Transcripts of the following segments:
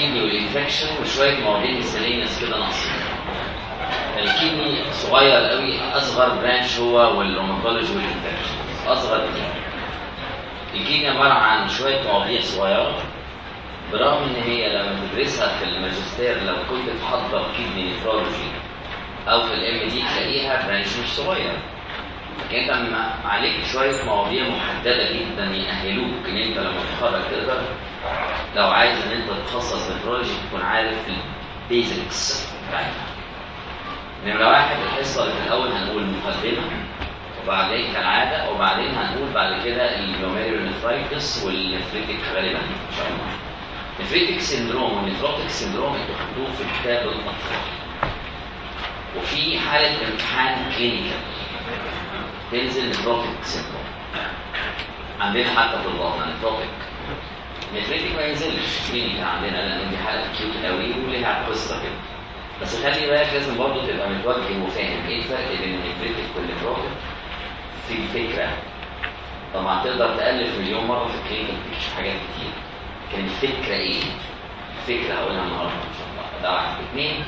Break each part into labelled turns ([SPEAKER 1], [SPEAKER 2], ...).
[SPEAKER 1] الكيدني والانفكشن وشويه مواضيع مسلينس كده ناقصين الكيدني صغير قوي اصغر برانش هو والروماتولوجي والانفكشن اصغر كتير الكيدني عباره عن شويه مواضيع صغيره برغم ان هي لما تدرسها في الماجستير لو كنت تحضر كيدني نفرولوجي او في الام دي تلاقيها برانش مش صغير لكن انت م- عليك شويه مواضيع محدده جدا يأهلوك ان انت لما تتخرج تقدر لو عايز ان انت تتخصص نفرولوجي تكون عارف البيزكس بتاعتها نمرة واحد الحصة اللي في الأول هنقول مقدمة وبعدين كالعادة وبعدين هنقول بعد كده الجلوميريو نفرايتس والنفريتك غالبا إن شاء الله. نفريتك سندروم والنفروتك سندروم انتوا خدوه في كتاب الأطفال. وفي حالة امتحان كلينيكال تنزل نفروتك سندروم. عندنا حتى في البطن نفروتك نفريتك ما ينزلش كلينيكال عندنا لأن دي حالة كيوت قوي وليها قصة كده. بس خلي بالك لازم برضه تبقى متوجه وفاهم ايه الفرق بين النفريتك والنفروتك في الفكره طبعا تقدر تالف مليون مره في الكلينيكال بيكتشر حاجات كتير لكن الفكره ايه؟ الفكره هقولها النهارده ان شاء الله ده واحد اثنين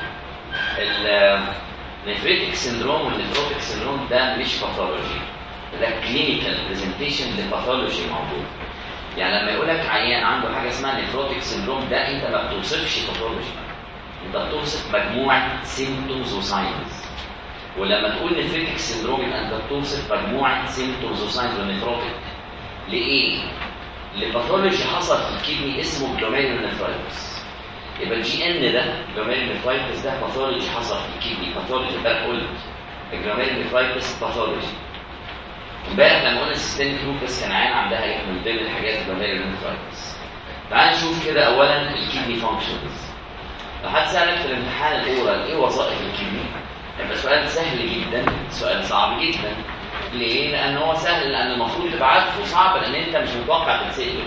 [SPEAKER 1] النفريتك سندروم والنفروتك سندروم ده مش باثولوجي ده كلينيكال برزنتيشن لباثولوجي موجود يعني لما يقول لك عيان عنده حاجه اسمها نفروتك سندروم ده انت ما بتوصفش باثولوجي انت بتوصف مجموعه سيمتومز وساينز ولما تقول نفريتك سندروم يبقى انت بتوصف مجموعه سيمتومز وساينز والنفروتك لايه؟ لباثولوجي حصل في الكدني اسمه جلوميرولونيفرايتس يبقى الجي ان ده جلوميرولونيفرايتس ده باثولوجي حصل في الكدني باثولوجي امبارح قلت الجلوميرولونيفرايتس باثولوجي امبارح لما قلنا سيستميك لوبس كان عيان عندها ايه من ضمن الحاجات جلوميرولونيفرايتس تعال نشوف كده اولا الكدني فانكشنز لو حد سألك في الامتحان الأورال إيه وظائف الكيمياء؟ يبقى سؤال سهل جدا، سؤال صعب جدا. ليه؟ لأن هو سهل لأن المفروض تبقى عارفه صعب لأن أنت مش متوقع تتسأله.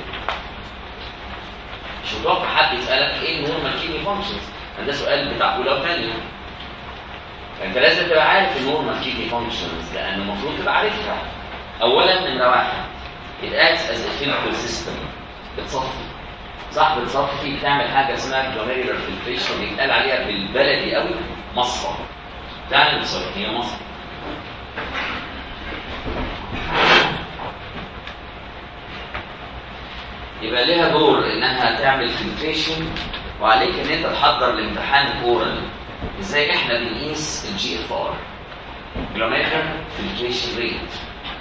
[SPEAKER 1] مش متوقع حد يسألك إيه النورمال كيمي فانكشنز؟ ده سؤال بتاع أولى وثانية. فأنت لازم تبقى عارف النورمال كيمي فانكشنز لأن المفروض تبقى عارفها. أولا نمرة واحد it acts as a filter system بتصفي صح بتصفي بتعمل حاجه اسمها جلوميرولار فلتريشن بيتقال عليها بالبلدي قوي مصفى تعمل بصفي هي مصفى يبقى ليها دور انها تعمل فلتريشن وعليك ان انت تحضر الامتحان اورال ازاي احنا بنقيس الجي اف ار جلوميرولار فلتريشن ريت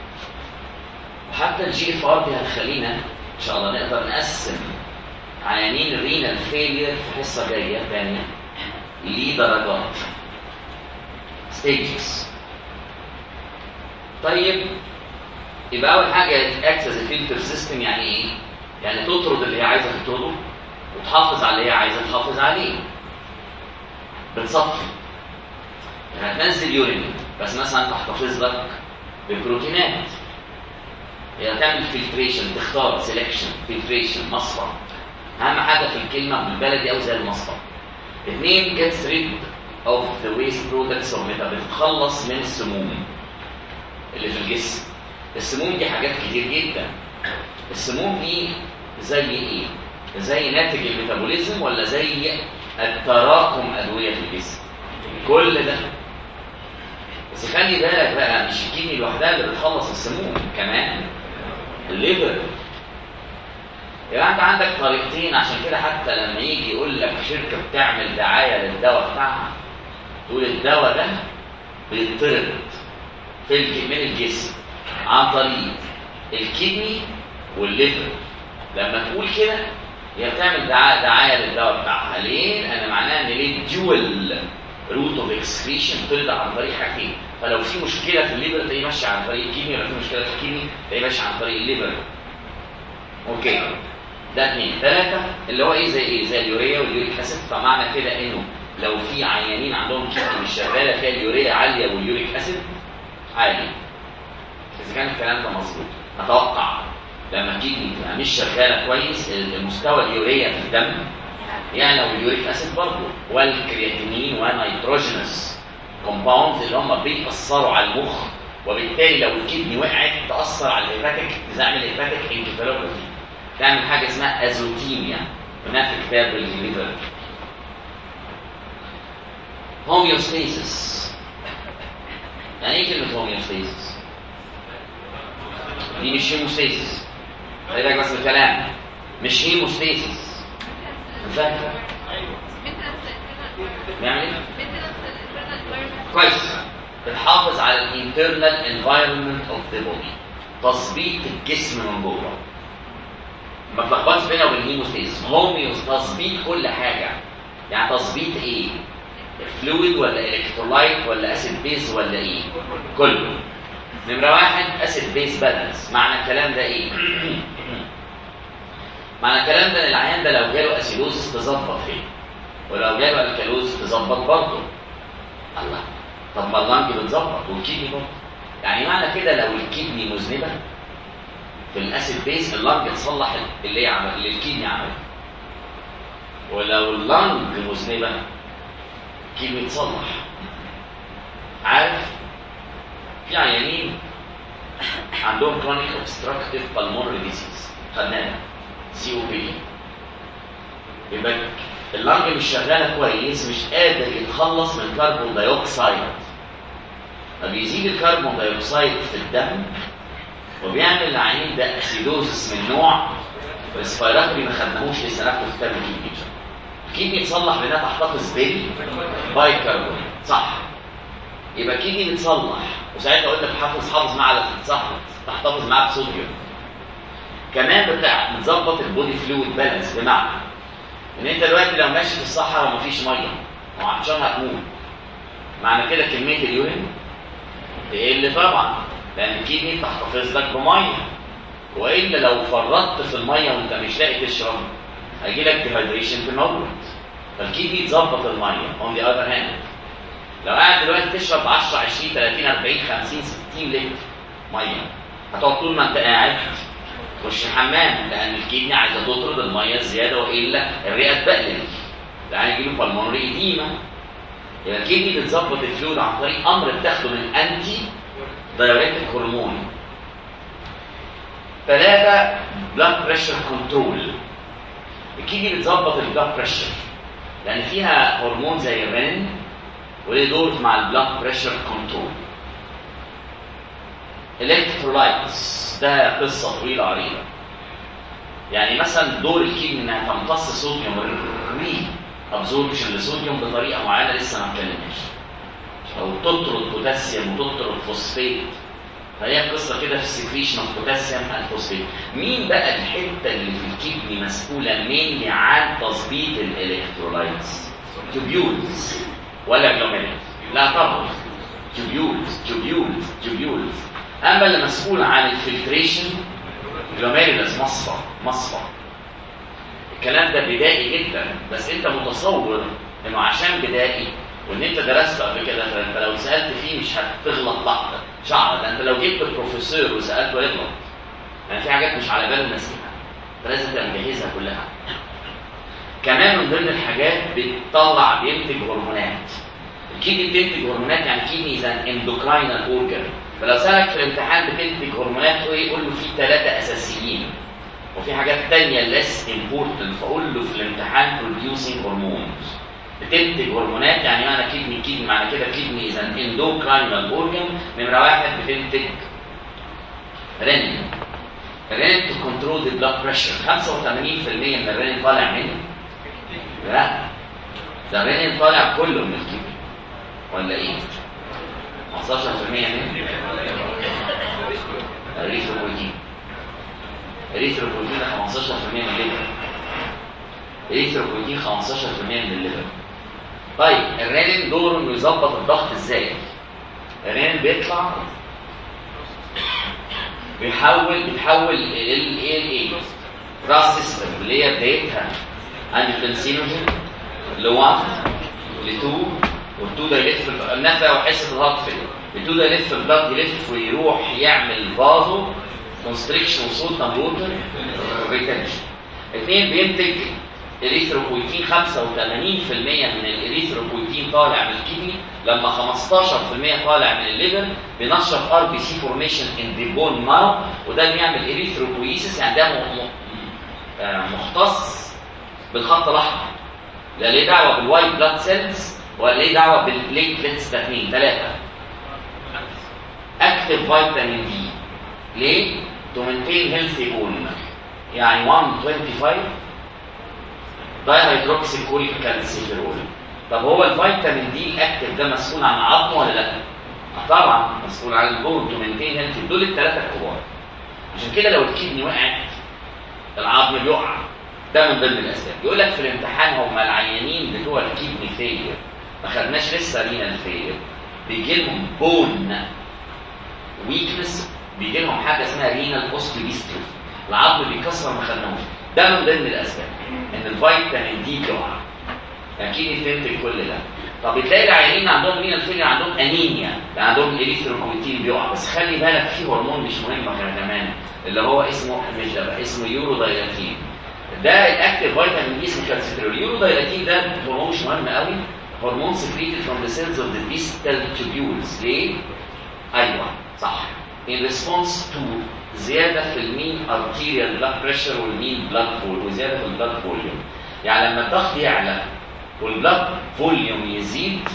[SPEAKER 1] وحتى الجي اف ار دي هتخلينا ان شاء الله نقدر نقسم عيانين الرينال فيلير في حصه جايه ثانيه لدرجات ستيجز طيب يبقى اول حاجه اكت از فلتر سيستم يعني ايه؟ يعني تطرد اللي هي عايزه تطرده وتحافظ على اللي هي عايزه تحافظ عليه بتصفي يعني هتنزل يورين بس مثلا تحتفظ لك بالبروتينات هي يعني تعمل فلتريشن تختار سelection فلتريشن مصفى اهم حاجه في الكلمه بالبلدي او زي المصفى اثنين gets rid of the waste products of meta بتتخلص من السموم اللي في الجسم السموم دي حاجات كتير جدا السموم دي زي ايه زي ناتج الميتابوليزم ولا زي التراكم ادويه في الجسم كل ده بس خلي بالك بقى مش الكيمي لوحدها اللي بتخلص السموم كمان الليفر يبقى انت عندك طريقتين عشان كده حتى لما يجي يقول لك شركه بتعمل دعايه للدواء بتاعها تقول الدواء ده بيطرد في من الجسم عن طريق الكدني والليفر لما تقول كده هي بتعمل دعايه دعايه للدواء بتاعها ليه؟ لان معناها ان ليه ديول روت اوف اكسكريشن طلع عن طريق حاجتين فلو في مشكله في الليفر تلاقيه ماشي عن طريق الكدني ولو في مشكله في الكدني تلاقيه ماشي عن طريق الليفر اوكي ده اثنين ثلاثة اللي هو ايه زي ايه زي اليوريا واليوريك اسيد فمعنى كده انه لو في عيانين عندهم كدني مش شغاله فيها اليوريا عاليه واليوريك اسيد عالي اذا كان الكلام ده مظبوط اتوقع لما الكدني تبقى مش شغاله كويس المستوى اليوريا في الدم يعني لو اليوريك اسيد برضه والكرياتينين ونيتروجينوس كومباوندز اللي هم بيأثروا على المخ وبالتالي لو الكدني وقعت تأثر على الهيباتيك تعمل هيباتيك انكفالوباثي تعمل حاجه اسمها ازوتيميا هناك في كتاب الليفر هوميوستيسيس يعني ايه كلمة هوميوستيسيس؟ دي مش هيموستيسيس خلي بالك بس من الكلام مش هيموستيسيس فاهم؟ يعني كويس بتحافظ على الانترنال انفايرمنت اوف ذا بودي تظبيط الجسم من جوه ما تلخبطش بينها وبين هيموستيسيس هوميوس تظبيط كل حاجه يعني تظبيط ايه؟ فلويد ولا الكترولايت ولا اسيد بيز ولا ايه؟ كله نمرة واحد اسيد بيز بالانس معنى الكلام ده ايه؟ معنى الكلام ده ان العيان ده لو جاله اسيدوزس تظبط فيه ولو جاله الكالوز تظبط برضه الله طب ما اللنج بتظبط والكيدني برضه يعني معنى كده لو الكيدني مذنبه في الاسيد بيز اللنج تصلح اللي هي عمل اللي الكيدني عمله ولو اللنج مذنبه الكيدني تصلح عارف في عيانين عندهم كرونيك اوبستراكتيف بالمونري ديزيز خدناها سي او بي يبقى اللنج مش شغاله كويس مش قادر يتخلص من كربون دايوكسيد فبيزيد الكربون دايوكسيد في الدم وبيعمل العيان ده اسيدوزس من نوع ريسبيراتوري ما خدناهوش لسه ناخده في كتاب الكيدني الكيدني تصلح بانها تحتفظ بالبايكربونات صح يبقى الكيدني بتصلح وساعتها اقول لك حافظ حافظ معاه على تتصحف تحتفظ معاه بصوديوم كمان بتاع بتظبط البودي فلويد بالانس بمعنى ان انت دلوقتي لو ماشي في الصحراء ومفيش ميه وعطشان هتموت معنى كده كميه اليورين تقل طبعا لان الكيدني بتحتفظ لك بميه والا لو فرطت في الميه وانت مش لاقي تشرب هيجي لك ديهايدريشن في الموت فالكيدني تظبط الميه اون ذا اذر هاند لو قاعد دلوقتي تشرب 10 20 30 40 50 60 لتر ميه هتقعد طول ما انت قاعد تخش الحمام لان الكدني عايزه تطرد الميه الزياده والا الرئه تبقلل يعني يجي له بالمونري ايديما يبقى الكدني بتظبط الفلويد عن طريق امر بتاخده من انتي دايوريتك هرمون ثلاثة بلاد بريشر كنترول الكدني بتظبط البلاد بريشر لان فيها هرمون زي الرين وليه دور مع البلاد بريشر كنترول الكترولايتس ده قصه طويله عريضه يعني مثلا دور الكيدني انها تمتص صوديوم ري ابزوربشن لصوديوم بطريقه معينه لسه ما اتكلمناش او تطرد بوتاسيوم وتطرد فوسفيت فهي قصه كده في السكريشن اوف بوتاسيوم اند فوسفيت مين بقى الحته اللي في الكيدني مسؤوله مين عن تظبيط الالكترولايتس توبيولز ولا جلوميرولز لا طبعا توبيولز توبيولز توبيولز اما اللي مسؤول عن الفلتريشن جلوميرولز مصفى مصفى الكلام ده بدائي جدا بس انت متصور انه عشان بدائي وان انت درسته قبل كده فانت لو سالت فيه مش هتغلط لحظه شعر ده انت لو جبت البروفيسور وسالته يغلط يعني في حاجات مش على باله نسيها فلازم تبقى مجهزها كلها كمان من ضمن الحاجات بتطلع بينتج هرمونات الكيدني بتنتج هرمونات يعني كيدني اذا اندوكراينال اورجن فلو سالك في الامتحان بتنتج هرمونات ايه قول له في ثلاثه اساسيين وفي حاجات تانية less important فقول له في الامتحان producing hormones بتنتج هرمونات يعني معنى كدني كدني معنى كده كدني اذا اندوكراينال اورجن نمره واحد بتنتج رين رين تو كنترول ذا بلاد بريشر 85% من الرين طالع منه لا ده الرين طالع كله من الكدني ولا ايه 15% منه الريثروبروتين الريثروبروتين 15% من الليفر الريثروبروتين 15% من الليفر طيب الرينين دوره انه يظبط الضغط ازاي الرينين بيطلع بيحول بيتحول ال ايه راس سيستم اللي هي بدايتها انجيوتنسينوجين ل 1 ل 2 وال2 ده يلف النفع وحصه الهضم ال2 ده يلف البلاد يلف ويروح يعمل فازو كونستريكشن وصوت ووتر ريتنشن اثنين بينتج اريثروبويتين 85% من الاريثروبويتين طالع من الكدني لما 15% طالع من الليفر بينشط ار بي سي فورميشن ان ذا بون مارو وده بيعمل اريثروبويسيس يعني ده م- م- آه مختص بالخط الاحمر لا ليه دعوه بالوايت بلاد سيلز ولا ليه دعوه بالبليتلتس ده اثنين ثلاثه اكتف فيتامين دي ليه؟ تو مينتين هيلثي بون يعني 125 دايهيدروكسي كوليك كالسيفيرول طب هو الفيتامين دي الاكتف ده مسؤول عن العظم ولا لا؟ طبعا مسؤول عن البون تو مينتين هيلثي دول الثلاثه الكبار عشان كده لو الكدني وقعت العظم بيقع ده من ضمن الاسباب يقول لك في الامتحان هم العيانين بتوع الكدني فيلير ما خدناش لسه رينال فيلير بيجي لهم بون ويكنس بيجي لهم حاجه اسمها رينال اوستيوبيستروفي العظم بيكسر ما خدناهوش ده من ضمن الاسباب ان الفيتامين دي بيقع اكيد فهمت كل ده طب بتلاقي العيانين عندهم رينال فيلير عندهم انيميا عندهم الاريثروبويتين بيقع بس خلي بالك في هرمون مش مهم كمان اللي هو اسمه مش ده بقى اسمه يورو دايلاتين ده الاكتيف فيتامين دي اسمه كالسيترول اليورو دايلاتين ده هرمون مش مهم قوي هرمون سكريتد فروم ذا سيلز اوف ذا ديستال تيوبولز ليه؟ ايوه صح in response to زياده في المين arterial blood pressure والمين blood volume وزياده في البلاد فوليوم يعني لما الضغط يعلى والبلاد فوليوم يزيد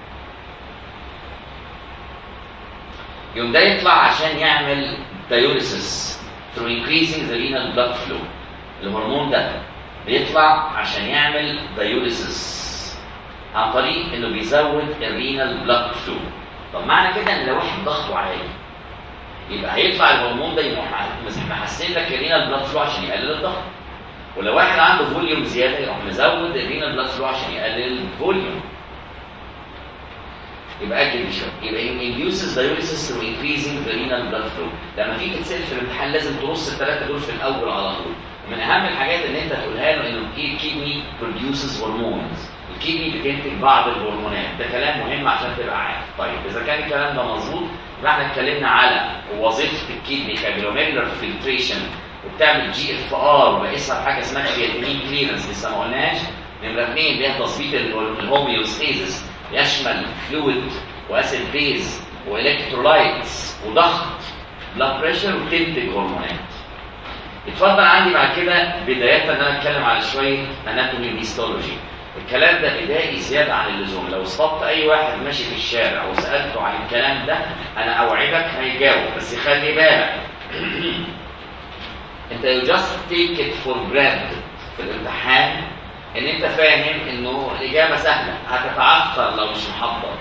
[SPEAKER 1] يوم ده يطلع عشان يعمل diuresis through increasing the renal blood flow الهرمون ده بيطلع عشان يعمل diuresis عن طريق انه بيزود الرينال بلاد فلو طب معنى كده ان لو واحد ضغطه عالي يبقى هيطلع الهرمون ده يروح محسن لك الرينال بلاد فلو عشان يقلل الضغط ولو واحد عنده فوليوم زياده يروح مزود الرينال بلاد فلو عشان يقلل الفوليوم يبقى اجل شويه يبقى induces diuresis through increasing the renal blood flow لما تيجي تتسال في الامتحان لازم ترص الثلاثه دول في الاول على طول من اهم الحاجات ان انت تقولها له انه الكيدني produces hormones الكيدني بتنتج بعض الهرمونات ده كلام مهم عشان تبقى عارف طيب اذا كان الكلام ده مظبوط يبقى احنا اتكلمنا على وظيفه الكيدني كجلوميرولار فلتريشن وبتعمل جي اف ار وبقيسها بحاجه اسمها كرياتينين كليرنس لسه ما قلناش نمره اثنين اللي هي تظبيط الهوميوستيزس يشمل فلويد واسيد بيز والكترولايتس وضغط بلاد بريشر وتنتج هرمونات اتفضل عندي بعد كده بدايه ان انا اتكلم على شويه اناتومي هيستولوجي الكلام ده بدائي زياده عن اللزوم لو صدت اي واحد ماشي في الشارع وسالته عن الكلام ده انا اوعدك هيجاوب بس خلي بالك انت you just take it for granted في الامتحان ان انت فاهم انه الاجابه سهله هتتعثر لو مش محضر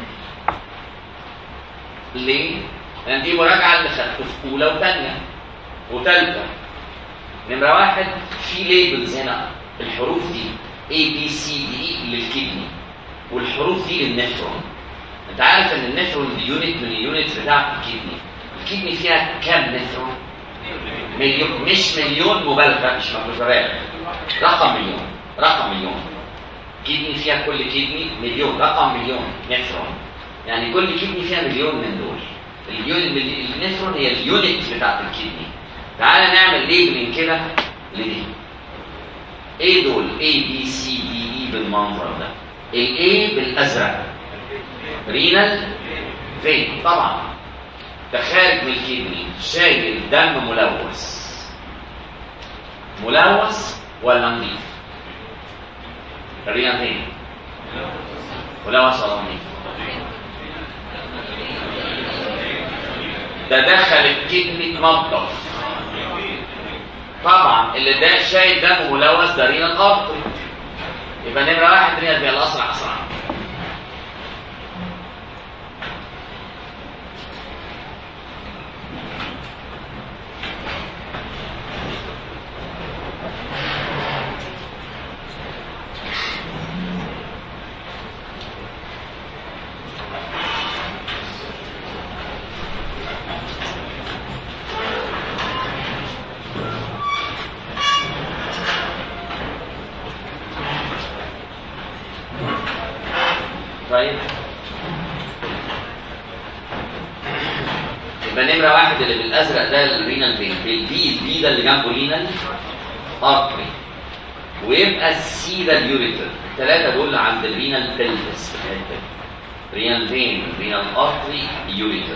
[SPEAKER 1] ليه؟ لان دي مراجعه اللي خدته في اولى وثانيه وثالثه نمره واحد في ليبلز هنا الحروف دي A B C D للكدني والحروف دي للنفرون انت عارف ان النفرون دي يونت من اليونت بتاعت الكدني الكدني فيها كام نفرون؟ مليون مش مليون مبالغه مش مبالغه رقم مليون رقم مليون كدني فيها كل كدني مليون رقم مليون نفرون يعني كل كدني فيها مليون من دول النفرون هي اليونت بتاعت الكدني تعالى نعمل ليبلين كده لدي ايه دول A B C D E بالمنظر ده ال A بالازرق رينال فين طبعا ده خارج من الكدني شايل دم ملوث ملوث ولا نظيف الرينال فين ملوث ولا نظيف ده دخل الكدني اتنضف طبعا اللي ده شايل دم ملوث ده رينال ارتري يبقى نمره واحد رينال فين الاسرع اسرع طيب يبقى نمرة واحد اللي بالأزرق ده الرينال فين بالبي البي ده اللي جنبه رينال ارتري ويبقى السي ده اليوريتر الثلاثة دول عند الرينال بلفس في الحتة دي رينال فين رينال ارتري يوريتر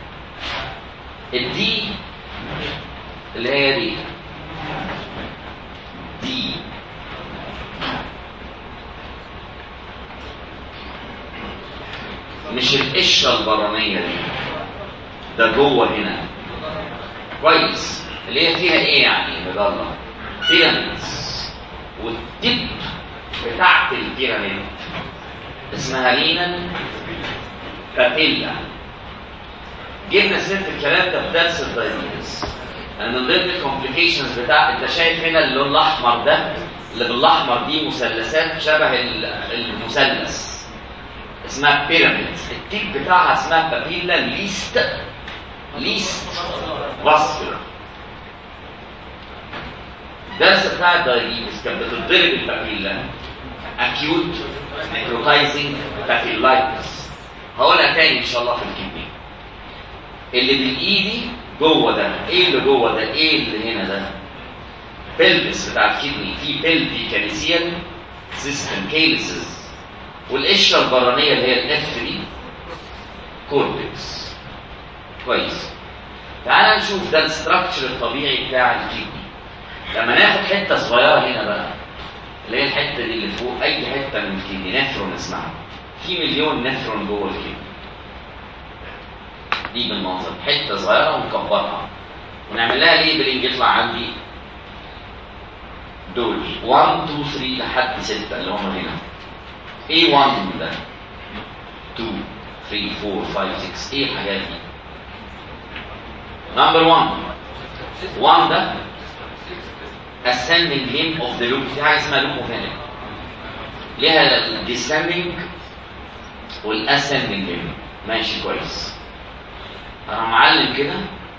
[SPEAKER 1] الدي اللي هي دي دي مش القشره البرانيه دي ده جوه هنا كويس اللي هي فيها ايه يعني مضله بيراميدز والتب بتاعت البيراميد اسمها لينا بابيلا جبنا سيره الكلام ده في درس الدايبيتس انا من ضمن الكومبليكيشنز بتاع انت شايف هنا اللون الاحمر ده اللي بالاحمر دي مثلثات شبه المثلث اسمها بيراميد التيب بتاعها اسمها بابيلا ليست ليست فاسكولار الدرس بتاع الدايبيتس كانت بتضرب البابيلا acute necrotizing papillitis هقولها تاني ان شاء الله في الكلمه اللي بالايدي جوه ده ايه اللي جوه ده ايه اللي هنا ده بلبس بتاع الكدني في بلفي كاليسيال سيستم كيلسز والقشره البرانيه اللي هي الاف دي كورتكس كويس تعال نشوف ده الاستراكشر الطبيعي بتاع الكدني لما ناخد حته صغيره هنا بقى اللي هي الحته دي اللي فوق اي حته من الكدني نفرون اسمها في مليون نفرون جوه الكدني دي بالمنظر حته صغيره ونكبرها ونعمل لها ليبلنج يطلع عندي دول 1 2 3 لحد 6 اللي هم هنا A1 ده 2 3 4 5 6 ايه الحاجات دي نمبر 1 1 ده ascending limb of the loop في حاجه اسمها loop of Henle ليها الديسندنج والاسcending limb ماشي كويس انا معلم كده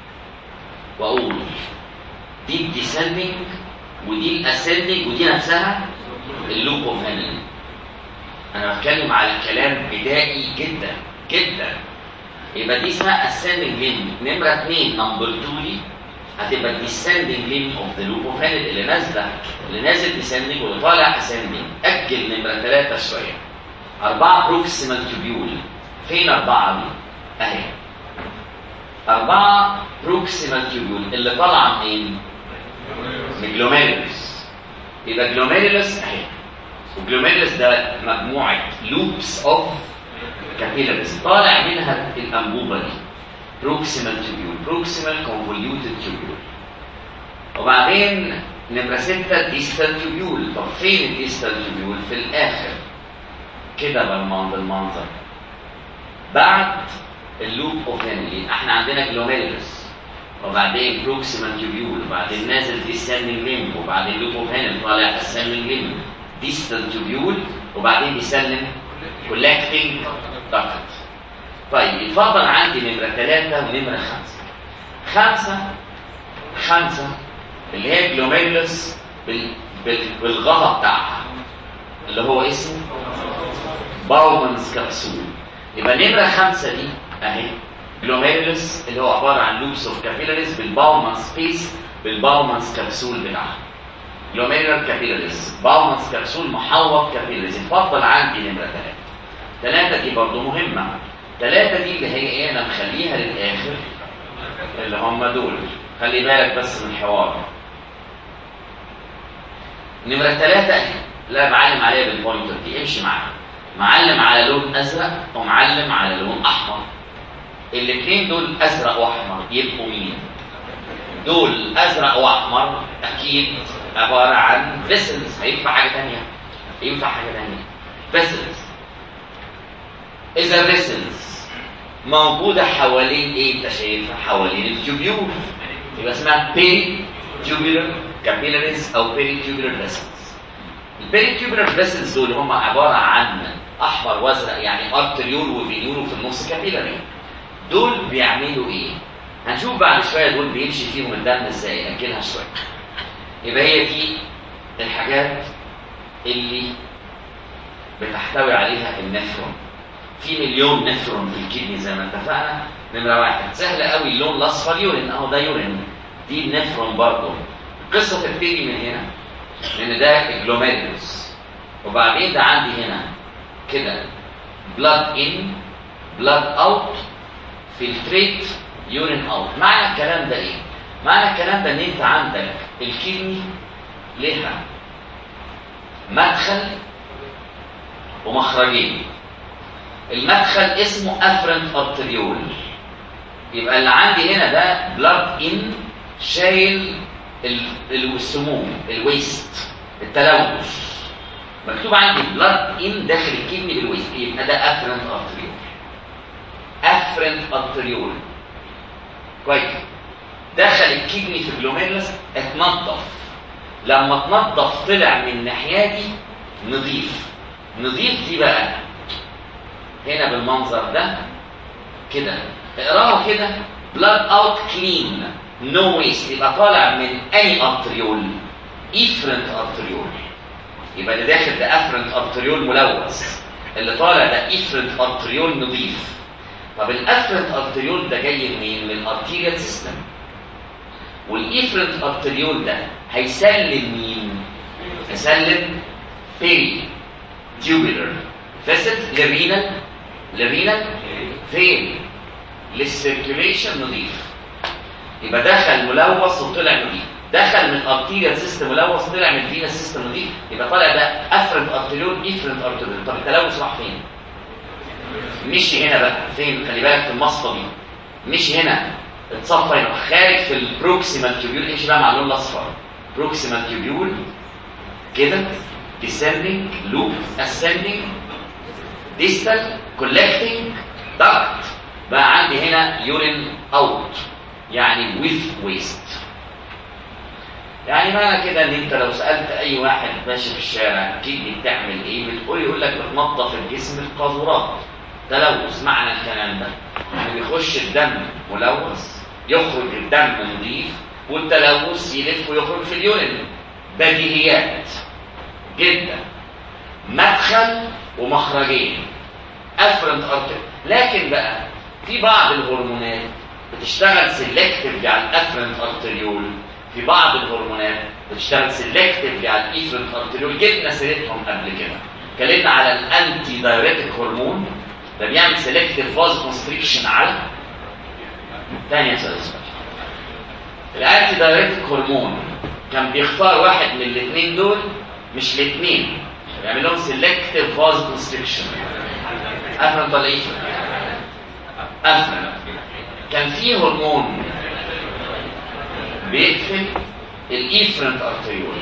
[SPEAKER 1] واقول دي الديسندنج ودي الاسندنج ودي نفسها اللوب اوف هانل انا بتكلم على كلام بدائي جدا جدا يبقى دي اسمها ascending limb نمره اثنين نمبر 2 دي هتبقى descending limb of the loop of Henle اللي نازله اللي نازل descending واللي طالع ascending اجل نمره ثلاثه شويه اربعه بروكسيمال تubule فين اربعه دي؟ اهي أربعة بروكسيمال تيوبول اللي طالعة منين؟ من جلوميرولس يبقى جلوميرولس أهي وجلوميرولس ده مجموعة لوبس أوف كابيلاريز طالع منها الأنبوبة دي بروكسيمال تيوبول بروكسيمال كونفوليوتد تيوبول وبعدين نمرة ستة ديستال تيوبول طب فين الديستال تيوبول؟ في الآخر كده بالمنظر بعد اللوب اوف هنلي احنا عندنا جلوميرولس وبعدين بروكسيمال تيوبيول وبعدين نازل ديسندنج ليمب وبعدين لوب اوف هنل طالع اسندنج ليمب ديستال تيوبيول وبعدين بيسلم كولكتنج دكت طيب يتفضل عندي نمره ثلاثه ونمره خمسه خمسه خمسه اللي هي جلوميرولس بال... بال... بالغطا بتاعها اللي هو اسمه باومانز كبسول يبقى نمره خمسه دي اهي جلوميرولس اللي هو عباره عن لوبس اوف كابيلاريز بالباومان سبيس بالباومانز كبسول بتاعها جلوميرولار كابيلاريز باومانز كبسول محوط كابيلاريز اتفضل عندي نمره ثلاثه ثلاثه دي برضه مهمه ثلاثه دي اللي هي ايه انا مخليها للاخر اللي هم دول خلي بالك بس من الحوار نمره ثلاثه اهي لا معلم عليها بالبوينتر دي امشي معاها معلم على لون ازرق ومعلم على لون احمر الاثنين دول ازرق واحمر يبقوا مين دول ازرق واحمر اكيد عباره عن فيسلز هينفع حاجه ثانيه ينفع حاجه ثانيه فيسلز اذا فيسلز موجوده حوالين ايه انت شايفها حوالين التوبيول يبقى اسمها بيري تيوبولار كابيلاريز او بيري تيوبولار فيسلز البيري تيوبولار فيسلز دول هم عباره عن احمر وازرق يعني ارتريول وفينيول وفي النص كابيلاري دول بيعملوا ايه هنشوف بعد شويه دول بيمشي فيهم الدم ازاي ناجلها شويه يبقى هي دي الحاجات اللي بتحتوي عليها النفرون في مليون نفرون في الكدني زي ما اتفقنا نمره واحد سهل قوي اللون الاصفر يورين اهو ده يورين دي النفرون برضه القصه تبتدي من هنا لان ده جلوميرولس وبعدين ده عندي هنا كده blood in blood out filtrate urine out معنى الكلام ده ايه معنى الكلام ده ان انت عندك الكدني لها مدخل ومخرجين المدخل اسمه افرنت ارتريول يبقى اللي عندي هنا ده بلاد ان شايل السموم الويست التلوث مكتوب عندي بلاد ان داخل الكدني بالويست يبقى ده افرنت ارتريول افرنت ارتريول كويس دخل الكدني في الجلوميرلس اتنضف لما اتنضف طلع من ناحيتي نظيف نظيف دي بقى هنا بالمنظر ده كده اقراها كده blood out clean no waste يبقى طالع من اي ارتريول افرنت ارتريول يبقى اللي داخل ده افرنت ارتريول ملوث اللي طالع ده افرنت ارتريول نظيف طب الافرنت ارتريول ده جاي منين من الارتيريال سيستم والافرنت ارتريول ده هيسلم مين هيسلم بيري تيوبولر فيسل للرينال للرينال فين للسيركيوليشن نظيف يبقى دخل ملوث وطلع نظيف دخل من ارتيريال سيستم ملوث طلع من فينا سيستم نظيف يبقى طالع ده افرنت ارتريول افرنت ارتريول طب التلوث راح فين مشي هنا بقى فين خلي بالك في المصفى دي مشي هنا اتصفى يروح خارج في البروكسيمال تيوبيول امشي بقى مع اللون الاصفر بروكسيمال تيوبيول كده descending loop ascending distal collecting duct بقى عندي هنا urine out يعني with waste يعني معنى كده ان انت لو سالت اي واحد ماشي في الشارع كدني بتعمل ايه بتقول يقول لك بتنظف الجسم القاذورات تلوث معنى الكلام ده يعني بيخش الدم ملوث يخرج الدم نظيف والتلوث يلف ويخرج في اليورين بديهيات جدا مدخل ومخرجين افرنت ارتر لكن بقى في بعض الهرمونات بتشتغل سيلكتيف على الافرنت ارتريول في بعض الهرمونات بتشتغل سيلكتيف على الايفرنت ارتريول جبنا سيرتهم قبل كده اتكلمنا على الانتي دايوريتك هرمون ده بيعمل سيلكتيف فاز كونستريكشن على ثانيه سؤال الانتي دايوريتك هرمون كان بيختار واحد من الاثنين دول مش الاثنين بيعمل لهم سيلكتيف فاز كونستريكشن افرنت ولا ايفرنت افرنت كان في هرمون بيقفل الايفرنت ارتريول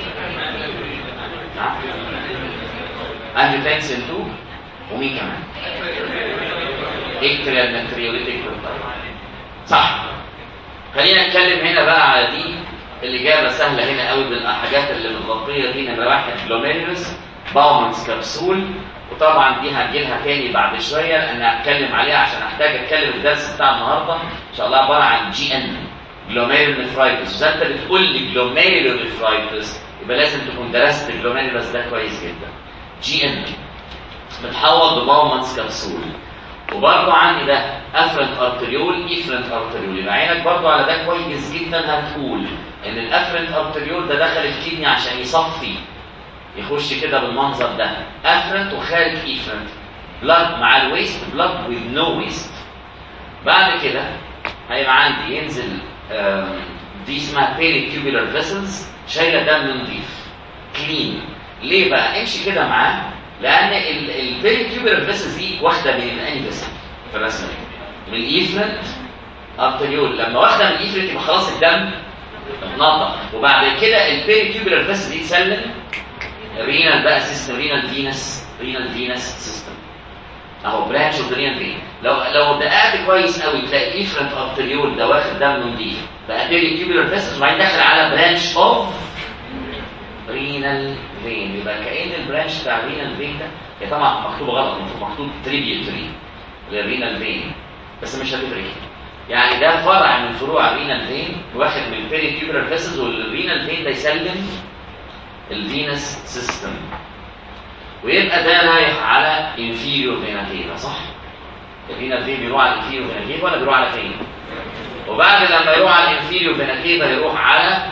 [SPEAKER 1] انجيوتنسين 2 ومين كمان اكتريال نتريوليتيك صح خلينا نتكلم هنا بقى على دي الإجابة سهلة هنا قوي بالحاجات اللي متغطية دي نمرة واحد جلوميرولس باومانز كبسول وطبعا دي هنجي لها تاني بعد شوية لأن هتكلم عليها عشان أحتاج أتكلم الدرس بتاع النهاردة إن شاء الله عبارة عن جي إن جلوميرولنفرايتس إذا أنت بتقول لي جلوميرولنفرايتس يبقى لازم تكون درست الجلوميرولس ده كويس جدا جي إن متحوط بباومانز كبسول وبرضه عندي ده افرنت ارتريول ايفرنت ارتريول يبقى عينك برضه على ده كويس جدا هتقول ان الافرنت ارتريول ده دخل الكدني عشان يصفي يخش كده بالمنظر ده افرنت وخارج ايفرنت بلاد مع الويست بلاد وذ نو ويست بعد كده هيبقى عندي ينزل دي اسمها بيري تيوبولار فيسلز شايله دم نظيف كلين ليه بقى امشي كده معاه لان البيري تيوبولار فيسلز دي واخده من انهي فيسل في الرسمه دي من الايفرنت ارتريول لما واخده من الايفرنت يبقى خلاص الدم اتنضف وبعد كده البيري تيوبولار فيسل دي تسلم رينال بقى سيستم رينال فينس رينال فينس سيستم اهو برانش اوف رينال فين لو لو دققت كويس قوي تلاقي الايفرنت ارتريول ده واخد دم نضيف بقى بيري تيوبولار فيسل وبعدين داخل على برانش اوف رينال فين يبقى كأن البرانش بتاع الرينال فين ده هي طبعا مكتوبه غلط المفروض مكتوب تريبيوتري للرينال فين بس مش هتفرق يعني ده فرع من فروع الرينال فين واخد من البيري تيوبولار فيسلز والرينال فين ده يسلم الفينس سيستم ويبقى ده رايح على انفيريور فينا صح؟ الرينال فين بيروح على الانفيريور فينا ولا بيروح على فين؟ وبعد لما يروح على الانفيريور فينا يروح على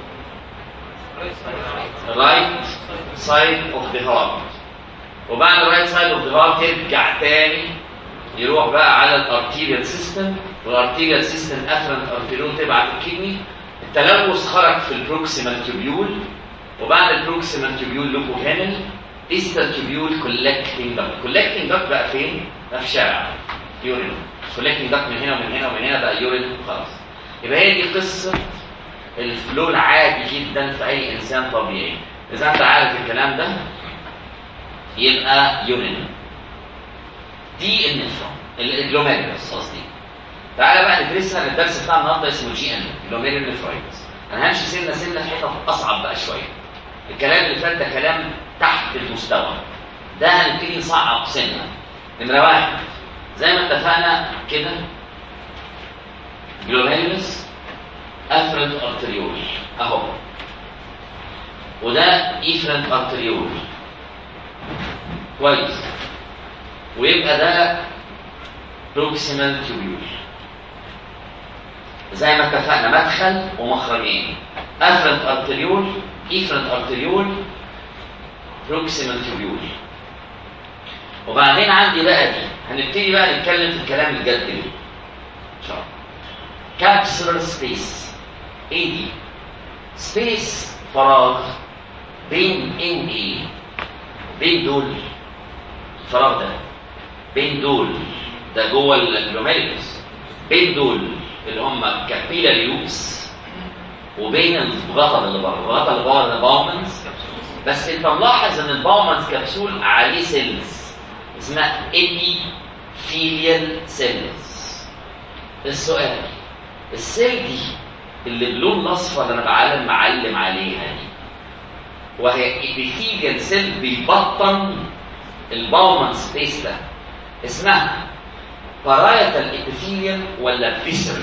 [SPEAKER 1] right side of the heart وبعد الرايت سايد اوف ذا هارت يرجع تاني يروح بقى على الارتيريال سيستم والارتيريال سيستم افرنت ارتيريول تبعت الكدني التلوث خرج في البروكسيمال تيوبيول وبعد البروكسيمال تيوبيول لوكوفينل distal tubule collecting duct collecting duct بقى فين؟ بقى في الشارع يورين collecting duct من هنا ومن هنا ومن هنا بقى يورين خلاص يبقى هي دي قصه الفلو العادي جدا في اي انسان طبيعي اذا انت عارف الكلام ده يبقى يورين دي النفرون الجلوميرولس قصدي تعالى بقى ندرسها الدرس بتاع النهارده اسمه جي ان جلوميرولس نفرايتس انا همشي سنه سنه في حتت اصعب بقى شويه الكلام اللي فات ده كلام تحت المستوى ده هنبتدي نصعب سنه نمره واحد زي ما اتفقنا كده جلوميرولس افرنت ارتريول اهو وده ايفرنت ارتريول كويس ويبقى ده بروكسيمال تيوبيول زي ما اتفقنا مدخل ومخرجين افرنت ارتريول ايفرنت ارتريول بروكسيمال تيوبيول وبعدين عندي بقى دي هنبتدي بقى نتكلم في الكلام الجد دي ان شاء الله كابسولار سبيس ايه دي سبيس فراغ بين ان ايه بين دول الفراغ ده بين دول ده جوه الجلوميرولس بين دول اللي هم كابيلاري لوبس وبين الغطا اللي بره الغطا اللي بره ده باومنز بس انت ملاحظ ان الباومنز كبسول عليه سيلز اسمها ابيثيليال سيلز السؤال السيل دي اللي باللون الاصفر اللي انا بعلم معلم عليها دي وهي ابيثيليال سيل بيبطن الباومن سبيس ده اسمها بارايتال ابيثيليوم ولا فيسرال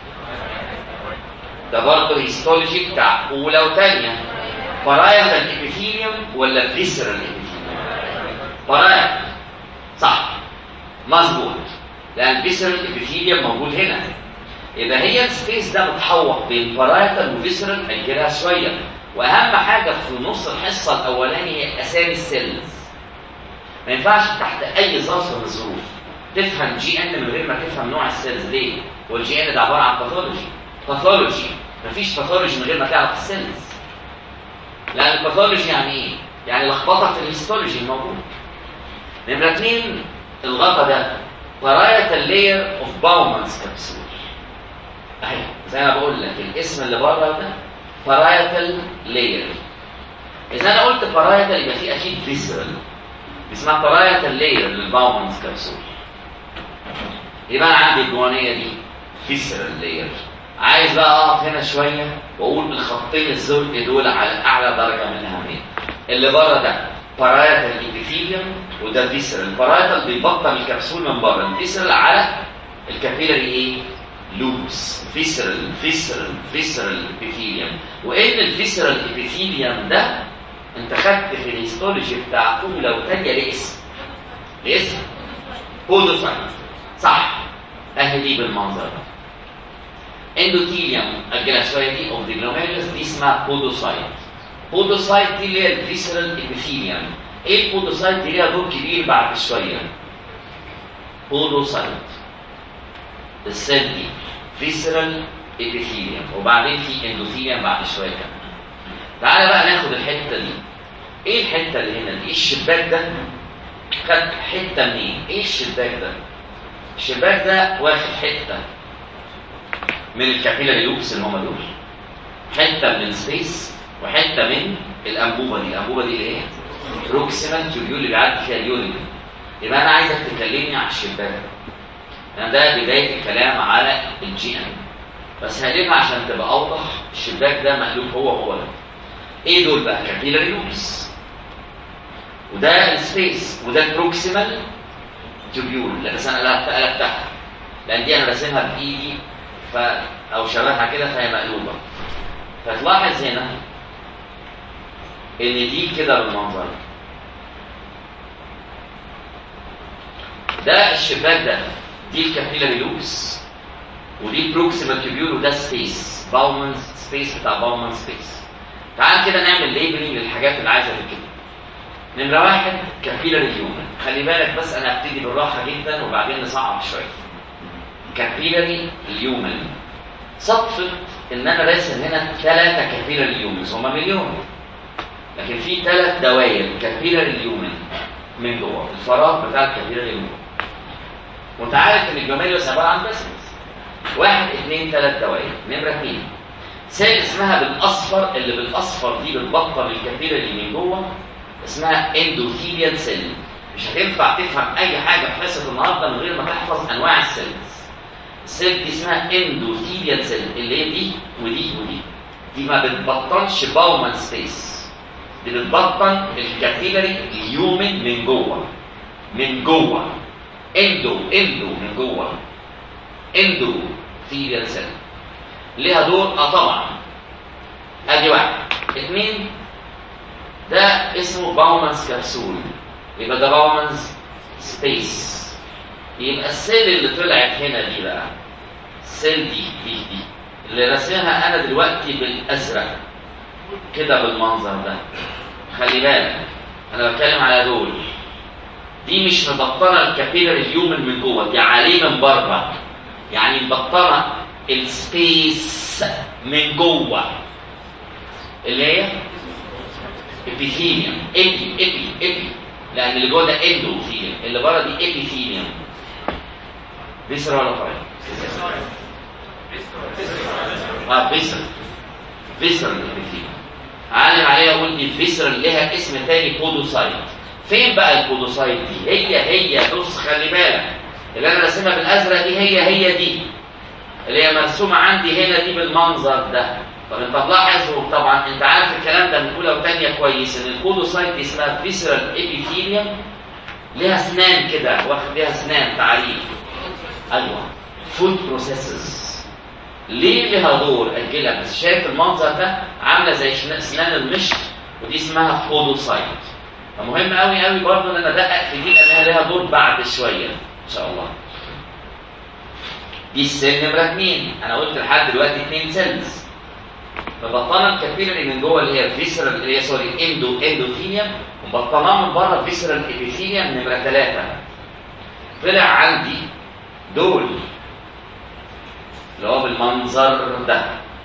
[SPEAKER 1] ده برضه هيستولوجي بتاع اولى وثانيه بارايتال ابيثيليوم ولا فيسرال ابيثيليوم بارايتال صح مظبوط لان الفيسرال ابيثيليوم موجود هنا يبقى هي السبيس ده متحوط بين بارايتال وفيسرال هنجيلها شويه واهم حاجه في نص الحصه الاولاني هي اسامي السيلز ما ينفعش تحت اي ظرف من الظروف تفهم جي ان من غير ما تفهم نوع السيلز ليه؟ والجي ان ده عباره عن باثولوجي باثولوجي مفيش باثولوجي من غير ما تعرف السيلز لان الباثولوجي يعني ايه؟ يعني لخبطه في الهيستولوجي الموجود نمره اثنين الغطا ده بارايتال لاير اوف باومانز كبسول اهي زي ما بقول لك الاسم اللي بره ده بارايتال لاير اذا انا قلت بارايتال يبقى في اكيد فيسرال اسمها بارايتال لاير للباومانز كبسول يبقى انا عندي الجوانيه دي فيسرال لاير عايز بقى اقف هنا شويه واقول بالخطين الزرق دول على اعلى درجه من الاهميه اللي بره ده بارايتال ابيثيليوم وده فيسرال البارايتال بيبطن الكبسول من بره الفيسرال على الكابيلاري ايه لوبس فيسرال فيسرال فيسرال ابيثيليوم وان الفيسرال ابيثيليوم ده انت خدت في الهيستولوجي بتاع اولى وثانيه لاسم لاسم بودوسايت صح اهي دي بالمنظر ده اندوثيليوم اجلها شويه دي اوف ذا جلوميرولس دي اسمها بودوسايت بودوسايت دي اللي هي الفيسرال ابيثيليوم ايه البودوسايت دي ليها دور كبير بعد شويه بودوسايت السيل دي فيسرال ابيثيليوم وبعدين في اندوثيليوم بعد شويه كمان تعالى بقى ناخد الحته دي ايه الحته اللي هنا دي ايه الشباك ده خد حته منين ايه الشباك ده الشباك ده واخد حته من الكابيلاري لوبس اللي هم دول حته من السبيس وحته من الانبوبه دي الانبوبه دي اللي هي بروكسيمال تيوبيول اللي بيعدي فيها اليورين يبقى انا عايزك تكلمني على الشباك ده يعني ده بدايه الكلام على الجي ان بس هقلبها عشان تبقى اوضح الشباك ده مقلوب هو هو ده ايه دول بقى كابيلاري لوبس وده السبيس وده البروكسيمال تيوبيول لا بس انا قلبتها لان دي انا راسمها بايدي ف او شبهها كده فهي مقلوبه فتلاحظ هنا ان دي كده بالمنظر ده الشباك ده دي الكابيلاري لوبس ودي البروكسيمال تيوبيول وده سبيس باومنز سبيس بتاع باومن سبيس تعال كده نعمل ليبلنج للحاجات اللي عايزه تتكتب نمرة واحد كابيلاري هيومن خلي بالك بس انا هبتدي بالراحة جدا وبعدين نصعب شوية كابيلاري هيومن صدفة ان انا راسم هنا ثلاثة كابيلاري هيومنز هما مليون لكن في ثلاث دوائر كابيلاري اليومن من جوه الفراغ بتاع الكابيلاري اليومن وانت عارف ان الجلوميريوس عباره عن بسمس واحد اثنين ثلاث دوائر نمره اثنين سيل اسمها بالاصفر اللي بالاصفر دي بتبطل الكابيلاري من جوه اسمها اندوثيليال سيل مش هتنفع تفهم اي حاجه في حصه النهارده من غير ما تحفظ انواع السيلز السيل دي اسمها اندوثيليال سيل اللي هي دي ودي ودي دي ما بتبطلش باومان سبيس دي بتبطل الكابيلاري اليومن من جوه من جوه اندو اندو من جوه اندو ثيليال سيل ليها دور اه طبعا ادي واحد اثنين ده اسمه باومانز كبسول يبقى ده باومانز سبيس يبقى السيل اللي طلعت هنا دي بقى السيل دي دي دي اللي راسمها انا دلوقتي بالازرق كده بالمنظر ده خلي بالك انا بتكلم على دول دي مش مبطنه الكابيلاري هيومن من جوه دي عليه من بره يعني مبطنه السبيس من جوه اللي هي ابيثيليوم ابي ابي ابي لان اللي جوه ده اندوثيليوم اللي بره دي ابيثيليوم فيسرا ولا فرعي؟ اه فيسرا فيسرا الابيثيليوم عالم عليها يقول دي فيسرا لها اسم تاني بودوسايت فين بقى البودوسايت دي؟ هي هي بص خلي بالك اللي انا راسمها بالازرق دي هي هي دي اللي هي مرسومه عندي هنا دي بالمنظر ده طب انت تلاحظ طبعا انت عارف الكلام ده من اولى وثانيه كويس ان البودوسايت دي اسمها فيسرال ابيثيليوم ليها اسنان كده واخد ليها اسنان تعريف ايوه فود بروسيسز ليه ليها دور اجلها بس شايف المنظر ده عامله زي اسنان المشط ودي اسمها بودوسايت فمهم قوي قوي برضه ان انا ادقق في دي لانها ليها دور بعد شويه ان شاء الله دي السيل نمره اثنين انا قلت لحد دلوقتي اثنين سيلز فبطنه الكابيلاري من جوه اللي هي فيسرال اللي هي سوري اندو اندوثيليوم وبطناه من بره فيسرال ابيثيليوم نمره ثلاثه طلع عندي دول اللي هو بالمنظر ده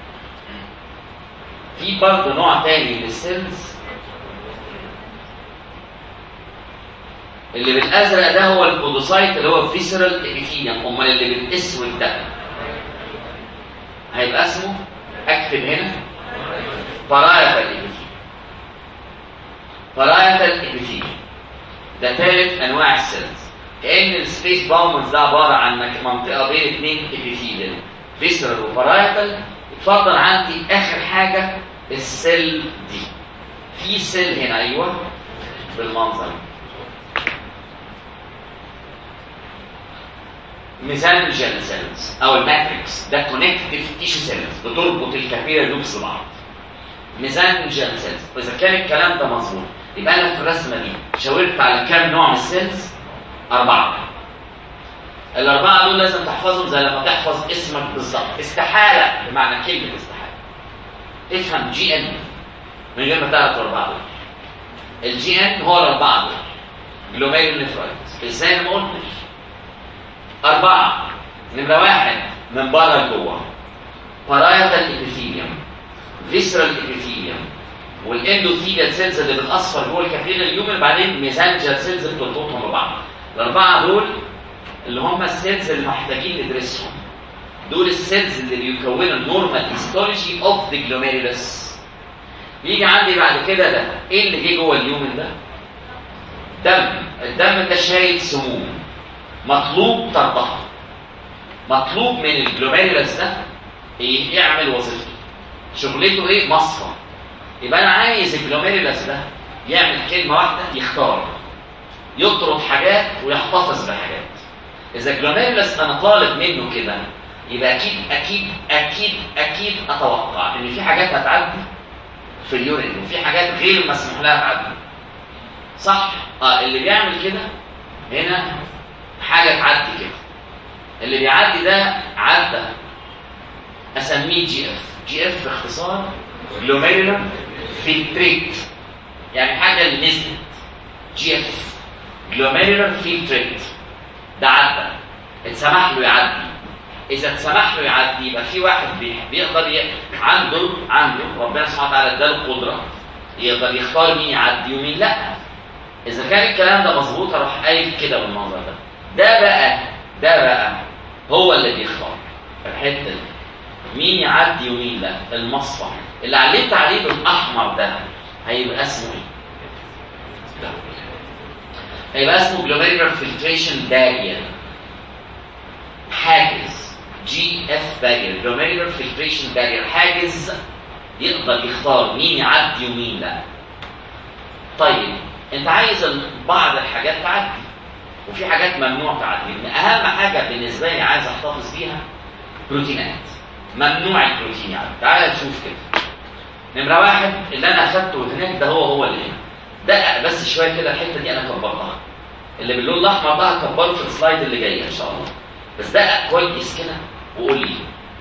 [SPEAKER 1] في برضه نوع تاني من السيلز اللي بالازرق ده هو البودوسايت اللي هو فيسرال ابيثيليوم امال اللي بالاسود ده هيبقى اسمه اكتب هنا بارايتال ابيثيليوم بارايتال ابيثيليوم ده ثالث انواع السيلز كان السبيس باومنز ده عباره عن منطقه بين اثنين ابيثيليوم فيسرال وبارايتال اتفضل عندي اخر حاجه السيل دي في سيل هنا ايوه بالمنظر ميزانجل سيلز او الماتريكس ده كونكتيف تيشو سيلز بتربط الكابيلار لوبس ببعض ميزانجل سيلز واذا كان الكلام ده مظبوط يبقى انا في الرسمه دي شاورت على كام نوع من السيلز اربعه الاربعه دول لازم تحفظهم زي لما تحفظ اسمك بالظبط استحاله بمعنى كلمه استحاله افهم جي ان من غير ما تعرف الاربعه دول الجي ان هو الاربعه دول جلوميريال نفرايتس ازاي انا ما قلتش أربعة نمرة واحد من بره لجوه بارايتال ابيثيليوم فيسرال ابيثيليوم والاندوثيليال سيلز اللي بالاصفر جوه الكابيلر اليومن بعدين ميزانجر سيلز بتربطهم ببعض الأربعة دول اللي هم السيلز اللي محتاجين ندرسهم دول السيلز اللي بيكونوا النورمال هيستولوجي اوف ذا جلوميرولس يجي عندي بعد كده ده ايه اللي جه جوه اليومن ده؟ دم الدم ده شايل سموم مطلوب طردها مطلوب من الجلوميرولس ده ايه يعمل وظيفته شغلته ايه مصفى يبقى انا عايز الجلوميرولس ده يعمل كلمه واحده يختار يطرد حاجات ويحتفظ بحاجات اذا الجلوميرولس انا طالب منه كده يبقى اكيد اكيد اكيد اكيد اتوقع ان في حاجات هتعدي في اليورين وفي حاجات غير مسموح لها تعدي صح اه اللي بيعمل كده هنا حاجه تعدي كده اللي بيعدي ده عدى اسميه جي اف جي اف اختصار جلوميرولار فيلتريت يعني حاجه اللي نزلت جي اف جلوميرولار فيلتريت ده عدى اتسمح له يعدي اذا اتسمح له يعدي يبقى في واحد بيقدر ي... عنده عنده ربنا سبحانه وتعالى اداله قدره يقدر يختار مين يعدي ومين لا اذا كان الكلام ده مظبوط اروح قايل كده بالمنظر ده ده بقى ده بقى هو اللي بيختار الحته دي مين يعدي ومين لا المصفى اللي علمت عليه بالاحمر ده هيبقى اسمه ايه هيبقى اسمه جلوميرولار فلتريشن بارير حاجز جي اف بارير جلوميرولار فلتريشن بارير حاجز يقدر يختار مين يعدي ومين لا طيب انت عايز بعض الحاجات تعدي وفي حاجات ممنوع تعدي من اهم حاجه بالنسبه لي عايز احتفظ بيها بروتينات ممنوع البروتين يعني تعال نشوف كده نمره واحد اللي انا اخدته هناك ده هو هو اللي هنا دقق بس شويه كده الحته دي انا كبرتها اللي باللون الاحمر ده هكبره في السلايد اللي جاي ان شاء الله بس دقق كويس كده وقول لي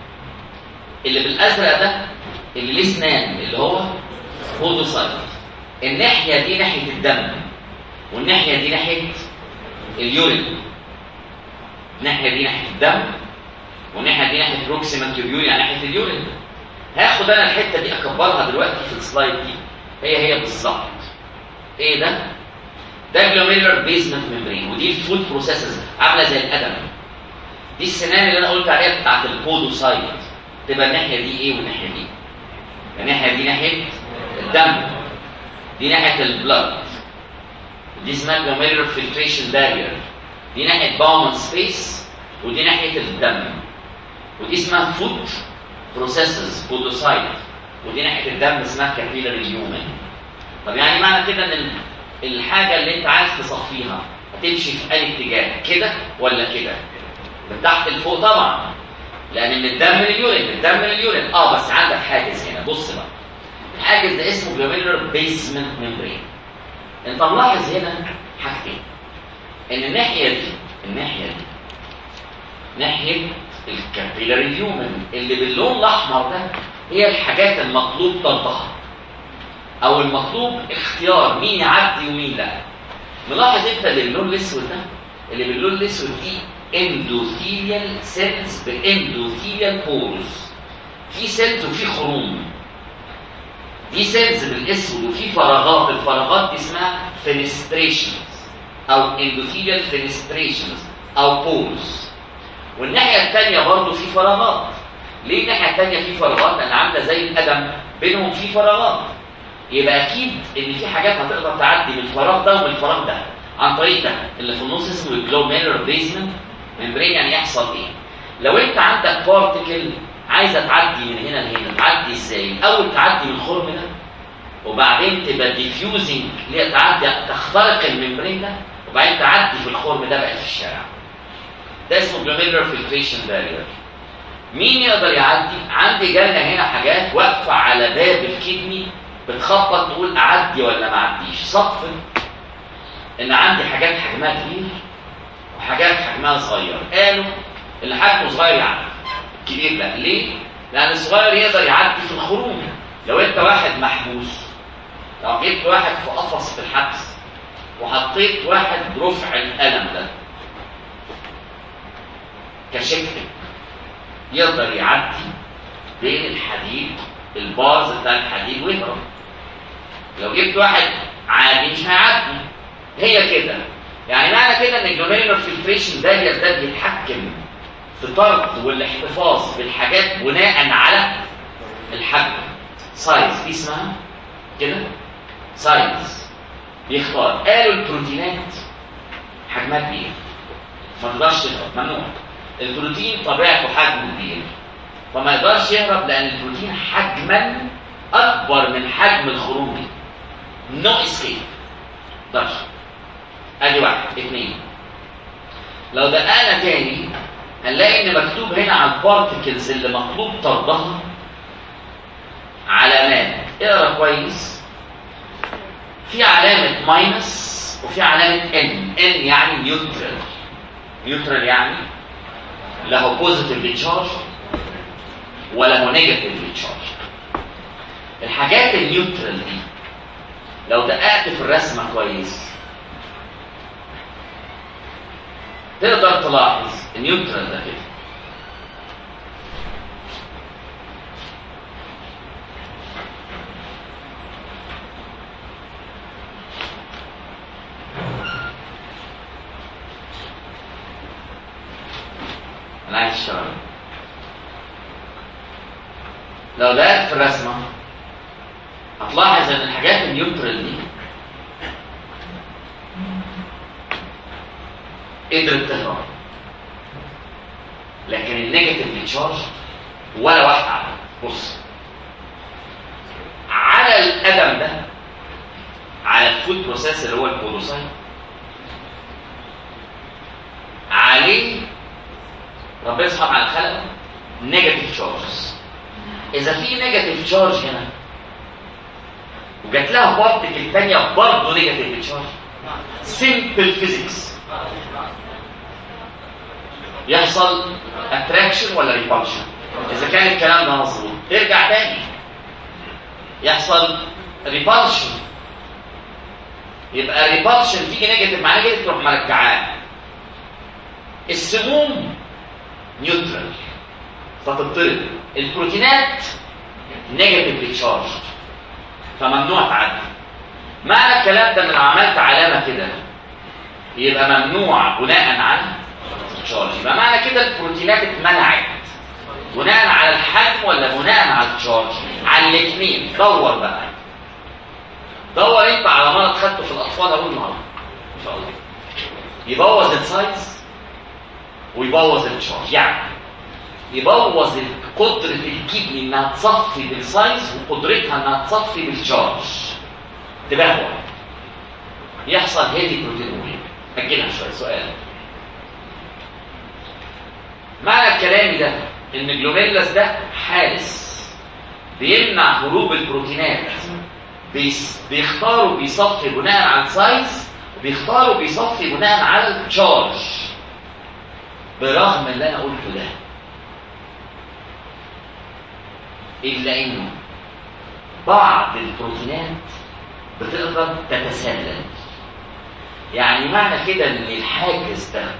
[SPEAKER 1] اللي بالازرق ده اللي ليه اسنان اللي هو بودوسايت الناحيه دي ناحيه الدم والناحيه دي ناحيه اليورين الناحيه دي ناحيه الدم والناحيه دي ناحيه بروكسيمال تيوبيول يعني ناحيه اليورين هاخد انا الحته دي اكبرها دلوقتي في السلايد دي هي هي بالظبط ايه ده ده جلوميرولار بيزمنت ميمبرين ودي الفود بروسيسز عامله زي القدم دي السنان اللي انا قلت عليها بتاعت البودوسايت تبقى الناحيه دي ايه والناحيه دي الناحيه دي ناحيه الدم دي ناحيه البلد دي اسمها جلوميرولار فلتريشن بارير دي ناحيه باومن سبيس ودي ناحيه الدم ودي اسمها فود بروسيسز بودوسايت ودي ناحيه الدم اسمها كابيلاري هيومن طب يعني معنى كده ان الحاجه اللي انت عايز تصفيها هتمشي في اي اتجاه كده ولا كده من تحت لفوق طبعا لان من الدم لليورين من الدم لليورين اه بس عندك حاجز هنا بص بقى الحاجز ده اسمه جلوميرولار بيسمنت ميمبرين انت ملاحظ هنا حاجتين ان الناحيه دي الناحيه دي ناحيه الكابيلاري هيومن اللي باللون الاحمر ده هي الحاجات المطلوب طردها او المطلوب اختيار مين يعدي ومين لا ملاحظ انت اللي باللون الاسود ده اللي باللون الاسود دي اندوثيليال سيلز باندوثيليال بولز في سيلز وفي خروم دي سيلز بالاسود وفي فراغات الفراغات دي اسمها فينستريشنز او اندوثيليال فينستريشنز او بولز والناحيه الثانيه برضه في فراغات ليه الناحيه الثانيه في فراغات لان عامله زي القدم بينهم في فراغات يبقى اكيد ان في حاجات هتقدر تعدي من الفراغ ده ومن الفراغ ده عن طريق ده اللي في النص اسمه الجلوميرولار بيزمنت ممبرين يعني يحصل ايه لو انت عندك بارتكل عايزه تعدي من هنا لهنا تعدي ازاي اول تعدي من الخرم ده وبعدين تبقى ديفيوزنج اللي هي تعدي تخترق الممبرين ده وبعدين تعدي في الخرم ده بقى في الشارع ده اسمه جلوميرولار فلتريشن بارير مين يقدر يعدي عندي جالنا هنا حاجات واقفه على باب الكدني بتخبط تقول اعدي ولا ما اعديش صف ان عندي حاجات حجمها كبير وحاجات حجمها صغير قالوا اللي حجمه صغير يعدي كبير لا ليه لان الصغير يقدر يعدي في الخروم لو انت واحد محبوس لو جبت واحد في قفص في الحبس وحطيت واحد برفع القلم ده كشكل يقدر يعدي بين الحديد البارز بتاع الحديد ويهرب لو جبت واحد عادي مش هيعدي هي كده يعني معنى كده ان الجلوميرولار فلتريشن ده ده بيتحكم في طرد والاحتفاظ بالحاجات بناء على الحجم سايز دي اسمها كده سايز بيختار قالوا البروتينات حجمها كبير ما تقدرش تهرب ممنوع البروتين طبيعته حجمه كبير فما يقدرش يهرب لان البروتين حجما اكبر من حجم الخروج دي نو اسكيب يقدرش ادي واحد اثنين لو دققنا تاني هنلاقي ان مكتوب هنا على البارتكلز اللي مطلوب طردها علامات اقرا كويس في علامه ماينس وفي علامه ان ان يعني نيوترال نيوترال يعني له بوزيتيف تشارج ولا نيجاتيف تشارج الحاجات النيوترال دي لو دققت في الرسمه كويس تقدر تلاحظ النيوترال ده كده عايز تشتغل لو ده في الرسمه هتلاحظ ان الحاجات النيوترال دي قدرت تهرب لكن النيجاتيف تشارج ولا واحده عمل بص على القدم ده على الفود بروسيس اللي هو البولوسايت عليه ربنا سبحانه على خلق نيجاتيف تشارجز اذا في نيجاتيف تشارج هنا وجات لها بارتكل ثانيه برضه نيجاتيف تشارج سمبل فيزيكس يحصل اتراكشن ولا ريبالشن اذا كان الكلام ده مظبوط ارجع تاني يحصل ريبالشن يبقى ريبالشن تيجي نيجاتيف مع نيجاتيف تروح مرجعاه السموم نيوترال فتطرد البروتينات نيجاتيف تشارج فممنوع تعدي معنى الكلام ده ان لو عملت علامه كده يبقى ممنوع بناء على التشارج يبقى معنى كده البروتينات اتمنعت بناء على الحجم ولا بناء على التشارج على الاثنين دور بقى دور انت على مرض خدته في الاطفال اول النهارده ان شاء الله يبوظ السايز ويبوظ التشارج يعني يبوظ قدرة الكدني انها تصفي بالسايز وقدرتها انها تصفي بالتشارج تبهوى يحصل هيدي بروتينوريا اجلها شويه سؤال معنى الكلام ده ان الجلوميرلاس ده حارس بيمنع هروب البروتينات بيس بيختاروا بيصفي بناء على السايز وبيختاروا بيصفي بناء على التشارج برغم اللي انا قلته ده الا انه بعض البروتينات بتقدر تتسلل يعني معنى كده ان الحاجز ده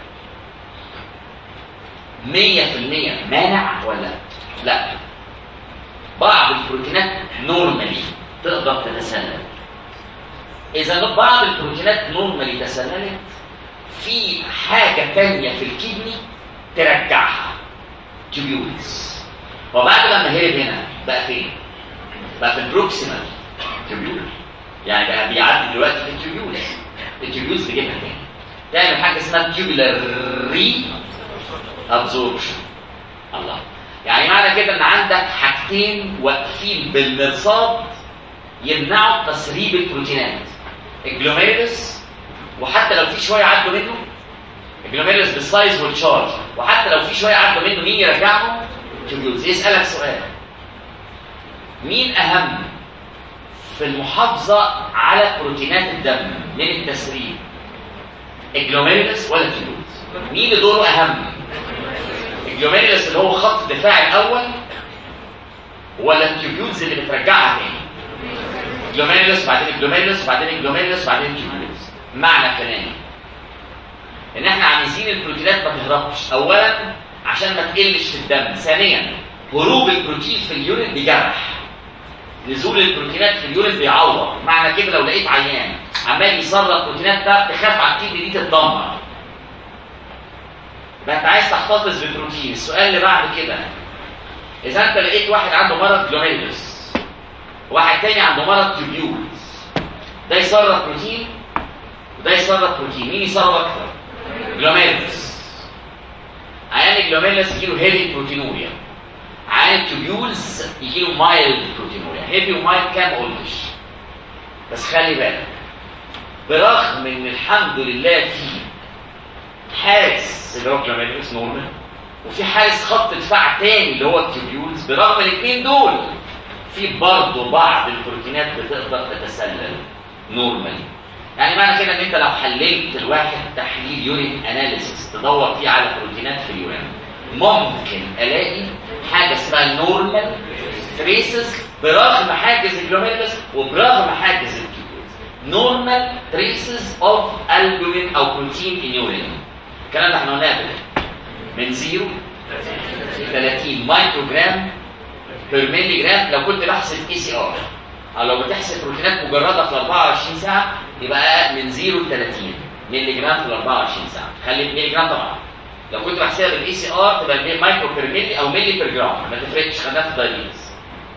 [SPEAKER 1] 100% مانع ولا لا بعض البروتينات نورمالي تقدر تتسلل اذا بعض البروتينات نورمالي تسللت في حاجه تانية في الكدني ترجعها تيوبيولز وبعد لما هرب هنا بقى فين بقى في البروكسيمال تيوبيول يعني بقى بيعدي دلوقتي في التيوبيولز التيوبيولز تجيبها تاني تعمل حاجه اسمها تيوبولار ري ابزوربشن الله يعني معنى كده ان عندك حاجتين واقفين بالمرصاد يمنعوا تسريب البروتينات الجلوميرس وحتى لو في شويه عدوا منه الجلوميرس بالسايز والتشارج وحتى لو في شويه عدوا منه مين يرجعهم تيوبيولز يسالك سؤال مين اهم في المحافظه على بروتينات الدم من التسريب الجلوميرس ولا التيوبيولز مين اللي دوره اهم الجلوميرس اللي هو خط الدفاع الاول ولا التيوبيولز اللي بترجعها تاني الجلوميرس بعدين الجلوميرس بعدين الجلوميرس بعدين التيوبيولز معنى كلامي ان احنا عايزين البروتينات ما تهربش اولا عشان ما تقلش في الدم ثانيا هروب البروتين في اليورين بيجرح نزول البروتينات في اليورين بيعور معنى كده لو لقيت عيان عمال يسرب بروتينات ده تخاف على الكدني دي تتدمر يبقى انت عايز تحتفظ بالبروتين السؤال اللي بعد كده اذا انت لقيت واحد عنده مرض جلوميرس واحد تاني عنده مرض تيوبيولز ده يسرب بروتين وده يسرب بروتين مين يسرب اكتر جلوميرس عيان الجلوميرس يجيله هيفي بروتينوريا عيان التيوبيولز يجيله مايلد بروتينوريا هيفي ومايلد كام قلتش بس خلي بالك برغم ان الحمد لله في حارس اللي هو جلوميرس نورمال وفي حارس خط دفاع تاني اللي هو التيوبيولز برغم الاثنين دول في برضه بعض البروتينات بتقدر تتسلل نورمالي يعني معنى كده ان انت لو حللت الواحد تحليل يورين اناليسيس تدور فيه على بروتينات في اليورين ممكن الاقي حاجه اسمها نورمال تريسز برغم حاجز الجلوميرولس وبرغم حاجز الكيوبيولز نورمال تريسز اوف البومين او بروتين ان يورين الكلام ده احنا قلناه قبل من 0 ل 30 مايكرو جرام بير ملي جرام لو كنت بحسب اي سي ار او لو بتحسب بروتينات مجرده في 24 ساعه يبقى من 0 ل 30 ملي جرام في 24 ساعه خلي ملي جرام طبعا لو كنت بحسبها بالاي سي ار تبقى مايكرو بير ملي او ملي بير جرام ما تفرقش خدناها في الدايبيتس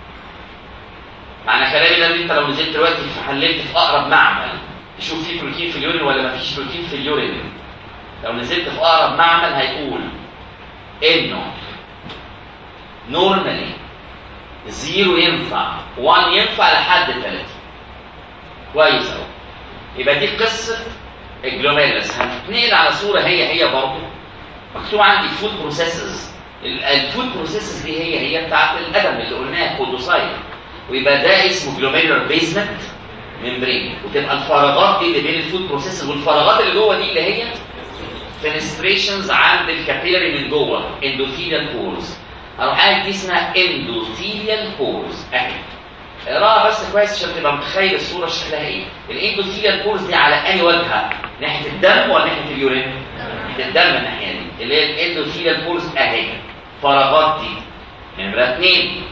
[SPEAKER 1] معنى كلامي ده ان انت لو نزلت دلوقتي حللت في اقرب معمل تشوف فيه بروتين في اليورين ولا ما فيش بروتين في اليورين لو نزلت في اقرب معمل هيقول انه نورمالي زيرو ينفع 1 ينفع لحد 3 كويس اهو يبقى دي قصه الجلوميرس هنتنقل على صوره هي هي برضه مكتوب عندي فود بروسيسز الفود بروسيسز دي هي هي بتاعت الادم اللي قلناها كودوسايد ويبقى ده اسمه جلوميرولار بيزمنت ممبرين وتبقى الفراغات دي اللي بين الفود بروسيسز والفراغات اللي جوه دي اللي هي فينستريشنز عند الكابيلاري من جوه اندوثيليال بورز اروح قايل دي اسمها اندوثيليال بورز اهي اقراها بس كويس عشان تبقى متخيل الصوره شكلها ايه الاندوثيليال بورز دي على اي وجهه ناحيه الدم ولا ناحيه اليورين ناحيه الدم الناحيه دي اللي هي الاندوثيليال بورز اهي فراغات دي نمره اثنين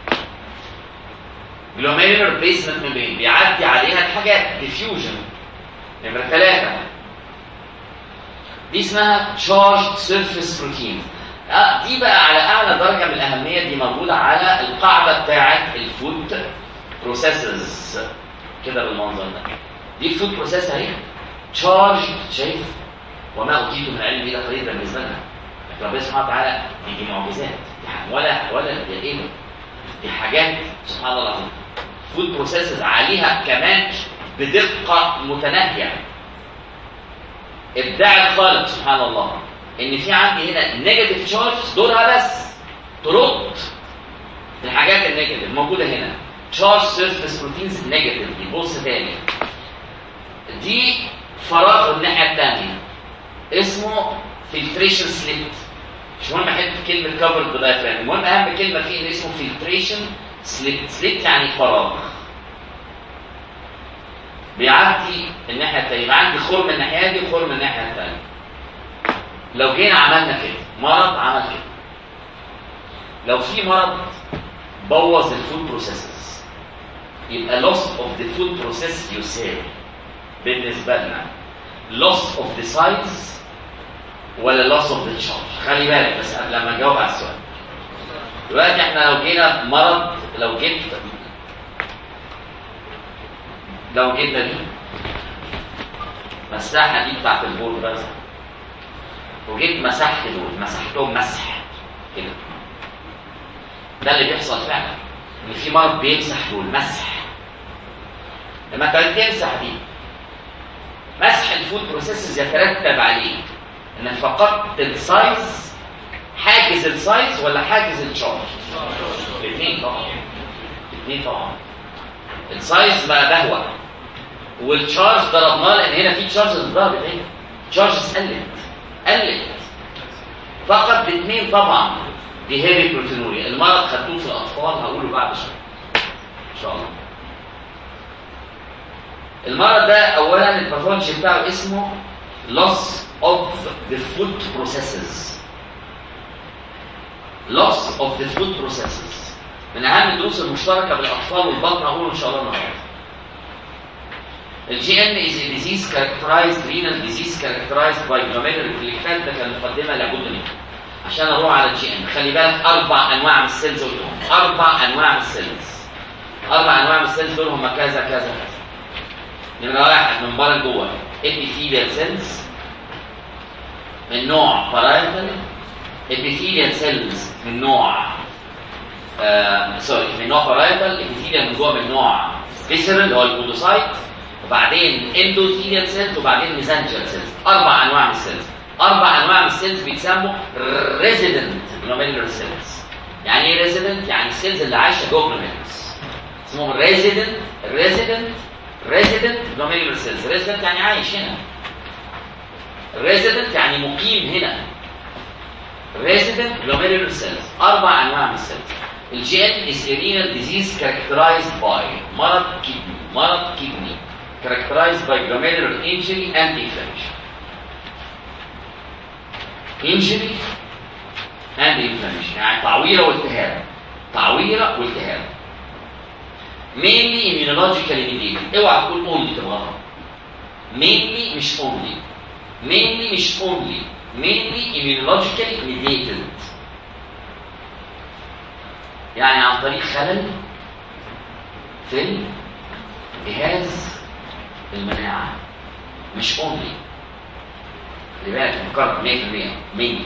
[SPEAKER 1] جلوميرولار بيسمنت ممبرين بيعدي عليها الحاجات ديفيوجن نمره ثلاثه دي اسمها تشارج سيرفيس بروتين آه دي بقى على اعلى درجه من الاهميه دي موجوده على القاعده بتاعه الفود بروسيسز كده بالمنظر ده دي الفود بروسيس اهي تشارج شايف وما اوتيتم من العلم الا قليلا بالنسبه لنا لكن ربنا سبحانه وتعالى دي, دي معجزات دي ولا ولا دي ايه دي حاجات سبحان الله العظيم فود بروسيسز عليها كمان بدقه متناهيه ابداع الخالق سبحان الله ان في عندي هنا نيجاتيف تشارج دورها بس ترد الحاجات النيجاتيف موجوده هنا تشارج سيرفيس بروتينز نيجاتيف بص تاني دي فراغ الناحيه الثانيه اسمه فلتريشن سليت مش مهم احط كلمه كفرد بدايفرام المهم اهم كلمه فيه اللي اسمه فلتريشن سليت سليت يعني فراغ بيعدي الناحيه الثانيه يبقى عندي خرم الناحيه دي وخرم الناحيه الثانيه لو جينا عملنا كده مرض عمل كده لو في مرض بوظ الفود بروسيسز يبقى loss of the food process يساوي بالنسبه لنا loss of the size ولا loss of the charge خلي بالك بس قبل ما اجاوب على السؤال دلوقتي احنا لو جينا مرض لو جيت لو جينا دي مساحه دي بتاعت البول بس وجيت مسحت دول مسحتهم مسح كده ده اللي بيحصل فعلا ان في مرض بيمسح دول مسح لما كانت تمسح دي مسح الفود بروسيسز يترتب عليه انك فقدت السايز حاجز السايز ولا حاجز الشارج الاثنين طبعا الاثنين طبعا السايز بقى بهوى والتشارج ضربناه لان هنا في تشارجز ضربت هنا تشارجز قلت قلت فقط باثنين طبعا دي هيري بروتينوريا المرض خدوه في الاطفال هقوله بعد شويه ان شاء الله المرض ده اولا الباثولوجي بتاعه اسمه loss of the food processes loss of the food processes من اهم الدروس المشتركه بالاطفال والبطن هقوله ان شاء الله النهارده الجي ان is a disease characterized renal disease characterized by glomerular اللي فات ده كان مقدمه لابد منها عشان اروح على الجي ان خلي بالك اربع انواع من السيلز قلتهم اربع انواع من السيلز اربع انواع من السيلز دول هم كذا كذا كذا نمره واحد من بره لجوه epithelial cells من نوع parietal epithelial cells من نوع آه سوري من نوع parietal epithelial من جوه من نوع visceral اللي هو البودوسايت وبعدين endothelial cells وبعدين mesangial cells اربع انواع من السيلز اربع انواع من السيلز بيتسموا resident glomerular cells يعني ايه resident يعني السيلز اللي عايشه جوه glomerulus اسمهم resident resident resident glomerular cells resident يعني عايش هنا resident يعني مقيم هنا resident glomerular cells اربع انواع من السيلز الجي ان is a renal disease characterized by مرض كدني مرض كدني characterized by glomerular injury and inflammation injury and inflammation يعني تعويره والتهاب تعويره والتهاب mainly immunologically mediated اوعى تقول only تبقى غلط mainly مش only mainly مش only mainly immunologically mediated يعني عن طريق خلل في جهاز المناعة مش only خلي بالك مكرر 100% مني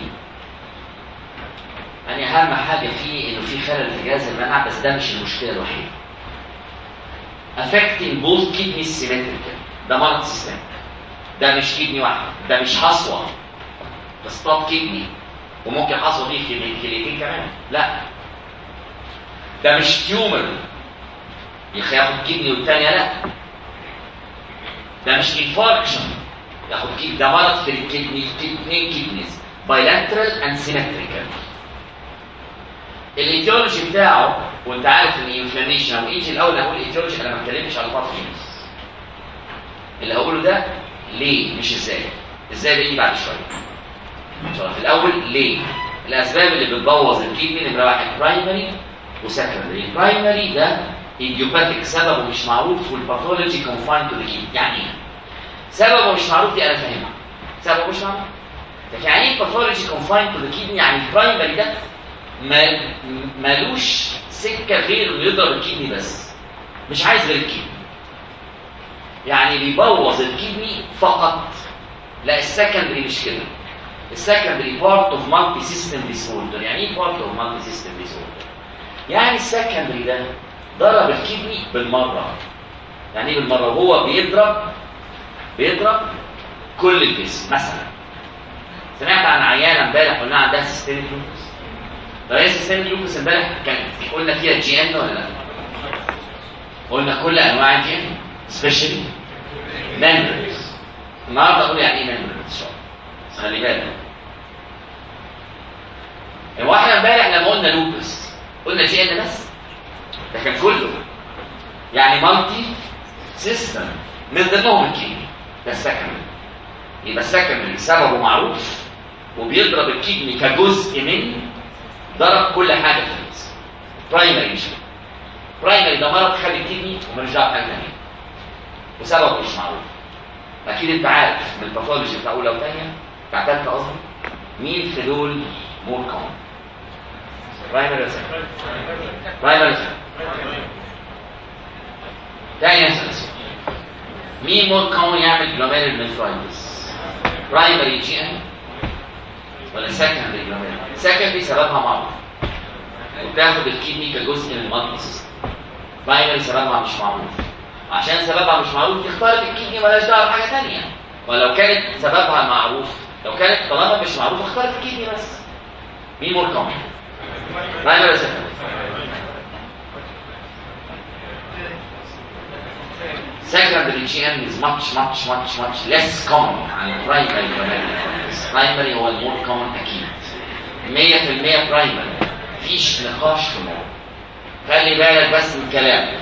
[SPEAKER 1] يعني أهم حاجة فيه إنه في خلل في جهاز المناعة بس ده مش المشكلة الوحيدة affecting both kidneys symmetrical ده مرض سيستمك ده مش كدني واحد ده مش حصوة بس طب كدني وممكن حصوة دي كليتين كمان لا ده مش تيومر ياخد كدني والتانية لا ده مش انفاركشن ياخد كدني ده مرض في الكدني في اثنين كدنيز بايلاترال اند سيمتريكال الايتيولوجي بتاعه وانت عارف ان انفلاميشن او ايجي الاول اقول ايتيولوجي انا ما اتكلمتش على الباثوجينز اللي هقوله ده ليه مش ازاي ازاي بيجي بعد شويه ان شاء الله في الاول ليه الاسباب اللي بتبوظ الكدني نمره واحد برايمري وسكندري البرايمري ده ايديوباثيك سببه مش معروف والباثولوجي كونفاين تو ذا يعني ايه سببه مش معروف دي انا فاهمها سببه مش معروف لكن يعني ايه باثولوجي كونفاين تو ذا كيدني يعني البرايمري ده ما مالوش سكه غير انه يضرب الكيدني بس مش عايز غير الكيدني يعني بيبوظ الكيدني فقط لا السكندري مش كده السكندري بارت اوف مالتي سيستم ديسوردر يعني ايه بارت اوف مالتي سيستم ديسوردر يعني السكندري ده ضرب الكدني بالمرة يعني ايه بالمرة وهو بيضرب بيضرب كل الجسم مثلا سمعت عن عيانة امبارح قلنا عندها سيستميك لوبس طب هي سيستميك لوبس امبارح كانت قلنا فيها جي ان ولا لا؟ قلنا كل انواع الجي ان سبيشالي ممبرز النهارده اقول يعني ايه ممبرز ان شاء الله خلي بالك واحنا امبارح لما قلنا لوبس قلنا جي ان بس ده كان كله يعني مالتي سيستم من ضمنهم الكيدني ده السكندري يبقى السكندري سببه معروف وبيضرب الكيدني كجزء من ضرب كل حاجه في الجسم برايمري مش برايمري ده مرض خد الكيدني ومالوش دعوه بحاجه ثانيه وسببه مش معروف اكيد انت عارف من الباثولوجي بتاع اولى وثانيه بتاع ثالثه قصدي مين في دول مور كومن برايمري ولا برايمري تاني اساس مين مور كومن يعمل جلوميرال نفرايتس برايمري جي ان ولا سكندري جلوميرال سكندري سببها معروف وبتاخد الكيدني كجزء من المالتي سيستم برايمري سببها مش معروف عشان سببها مش معروف تختار الكيدني مالهاش دعوه بحاجه ثانيه ولو كانت سببها معروف لو كانت طالما مش معروف اختارت الكيدني بس مين مور كومن برايمري ولا سكندري secondary GM is much much much much less common عن primary glomerular primary هو المور common أكيد 100% primary مفيش نقاش في الموضوع خلي بالك بس من كلامي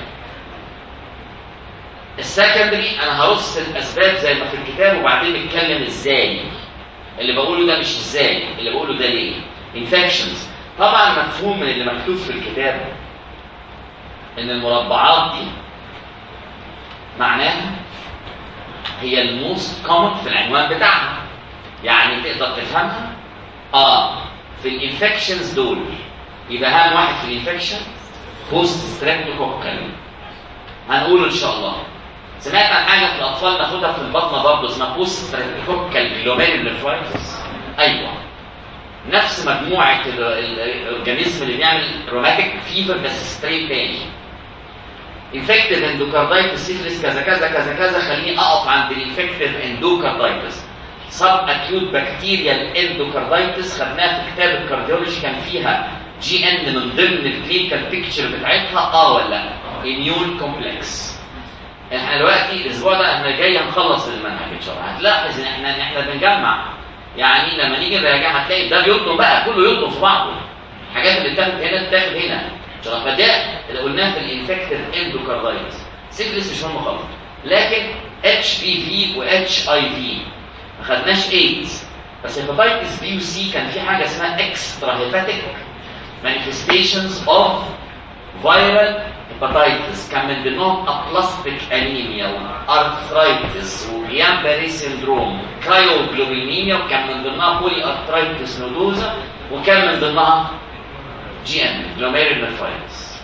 [SPEAKER 1] السكندري انا هرص الاسباب زي ما في الكتاب وبعدين نتكلم ازاي اللي بقوله ده مش ازاي اللي بقوله ده ليه انفكشنز طبعا مفهوم من اللي مكتوب في الكتاب ان المربعات دي معناها هي الموست كومن في العنوان بتاعها يعني تقدر تفهمها اه في الانفكشنز دول يبقى اهم واحد في الانفكشن بوست ستريبتوكوكال هنقوله ان شاء الله سمعت عن حاجه في الاطفال ناخدها في البطنه برضه اسمها بوست ستريبتوكوكال جلوميرولوفرايتس ايوه نفس مجموعه الاورجانيزم اللي بيعمل روماتيك فيفر بس ستريت تاني انفكتيف اندوكاردايتس سيفلس كذا كذا كذا كذا خليني اقف عند الانفكتيف اندوكاردايتس سب اكيوت بكتيريال اندوكاردايتس خدناها في كتاب الكارديولوجي كان فيها جي ان من ضمن الكلينيكال بيكتشر بتاعتها اه ولا لا اميون كومبلكس احنا دلوقتي الاسبوع ده احنا جاي هنخلص المنهج ان شاء الله هتلاحظ ان احنا ان احنا بنجمع يعني لما نيجي نراجع هتلاقي ده بيطلب بقى كله يطلب في بعضه الحاجات اللي بتاخد هنا بتاخد هنا فده اللي قلناه في الانفكتيف اندوكاردايتس سيفلس مش مهم خالص لكن اتش بي في واتش اي في ما خدناش ايدز بس هيباتيتس بي وسي كان في حاجه اسمها اكسترا هيباتيك manifestations of viral هيباتيتس كان من ضمنهم ابلاستيك انيميا وارثرايتس وجيان باري سيندروم كرايوجلوبينيميا وكان من ضمنها بولي ارثرايتس نودوزا وكان من ضمنها جي ان جلوميريل نفرايتس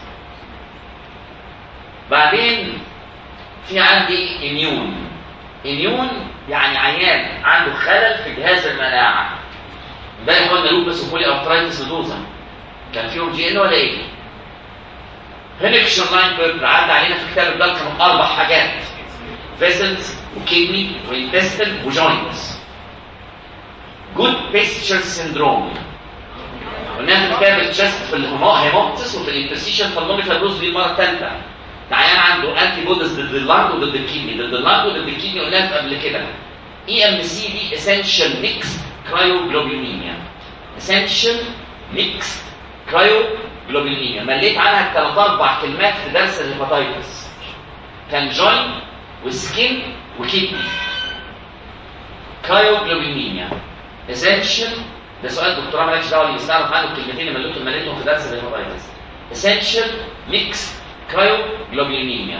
[SPEAKER 1] بعدين في عندي اميون اميون يعني عيان عنده خلل في جهاز المناعه امبارح قلنا لوبس وبولي ارثرايتس نودوزا كان فيهم جي ان ولا ايه؟ هنكشن لاين بيربر عدى علينا في كتاب الدار كانوا اربع حاجات فيسلز وكيدني وانتستل وجوينتس جود بيستشر سيندروم قلناها في كتاب الشست في الهيموبتس وفي الانتستيشن فالمونيفال روز دي المره الثالثه العيان عنده انتي بوديز ضد اللنج وضد الكيدني ضد اللنج وضد الكيدني قلناها قبل كده اي ام سي دي اسينشال ميكس كرايوجلوبينيميا اسينشال ميكس كرايوجلوبينيميا مليت عنها ثلاث اربع كلمات في درس الهيباتيتس كان جوين وسكين وكيدني كرايوجلوبينيميا اسينشال ده سؤال دكتوراه مالكش دعوه اللي يستعرف عنه الكلمتين اللي مليتهم مليتهم في درس الهيباتيتس اسينشال ميكس كرايوجلوبينيميا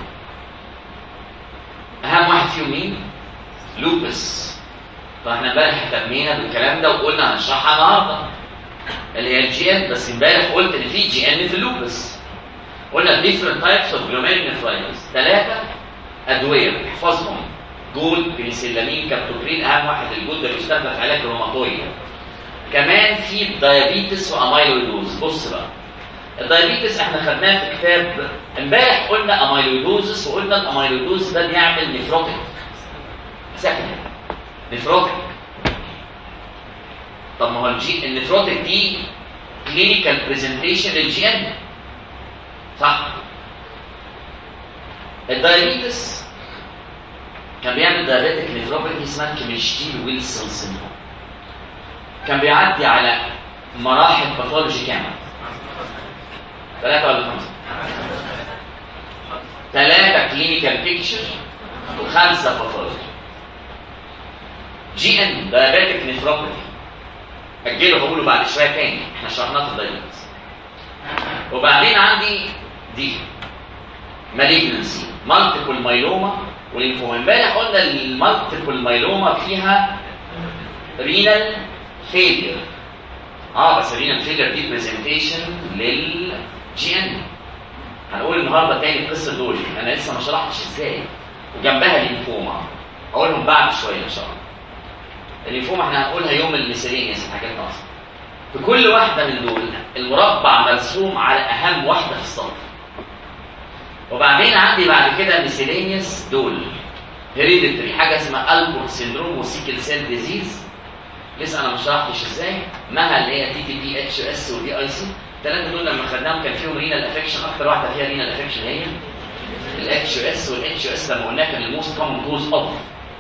[SPEAKER 1] اهم واحد فيهم مين لوبس فاحنا امبارح اهتمينا بالكلام ده وقلنا هنشرحها النهارده اللي هي الجي ان بس امبارح قلت ان في جي ان في اللوبس قلنا different types of glomerulonephritis ثلاثه ادويه احفظهم جول بنسلامين كابتوبرين اهم واحد الجول ده بيستخدم في علاج الروماتويد كمان في دايابيتس واميلويدوز بص بقى الدايابيتس احنا خدناه في كتاب امبارح قلنا اميلويدوزس وقلنا الاميلويدوز ده بيعمل نفروتيك سكند نفروتيك طب ما هو الجي النفروتيك دي كلينيكال برزنتيشن للجي ان صح الدايابيتس كان بيعمل دايابيتك نفروباثي اسمها كيميشتيل ويلسون سيندروم كان بيعدي على مراحل باثولوجي كامل ثلاثة ولا خمسة؟ ثلاثة كلينيكال بيكتشر وخمسة باثولوجي جي ان دايابيتك نفروباثي اجله هقوله بعد شويه تاني احنا شرحناه في الدايابيتس وبعدين عندي دي مالجنسي مالتيبل مايلوما والليمفوما امبارح قلنا المالتيبل مايلوما فيها رينال فيلير اه بس الرينال فيلير دي برزنتيشن للجي ان هنقول النهارده تاني القصه دول انا لسه ما شرحتش ازاي وجنبها الليمفوما هقولهم بعد شويه ان شاء الله الليمفوما احنا هنقولها يوم الميسيلينيس الحاجات اصلا في كل واحده من دول المربع مرسوم على اهم واحده في السطر وبعدين عندي بعد كده ميسيلينيس دول هيريديتري حاجه اسمها البورت سيندروم وسيكل سيل ديزيز لسه انا ما شرحتش ازاي مها اللي هي تي تي بي اتش اس ودي اي سي الثلاثه دول لما خدناهم كان فيهم رينال افكشن اكتر واحده فيها رينال افكشن هي الاتش اس والاتش اس لما قلنا كان الموست كومن كوز اوف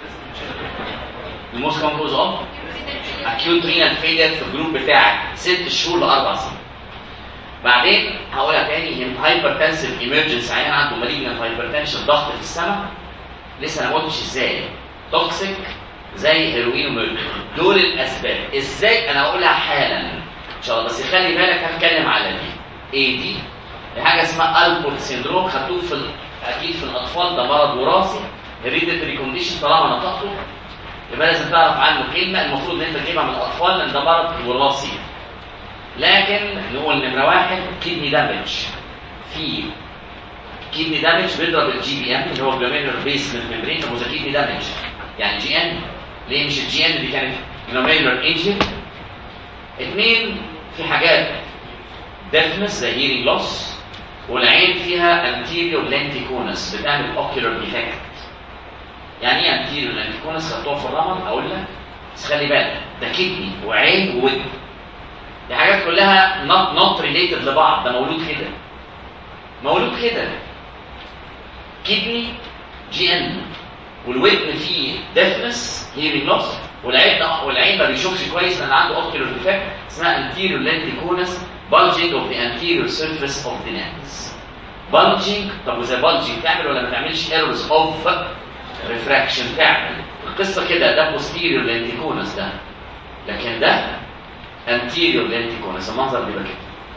[SPEAKER 1] الموست كومن كوز اوف اكيوت رينال فيلير في الجروب بتاعك ست شهور لاربع سنين بعدين هقولها تاني هايبرتنسيف ايمرجنسي عيان عنده مالجنت هايبرتنشن ضغط في السماء لسه انا ما قلتش ازاي توكسيك زي هيروين وميركوري دول الاسباب ازاي انا هقولها حالا ان شاء الله بس خلي بالك هتكلم على دي ايه دي دي حاجه اسمها البورت سيندروم خدوه في ال... اكيد في الاطفال ده مرض وراثي هيريديتري كونديشن طالما نطقته يبقى لازم تعرف عنه كلمه المفروض ان انت تجيبها من الاطفال لان ده مرض وراثي لكن نقول نمره واحد كدني دامج في كدني دامج بيضرب الجي بي ام اللي هو جلوميرولار بيسمنت ميمبرين طب وده كدني دامج يعني جي ان ليه مش الجي ان اللي كانت جلوميرولار انجن اثنين في حاجات ديفنس زي هيرنج لوس والعين فيها انتيريور لانتيكونس بتعمل اوكيولار ديفكت يعني ايه انتيريور لانتيكونس خدتوها في الرمل اقول لك بس خلي بالك ده كدني وعين وودن دي حاجات كلها not not related لبعض ده مولود كده مولود كده كدني جي ان والودن فيه ديفنس هيرنج لوس والعين والعين ما بيشوفش كويس لان عنده اوكيولار ديفكت اسمها anterior lenticonus bulging of the anterior surface of the lens bulging طب وزي bulging تعمل ولا ما تعملش errors of refraction تعمل القصه كده ده posterior lenticonus ده لكن ده anterior lenticonus المنظر بيبقى كده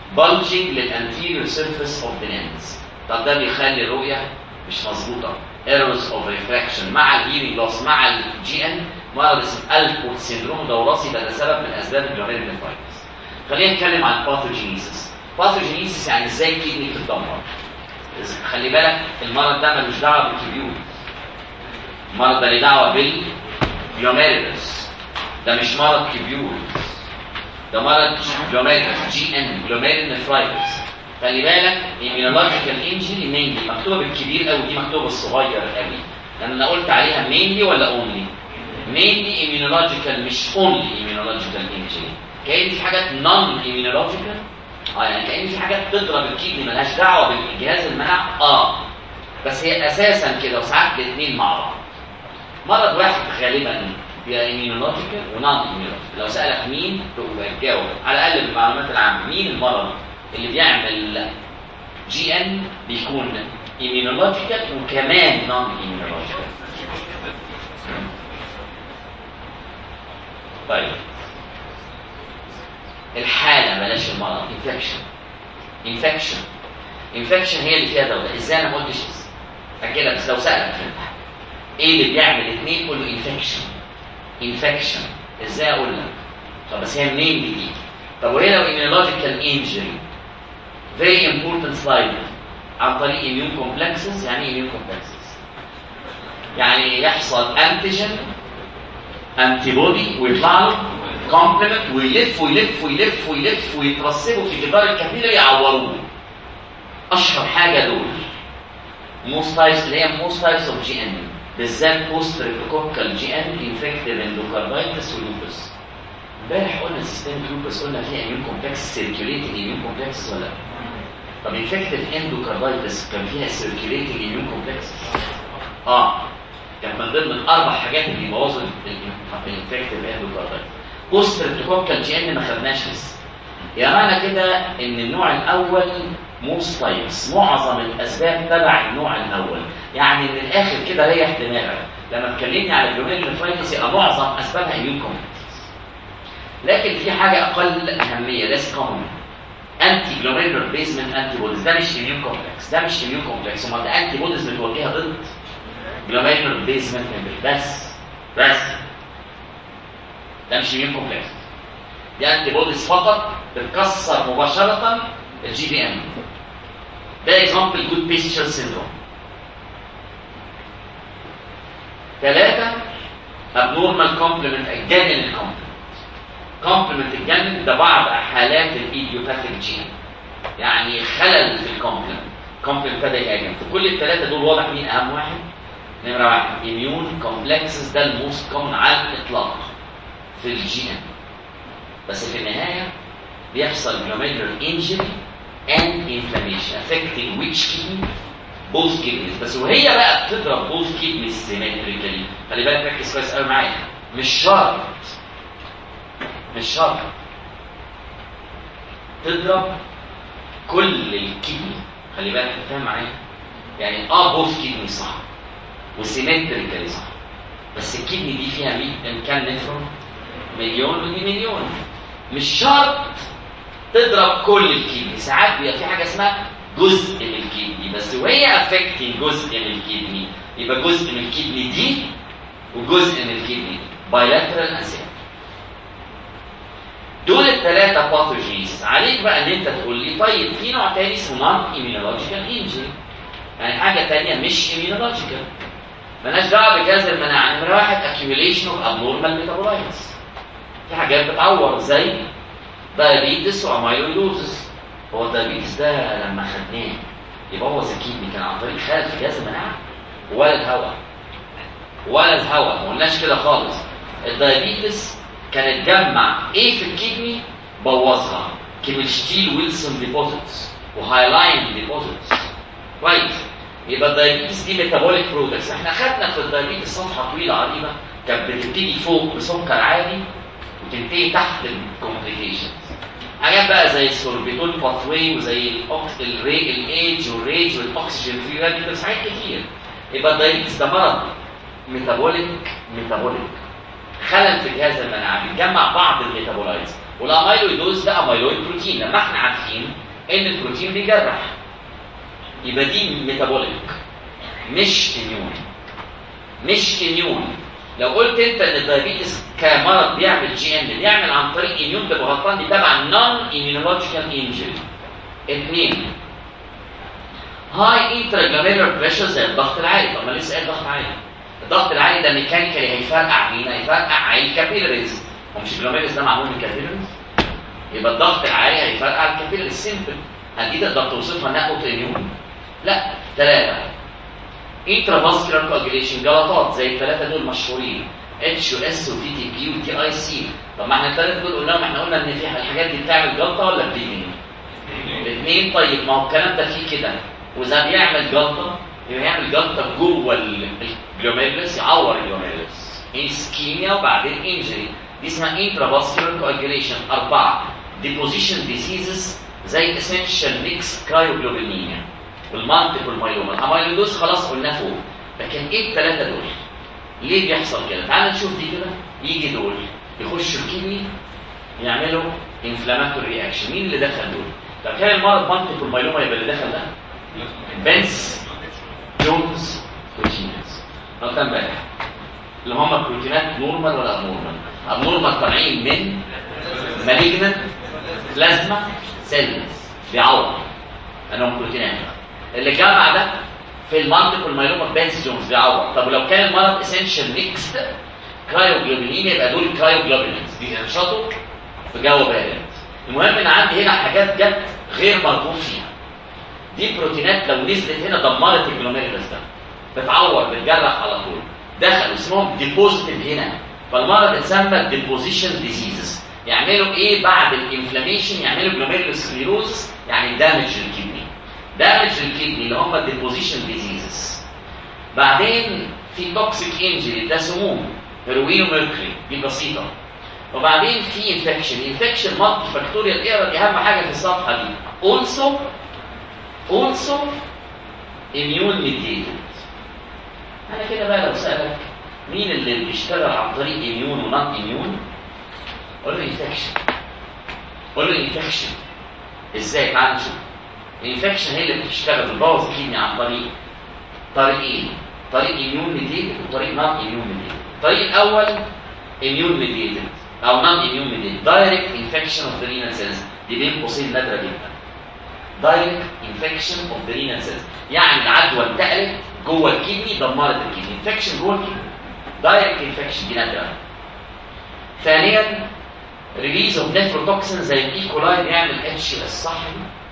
[SPEAKER 1] bulging للانتيريور سيرفيس اوف ذا لينز طب ده بيخلي الرؤيه مش مظبوطه ايرورز اوف ريفراكشن مع الهيرنج لوس مع الجي ان مرض اسمه البورت سيندروم ده وراثي ده سبب من اسباب الجلوميريل نفرايتس خلينا نتكلم عن الباثوجينيسيس باثوجينيسيس يعني ازاي الكدني بتتدمر خلي بالك المرض ده ملوش دعوه بالكبيوت المرض ده له دعوه بالجلوميريلس ده مش مرض كبيوت ده مرض جلوميريلس جي ان جلوميريل نفرايتس خلي بالك immunological injury mainly مكتوبه بالكبير قوي دي مكتوبه بالصغير قوي لان انا قلت عليها mainly ولا only mainly immunological مش only immunological injury كأن في حاجات non immunological اه يعني كأن في حاجات تضرب الكدني ملهاش دعوه بالجهاز المناعه اه بس هي اساسا كده وساعات الاثنين مع بعض مرض واحد غالبا يا immunological ونون immunological لو سألك مين تبقى تجاوب على الاقل بالمعلومات العامه مين المرض اللي بيعمل جي ان بيكون immunological وكمان non immunological طيب الحالة بلاش المرض infection infection infection هي اللي فيها دولة ازاي انا ما قلتش كده بس لو سألك في الامتحان ايه اللي بيعمل اثنين قول له infection infection ازاي اقول لك طب بس هي منين دي طب وهي لو immunological injury very important slide عن طريق immune complexes يعني ايه immune complexes يعني يحصل antigen antibody ويطلع له complement ويلف ويلف ويلف ويلف ويترسبوا في جدار الكابيلاري يعوروه اشهر حاجه دول most types اللي هي most types of GN بالذات post cryptococcal GN infected endocarditis ولوبس امبارح قلنا سيستم لوبس قلنا فيها immune complex circulating immune complex ولا لا طب infected endocarditis كان فيها circulating immune complex اه كان من ضمن الاربع حاجات اللي بيبوظوا الانفكتيف اندوكاردايتس بوست كريبتوكوكال جي ان ما خدناش لسه يا معنى كده ان النوع الاول موست تايبس معظم الاسباب تبع النوع الاول يعني من الاخر كده ريح دماغك لما تكلمني على الجلوميريل نفرايتس يبقى معظم اسبابها اميون كومبلكس لكن في حاجه اقل اهميه ليس كومن انتي جلوميريل بيزمنت انتي بوديز ده مش اميون كومبلكس ده مش اميون كومبلكس امال ده انتي بوديز متوجهه ضد جلوميريل بيزمنت بس بس ده مش اميون كومبلكس دي انتي بوديز فقط بتكسر مباشره الجي بي ام ده اكزامبل جود بيستشر سيندروم ثلاثة abnormal complement الجانب الكومبلمنت كومبلمنت الجانب ده بعض حالات الايديوباثيك جين يعني خلل في الكومبلمنت كومبلمنت ابتدى يهاجم في كل الثلاثة دول واضح مين أهم واحد نمرة واحد immune complexes ده الموست كومن على الإطلاق في الجي ام بس في النهاية بيحصل glomerular injury and inflammation affecting which kidney both kidneys بس وهي بقى بتضرب both kidneys symmetrically خلي بالك ركز كويس قوي معايا مش شرط مش شرط تضرب كل الكدني خلي بالك فاهم معايا يعني اه بوث كدني صح وسيمتريكالي صح بس الكدني دي فيها 100 كام نفرون مليون ودي مليون مش شرط تضرب كل الكدني ساعات بيبقى في حاجه اسمها جزء من الكدني بس وهي افكتنج جزء من الكدني يبقى جزء من الكدني دي وجزء من الكدني دي بايلاترال اسيد دول الثلاثه باثوجينز عليك بقى ان انت تقول لي طيب في نوع تاني اسمه نون ايميونولوجيكال انجري يعني حاجه ثانيه مش ايميونولوجيكال مالهاش دعوه بجهاز المناعه نمره واحد accumulation of abnormal metabolites في حاجات بتعور زي دايابيتس واميلويدوزس هو الدايابيتس ده لما خدناه يبوظ الكدني كان عن طريق خلل في جهاز المناعه ولا الهواء ولا الهواء ما قلناش كده خالص الدايابيتس كانت جمع ايه في الكدني بوظها كيميلشتيل ويلسون ديبوزيتس وهايلاين ديبوزيتس كويس يبقى الدايابيتس دي ميتابوليك برودكتس احنا خدنا في الدايابيتس صفحه طويله عريضه كانت بتبتدي فوق بسكر عالي وتنتهي تحت الكومبليكيشنز حاجات بقى زي السوربيتول باثوي وزي الأوكس الري الايج والريج والاكسجين فري راديكالز حاجات كتير يبقى الدايابيتس ده مرض ميتابوليك ميتابوليك خلل في جهاز المناعه بيجمع بعض الميتابولايتس والاميلويدوز ده اميلويد بروتين لما احنا عارفين ان البروتين بيجرح يبقى دي ميتابوليك مش اميون مش اميون لو قلت انت ان الدايابيتس كمرض بيعمل جي ام بيعمل عن طريق اميون تبقى غلطان دي تبع نون اميونولوجيكال انجري اثنين هاي انتراجلاميرال بريشر زي الضغط العالي طب ما لسه قايل ضغط عالي الضغط العالي ده ميكانيكالي هيفرقع مين؟ هيفرقع عين كابيلاريز هو مش الجلوميرز ده معمول من كابيلاريز يبقى الضغط العالي هيفرقع الكابيلاريز سيمبل هل دي تقدر توصفها انها اوتو اميون؟ لا ثلاثه انترافاسكولار كواجيليشن جلطات زي الثلاثه دول مشهورين اتش يو اس وتي تي بي وتي اي سي طب ما احنا الثلاثه دول قلناهم احنا قلنا ان في الحاجات دي بتعمل جلطه ولا بليدنج؟ الاثنين طيب ما هو الكلام ده فيه كده واذا بيعمل جلطه يبقى يعمل جلطه جوه الجلوميرولس يعور الجلوميرولس اسكيميا وبعدين انجري دي اسمها انترافاسكولار كواجيليشن اربعه ديبوزيشن ديزيزز زي اسينشال ميكس كرايوجلوبينيميا والمالتيبل والمايلوما الاميلودوز خلاص قلناه فوق لكن ايه الثلاثه دول ليه بيحصل كده تعال نشوف دي كده يجي دول يخشوا الكدني يعملوا انفلاماتوري رياكشن مين اللي دخل دول لو كان المرض مالتيبل والمايلوما يبقى اللي دخل ده بنس جونز بروتينز لو كان بالك اللي هم بروتينات نورمال ولا ابنورمال ابنورمال طالعين من مالجنت بلازما سيلز بيعور انهم بروتينات اللي جمع ده في المالتيبل مايلوما بنس جونز بيعور طب ولو كان المرض اسينشال ميكس كرايوجلوبينين يبقى دول كرايوجلوبينز بينشطوا في جو بارد المهم ان عندي هنا حاجات جت غير مرغوب فيها دي بروتينات لو نزلت هنا دمرت الجلوميرولس ده بتعور بتجرح على طول دخلوا اسمهم ديبوزيتيف هنا فالمرض اتسمى ديبوزيشن ديزيزز يعملوا ايه بعد الانفلاميشن يعملوا جلوميرولوسكليروز يعني دامج للكدني دامج للكدني اللي هم الديبوزيشن ديزيزز بعدين في توكسيك انجري ده سموم هيروين وميركوري دي بسيطه وبعدين في انفكشن انفكشن مالتي فاكتوريال ايرور دي اهم حاجه في الصفحه دي also also immune mediated انا كده بقى لو سالك مين اللي بيشتغل عن طريق اميون ونون اميون قول له انفكشن قول له انفكشن ازاي تعال نشوف الانفكشن هي اللي بتشتغل بتبوظ الكيميا عن طريق طريقين طريق اميون ميديتد وطريق نون اميون ميديتد الطريق الاول اميون ميديتد او نون اميون ميديتد دايركت انفكشن اوف ذا رينال سيلز دي بين قوسين نادره جدا دايركت انفكشن اوف ذا رينال سيلز يعني العدوى انتقلت جوه الكدني دمرت الكدني انفكشن جوه الكدني دايركت انفكشن دي نادره ثانيا ريليز اوف نيفروتوكسين زي الايكولاي بيعمل اتش اس صح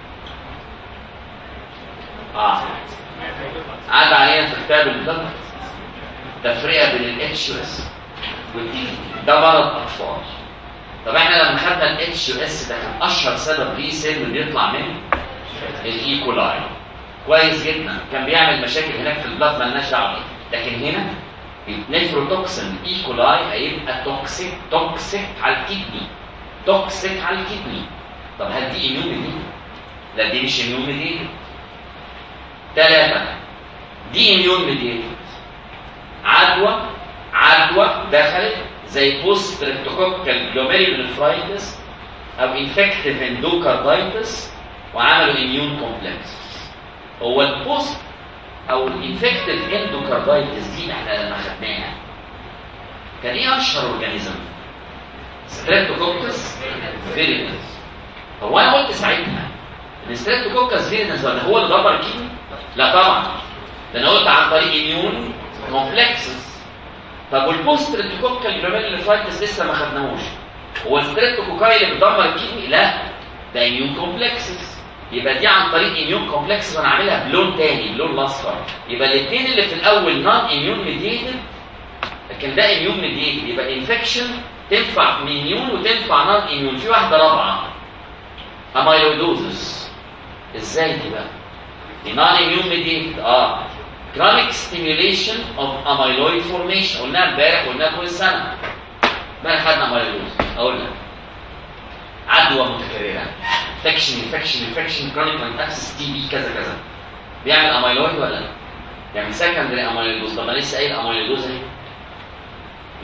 [SPEAKER 1] اه عدى علينا في كتاب الدم تفرقه بين الاتش اس والدي ده مرض اطفال طب احنا لما خدنا الاتش اس ده كان اشهر سبب ليه سيل بيطلع منه الايكولاي كويس جدا كان بيعمل مشاكل هناك في البلاد مالناش دعوه بيه لكن هنا النيفروتوكسين ايكولاي هيبقى توكسيك توكسيك على الكدني توكسيك على الكدني طب هل دي اميونيتي؟ لا دي مش اميونيتي ثلاثة دي اميون ميديتد عدوى عدوى دخلت زي بوست تريبتوكوكال جلوميريولوفرايتس او انفكتيف اندوكاردايتس وعملوا اميون كومبلكس هو البوست او الانفكتيف اندوكاردايتس دي احنا لما خدناها كان ايه اشهر اورجانيزم؟ ستريبتوكوكس فيرينس هو انا قلت ساعتها ان ستريبتوكوكس فيرينس ده هو اللي دمر الكيمو؟ لا طبعا ده انا قلت عن طريق اميون كومبلكسز طب والبوست ستريبتوكوكال جلوميرولوفرايتس لسه ما خدناهوش هو الستريبتوكوكاي اللي بتدمر الكيمي؟ لا ده اميون كومبلكسز يبقى دي عن طريق اميون كومبلكس وانا عاملها بلون تاني بلون الاصفر يبقى الاثنين اللي في الاول نون اميون ميديتد لكن ده اميون ميديتد يبقى انفكشن تنفع من اميون وتنفع نون اميون في واحده رابعه اميلويدوزس ازاي دي بقى؟ دي نون اميون ميديتد اه chronic stimulation of amyloid formation قلناها امبارح قلناها كل سنه امبارح خدنا اميلويدوز اقول لك عدوى متكرره انفكشن انفكشن انفكشن كرونيك انفكسس تي بي كذا كذا بيعمل اميلويد ولا لا؟ بيعمل سكندري اميلويدوز طب ما لسه قايل اميلويدوز اهي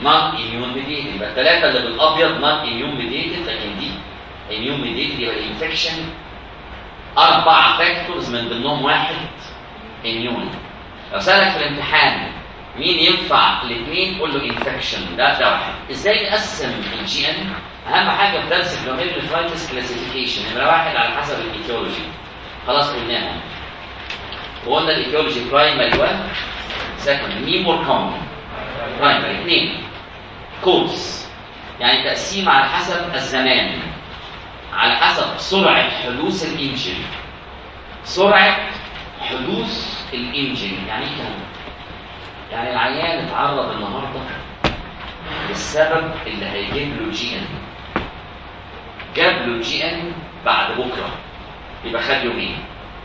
[SPEAKER 1] نون اميون ميديتد يبقى الثلاثه اللي بالابيض نون اميون ميديتد لكن دي اميون ميديتد يبقى الانفكشن اربع فاكتورز من ضمنهم واحد اميون لو سالك في الامتحان مين ينفع الاثنين قول له انفكشن ده ده واحد ازاي نقسم الجي ان اهم حاجه في درس الجلوميرولوفايتس كلاسيفيكيشن نمره واحد على حسب الايتيولوجي خلاص قلناها وقلنا الايتيولوجي برايمري 1 سكند مين مور كومن برايمري اثنين كوز يعني تقسيم على حسب الزمان على حسب سرعه حدوث الانجري سرعه حدوث الانجري يعني ايه الكلام ده؟ يعني العيان اتعرض النهارده للسبب اللي هيجيب له جي ان جاب له جي ان بعد بكره يبقى خد يومين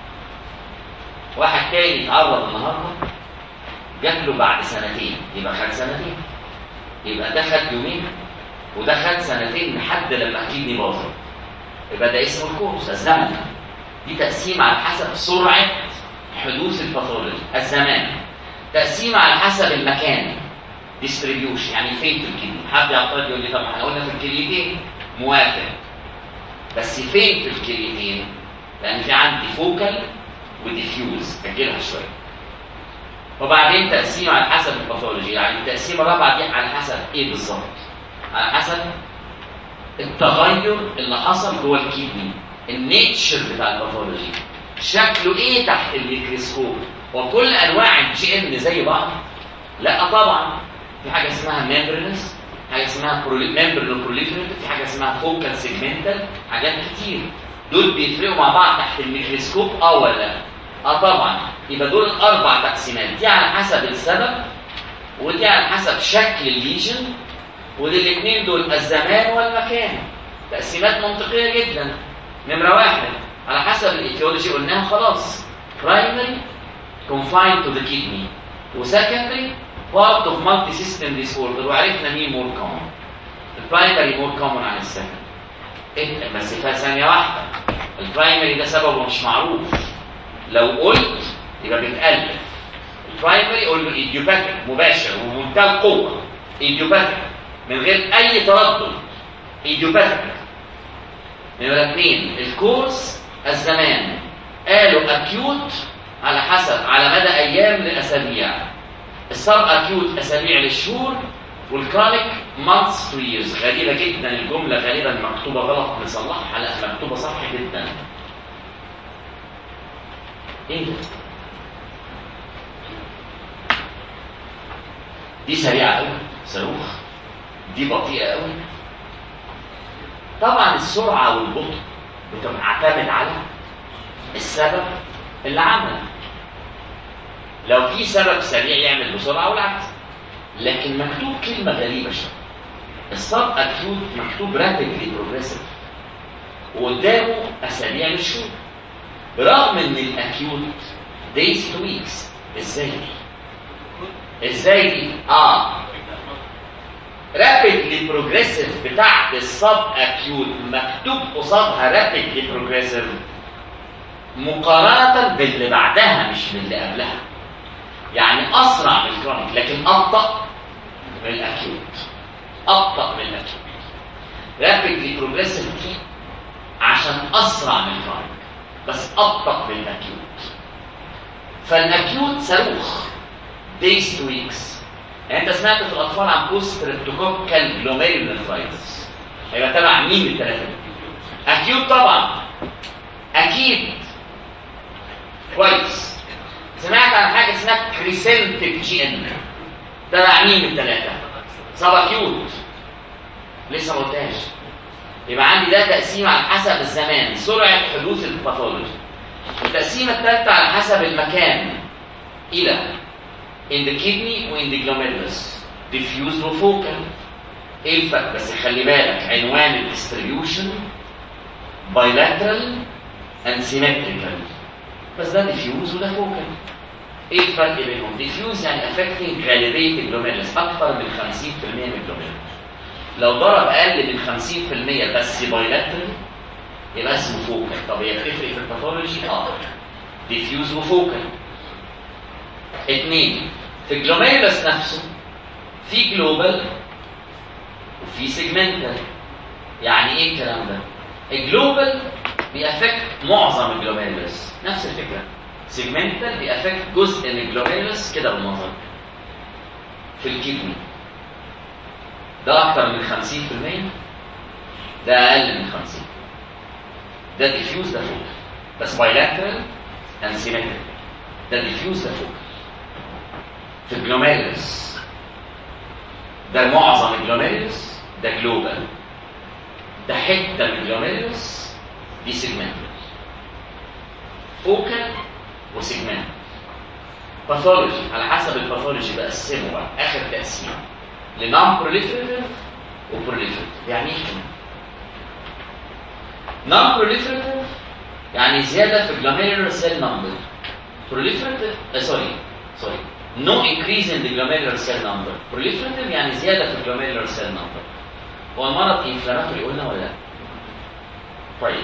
[SPEAKER 1] واحد تاني اتعرض النهارده جات له بعد سنتين يبقى خد سنتين يبقى ده خد يومين وده خد سنتين لحد لما الكدني باظت يبقى ده اسمه الكورس الزمن دي تقسيم على حسب سرعه حدوث الباثولوجي الزمان تقسيم على حسب المكان ديستريبيوشن يعني فين في الكليه حد يعترض يقول لي طب احنا قلنا في الكليتين موافق بس فين في الكليتين لان في عندي فوكال وديفيوز اجلها شويه وبعدين تقسيم على حسب الباثولوجي يعني التقسيمه الرابعه دي على حسب ايه بالظبط على حسب التغير اللي حصل جوه الكدني النيتشر بتاع الباثولوجي شكله ايه تحت الميكروسكوب وكل انواع الجي ان زي بعض لا طبعا في حاجه اسمها ميمبرنس حاجه اسمها ميمبرن بروليفريتيف في حاجه اسمها فوكال سيجمنتال حاجات كتير دول بيفرقوا مع بعض تحت الميكروسكوب اه ولا لا اه طبعا يبقى دول اربع تقسيمات دي على حسب السبب ودي على حسب شكل الليجن ودي الاثنين دول الزمان والمكان تقسيمات منطقيه جدا نمره واحد على حسب الايتيولوجي قلناها خلاص primary confined to the kidney وسكندري part of multi system disorder وعرفنا مين مور كومن البرايمري مور كومن عن السكندري إيه بس فيها ثانيه واحده البرايمري ده سببه مش معروف لو قلت يبقى بتألف البرايمري قول له ايديوباثيك مباشر وبمنتهى القوه ايديوباثيك من غير اي تردد ايديوباثيك نمرة اثنين الكورس الزمان قالوا اكيوت على حسب على مدى ايام لاسابيع السب اكيوت اسابيع للشهور والكرونيك مانثس تو ييرز غريبه جدا الجمله غالبا مكتوبه غلط نصلحها لا مكتوبه صح جدا ايه ده؟ دي سريعه قوي صاروخ دي بطيئه قوي طبعا السرعه والبطء بتعتمد على السبب اللي عمل لو في سبب سريع يعمل بسرعه والعكس لكن مكتوب كلمه غريبه شويه السب اكيوت مكتوب رابيدلي بروجريسيف وقدامه اسابيع للشهور برغم ان الاكيوت دايز تو ويكس ازاي دي؟ ازاي دي؟ اه رابيدلي بروجريسيف بتاعت السب اكيوت مكتوب قصادها رابيدلي بروجريسيف مقارنة باللي بعدها مش باللي قبلها يعني أسرع من الكرونيك لكن أبطأ من الأكيوت أبطأ من الأكيوت رابيدلي بروجريسيف دي عشان أسرع من الكرونيك بس أبطأ من الأكيوت فالأكيوت صاروخ دايز تو ويكس يعني أنت سمعت في الأطفال عن بوست ستريبتوكوكال جلوميرولوفرايتس هيبقى تبع مين الثلاثة دول؟ أكيوت طبعا أكيد كويس سمعت عن حاجه اسمها كريسنتك جي ان تبع مين الثلاثه سب اكيوت لسه ما قلتهاش يبقى عندي ده تقسيم على حسب الزمان سرعه حدوث الباثولوجي التقسيمه الثالثه على حسب المكان الى in the kidney و in the glomerulus diffuse وفوكال ايه الفرق بس خلي بالك عنوان الديستريبيوشن bilateral and symmetrical بس ده ديفيوز وده فوكال ايه الفرق بينهم ديفيوز يعني افكتنج غالبيه الجلوميرلس اكثر من 50% من الجلوميرلس لو ضرب اقل من 50% بس بايلاترال يبقى اسمه فوكال طب هي بتفرق في الباثولوجي اه ديفيوز وفوكال اثنين في الجلوميرلس نفسه في جلوبال وفي سيجمنتال يعني ايه الكلام ده الجلوبال بيأفكت معظم الجلوميرولس نفس الفكره سيجمنتال بيأفكت جزء من الجلوميرولس كده بالمنظر في الكدني ده اكتر من 50% ده اقل من 50 ده ديفيوز ده فوق بس بايلاترال اند سيمتريك ده ديفيوز ده فوق في الجلوميرولس ده معظم الجلوميرولس ده جلوبال ده حته من الجلوميرولس دي سيجمنتال فوكال وسيجمنتال باثولوجي على حسب الباثولوجي بقسمه بقى اخر تقسيم لنون بروليفريتيف وبروليفريتيف يعني ايه كده؟ نون بروليفريتيف يعني زياده في الجلوميرولار سيل نمبر proliferative uh, sorry sorry no increase in the glomerular cell number proliferative يعني زيادة في glomerular cell number هو المرض inflammatory قلنا ولا لا؟ طيب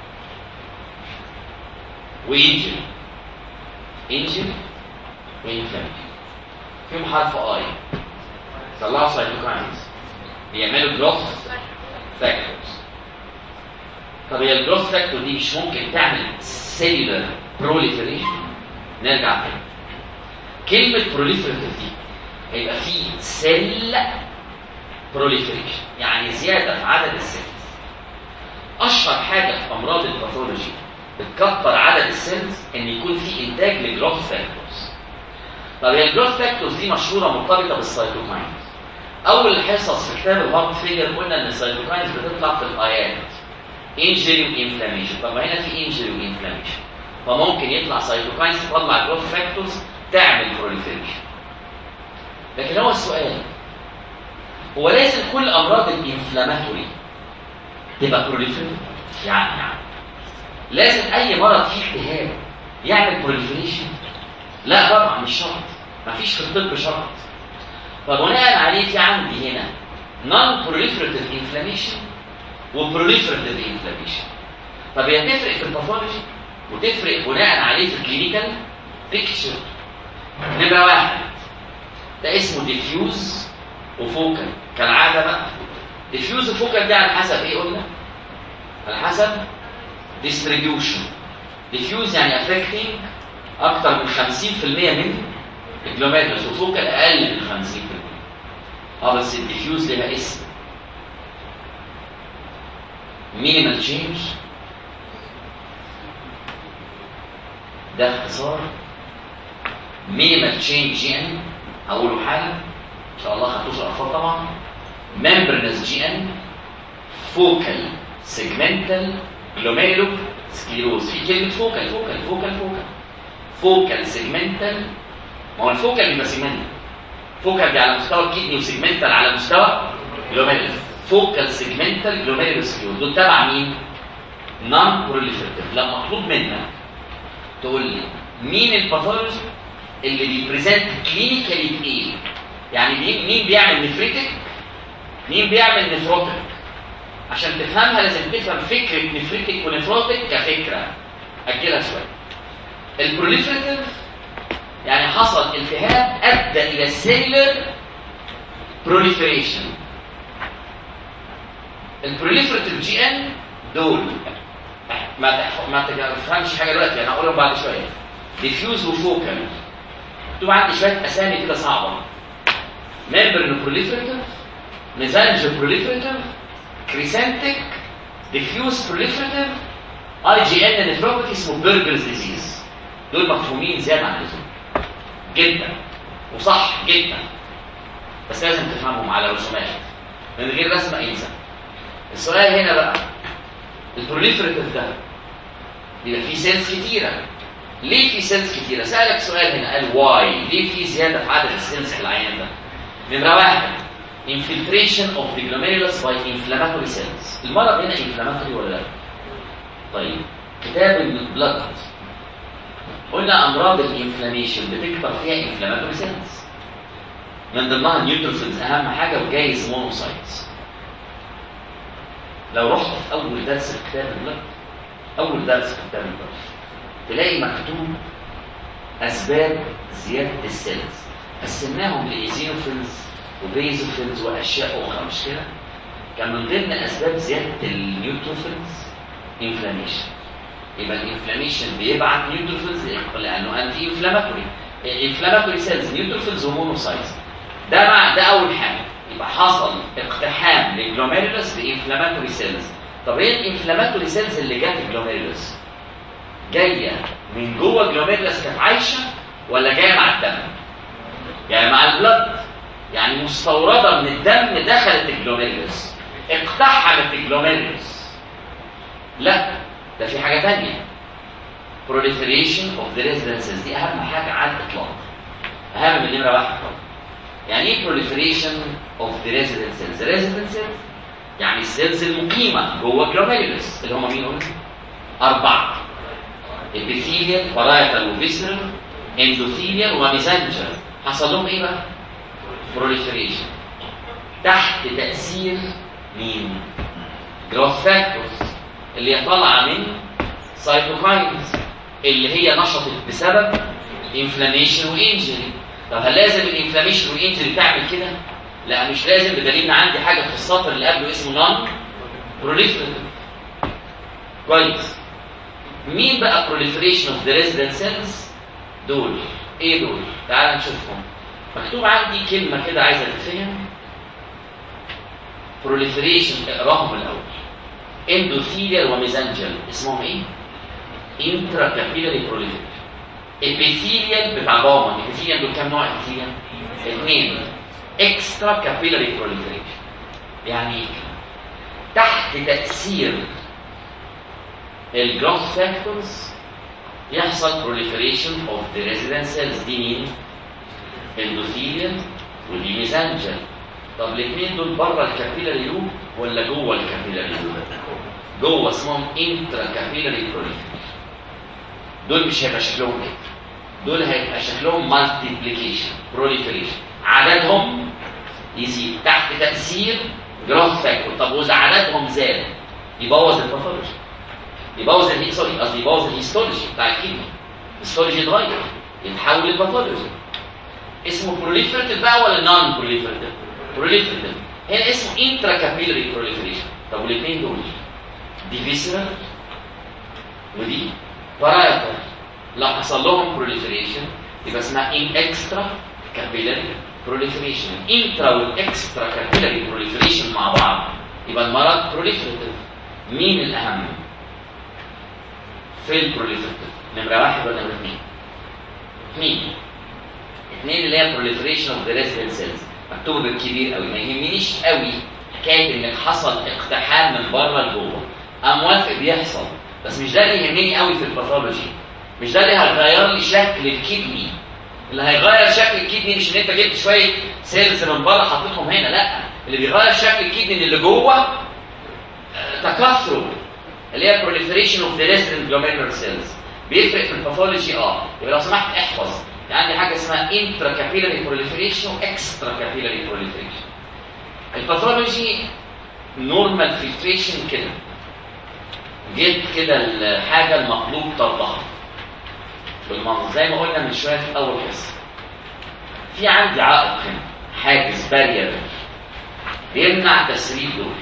[SPEAKER 1] وانجل انجل وانفلاماتوري فيهم حرف اي طلعوا سايتوكاينز بيعملوا جروث فاكتورز طب هي الجروث فاكتور دي مش ممكن تعمل سيلولر بروليفريشن نرجع تاني كلمة بروليفريتيف دي هيبقى فيه سيل بروليفريشن يعني زيادة في عدد السيلز أشهر حاجة في أمراض الباثولوجي بتكتر عدد السيلز إن يكون في إنتاج لجروث فاكتورز طب هي الجروث فاكتورز دي مشهورة مرتبطة بالسيتوكاينز أول حصص في كتاب الهارت فيلير قلنا إن السيتوكاينز بتطلع في الآيات انجري وانفلاميشن طب ما هنا في انجري وانفلاميشن فممكن يطلع سيتوكاينز تطلع جروث فاكتورز تعمل بروليفريشن لكن هو السؤال هو لازم كل امراض الانفلاماتوري تبقى بروليفريشن يعني يعني لازم اي مرض فيه التهاب يعمل بروليفريشن لا طبعا مش شرط مفيش في الطب شرط فبناء عليه في عندي هنا نون بروليفريتيف انفلاميشن وبروليفريتيف انفلاميشن طب هي تفرق في الباثولوجي وتفرق بناء عليه في الكلينيكال بيكتشر نمرة واحد ده اسمه ديفيوز وفوكال كالعادة بقى ديفيوز وفوكال ده على حسب ايه قلنا؟ على حسب ديستريبيوشن ديفيوز يعني افكتنج اكتر من 50% من الجلوميرولس وفوكال اقل من 50% اه بس الديفيوز لها اسم مينيمال تشينج ده اختصار مينيمال تشينج جي ان هقوله حالا ان شاء الله خدتوش الاطفال طبعا ممبرنس جي ان فوكال سيجمنتال جلوميرولو سكليروز في كلمه فوكال فوكال فوكال فوكال فوكال سيجمنتال ما هو الفوكال بيبقى سيجمنتال فوكال دي على مستوى الكدني وسيجمنتال على مستوى جلوميرولو فوكال سيجمنتال جلوميرولو سكليروز دول تبع مين؟ نون بروليفرتيف لا مطلوب منك تقول لي مين الباثولوجي اللي بيبريزنت كلينيكالي بايه؟ يعني مين مين بيعمل نفريتك؟ مين بيعمل نفروتك؟ عشان تفهمها لازم تفهم فكره نفريتك ونفروتك كفكره. اجلها شويه. البروليفريتيف يعني حصل التهاب ادى الى السيلر بروليفريشن. البروليفريتيف جي ان دول ما تحف... ما تفهمش حاجه دلوقتي انا هقولهم بعد شويه ديفيوز وفوكال مكتوب عندي شويه اسامي كده صعبه ممبر بروليفريتيف ميزانج بروليفريتيف كريسنتيك ديفيوز بروليفريتيف اي جي ان نفروباثي اسمه بيرجرز ديزيز دول مفهومين زياده عن اللزوم جدا وصح جدا بس لازم تفهمهم على رسومات من غير رسمه انسى السؤال هنا بقى البروليفريتيف ده بيبقى فيه سيلز كتيره ليه في سيلز كتيره سالك سؤال هنا قال واي ليه في زياده في عدد السيلز في العيان ده نمره واحد infiltration of the glomerulus by inflammatory cells المرض هنا inflammatory ولا لا طيب كتاب البلاد قلنا امراض الانفلاميشن بتكتر فيها inflammatory cells من ضمنها النيوتروفيلز اهم حاجه وجايز مونوسايتس لو رحت في اول درس في كتاب البلد اول درس في كتاب البلد تلاقي مكتوب اسباب زياده السيلز قسمناهم لايزينوفيلز وبيزوفيلز واشياء اخرى مش كده كان من ضمن اسباب زياده النيوتروفيلز انفلاميشن يبقى الانفلاميشن بيبعت نيوتروفيلز لانه انتي انفلاماتوري انفلاماتوري سيلز نيوتروفيلز ومونوسايتس ده مع ده اول حاجه يبقى حصل اقتحام للجلوميرولس بانفلاماتوري سيلز طب ايه الانفلاماتوري سيلز اللي جت الجلوميرولس جايه من جوه الجلوميرولس كانت عايشه ولا جايه مع الدم يعني مع البلد يعني مستورده من الدم دخلت الجلوميرولس اقتحمت الجلوميرولس لا ده في حاجه ثانيه proliferation of the residences دي اهم حاجه على الاطلاق اهم من نمره واحد يعني ايه proliferation of the resident cells resident cells يعني السيلز المقيمه جوه الجلوميرولس اللي هم مين قلنا اربعه epithelial parietal وفيسرال endothelial وميزانجر حصل لهم ايه بقى proliferation تحت تاثير مين growth factors اللي هي طالعه من سايتوكاينز اللي هي نشطت بسبب انفلاميشن وانجري طب هل لازم الانفلاميشن والانجري تعمل كده لا مش لازم بدليل ان عندي حاجه في السطر اللي قبله اسمه نون بروليفريتيف كويس مين بقى proliferation of the resident cells دول ايه دول تعال نشوفهم مكتوب عندي كلمه كده عايزه تتفهم proliferation اقراهم الاول اندوثيليال وميزانجل اسمهم ايه انترا كابيلاري proliferation ابيثيليال بتاع باومان ابيثيليال دول كام نوع ابيثيليال اثنين اكسترا كابيلاري proliferation يعني ايه تحت تاثير الجروث فاكتورز يحصل proliferation of the resident cells دي مين اندوثيليال ودي ميزانجل طب الاثنين دول بره الكابيلاري لوب ولا جوه الكابيلاري لوب جوه اسمهم انترا كابيلاري proliferation دول مش هيبقى شكلهم كده دول هيبقى شكلهم مالتيبليكيشن بروليفريشن عددهم يزيد تحت تاثير جروث فاكتور طب واذا عددهم زاد يبوظ الباثولوجي يبوظ الهي سوري قصدي يبوظ الهيستولوجي بتاع الكيمياء الهيستولوجي يتغير يتحول للباثولوجي اسمه بروليفريتيف بقى ولا نون بروليفريتيف بروليفريتيف هنا اسمه انترا كابيلاري بروليفريشن طب والاثنين دول دي فيسرال ودي بارايتال لو حصل لهم بروليفريشن يبقى اسمها ان اكسترا كابيلاري بروليفريشن انترا والاكسترا كابيلاري بروليفريشن مع بعض يبقى المرض بروليفريتيف مين الاهم في البروليفريتيف نمره واحد ولا نمره اثنين اثنين اثنين اللي هي proliferation of the resident cells مكتوب بالكبير قوي ما يهمنيش قوي حكايه ان حصل اقتحام من بره لجوه انا موافق بيحصل بس مش ده اللي يهمني قوي في الباثولوجي مش ده اللي هيغير لي شكل الكدني اللي هيغير شكل الكدني مش ان انت جبت شويه سيلز من بره حطيتهم هنا لا اللي بيغير شكل الكدني اللي جوه تكاثره اللي هي proliferation of the resident glomerular cells بيفرق في الباثولوجي اه يبقى لو سمحت احفظ عندي حاجه اسمها انترا كابيلاري بروليفريشن واكسترا كابيلاري بروليفريشن الباثولوجي نورمال فلتريشن كده جبت كده الحاجه المطلوب طردها بالمنظر زي ما قلنا من شويه في اول حصه في عندي عائق هنا حاجز بارير بيمنع تسريب دول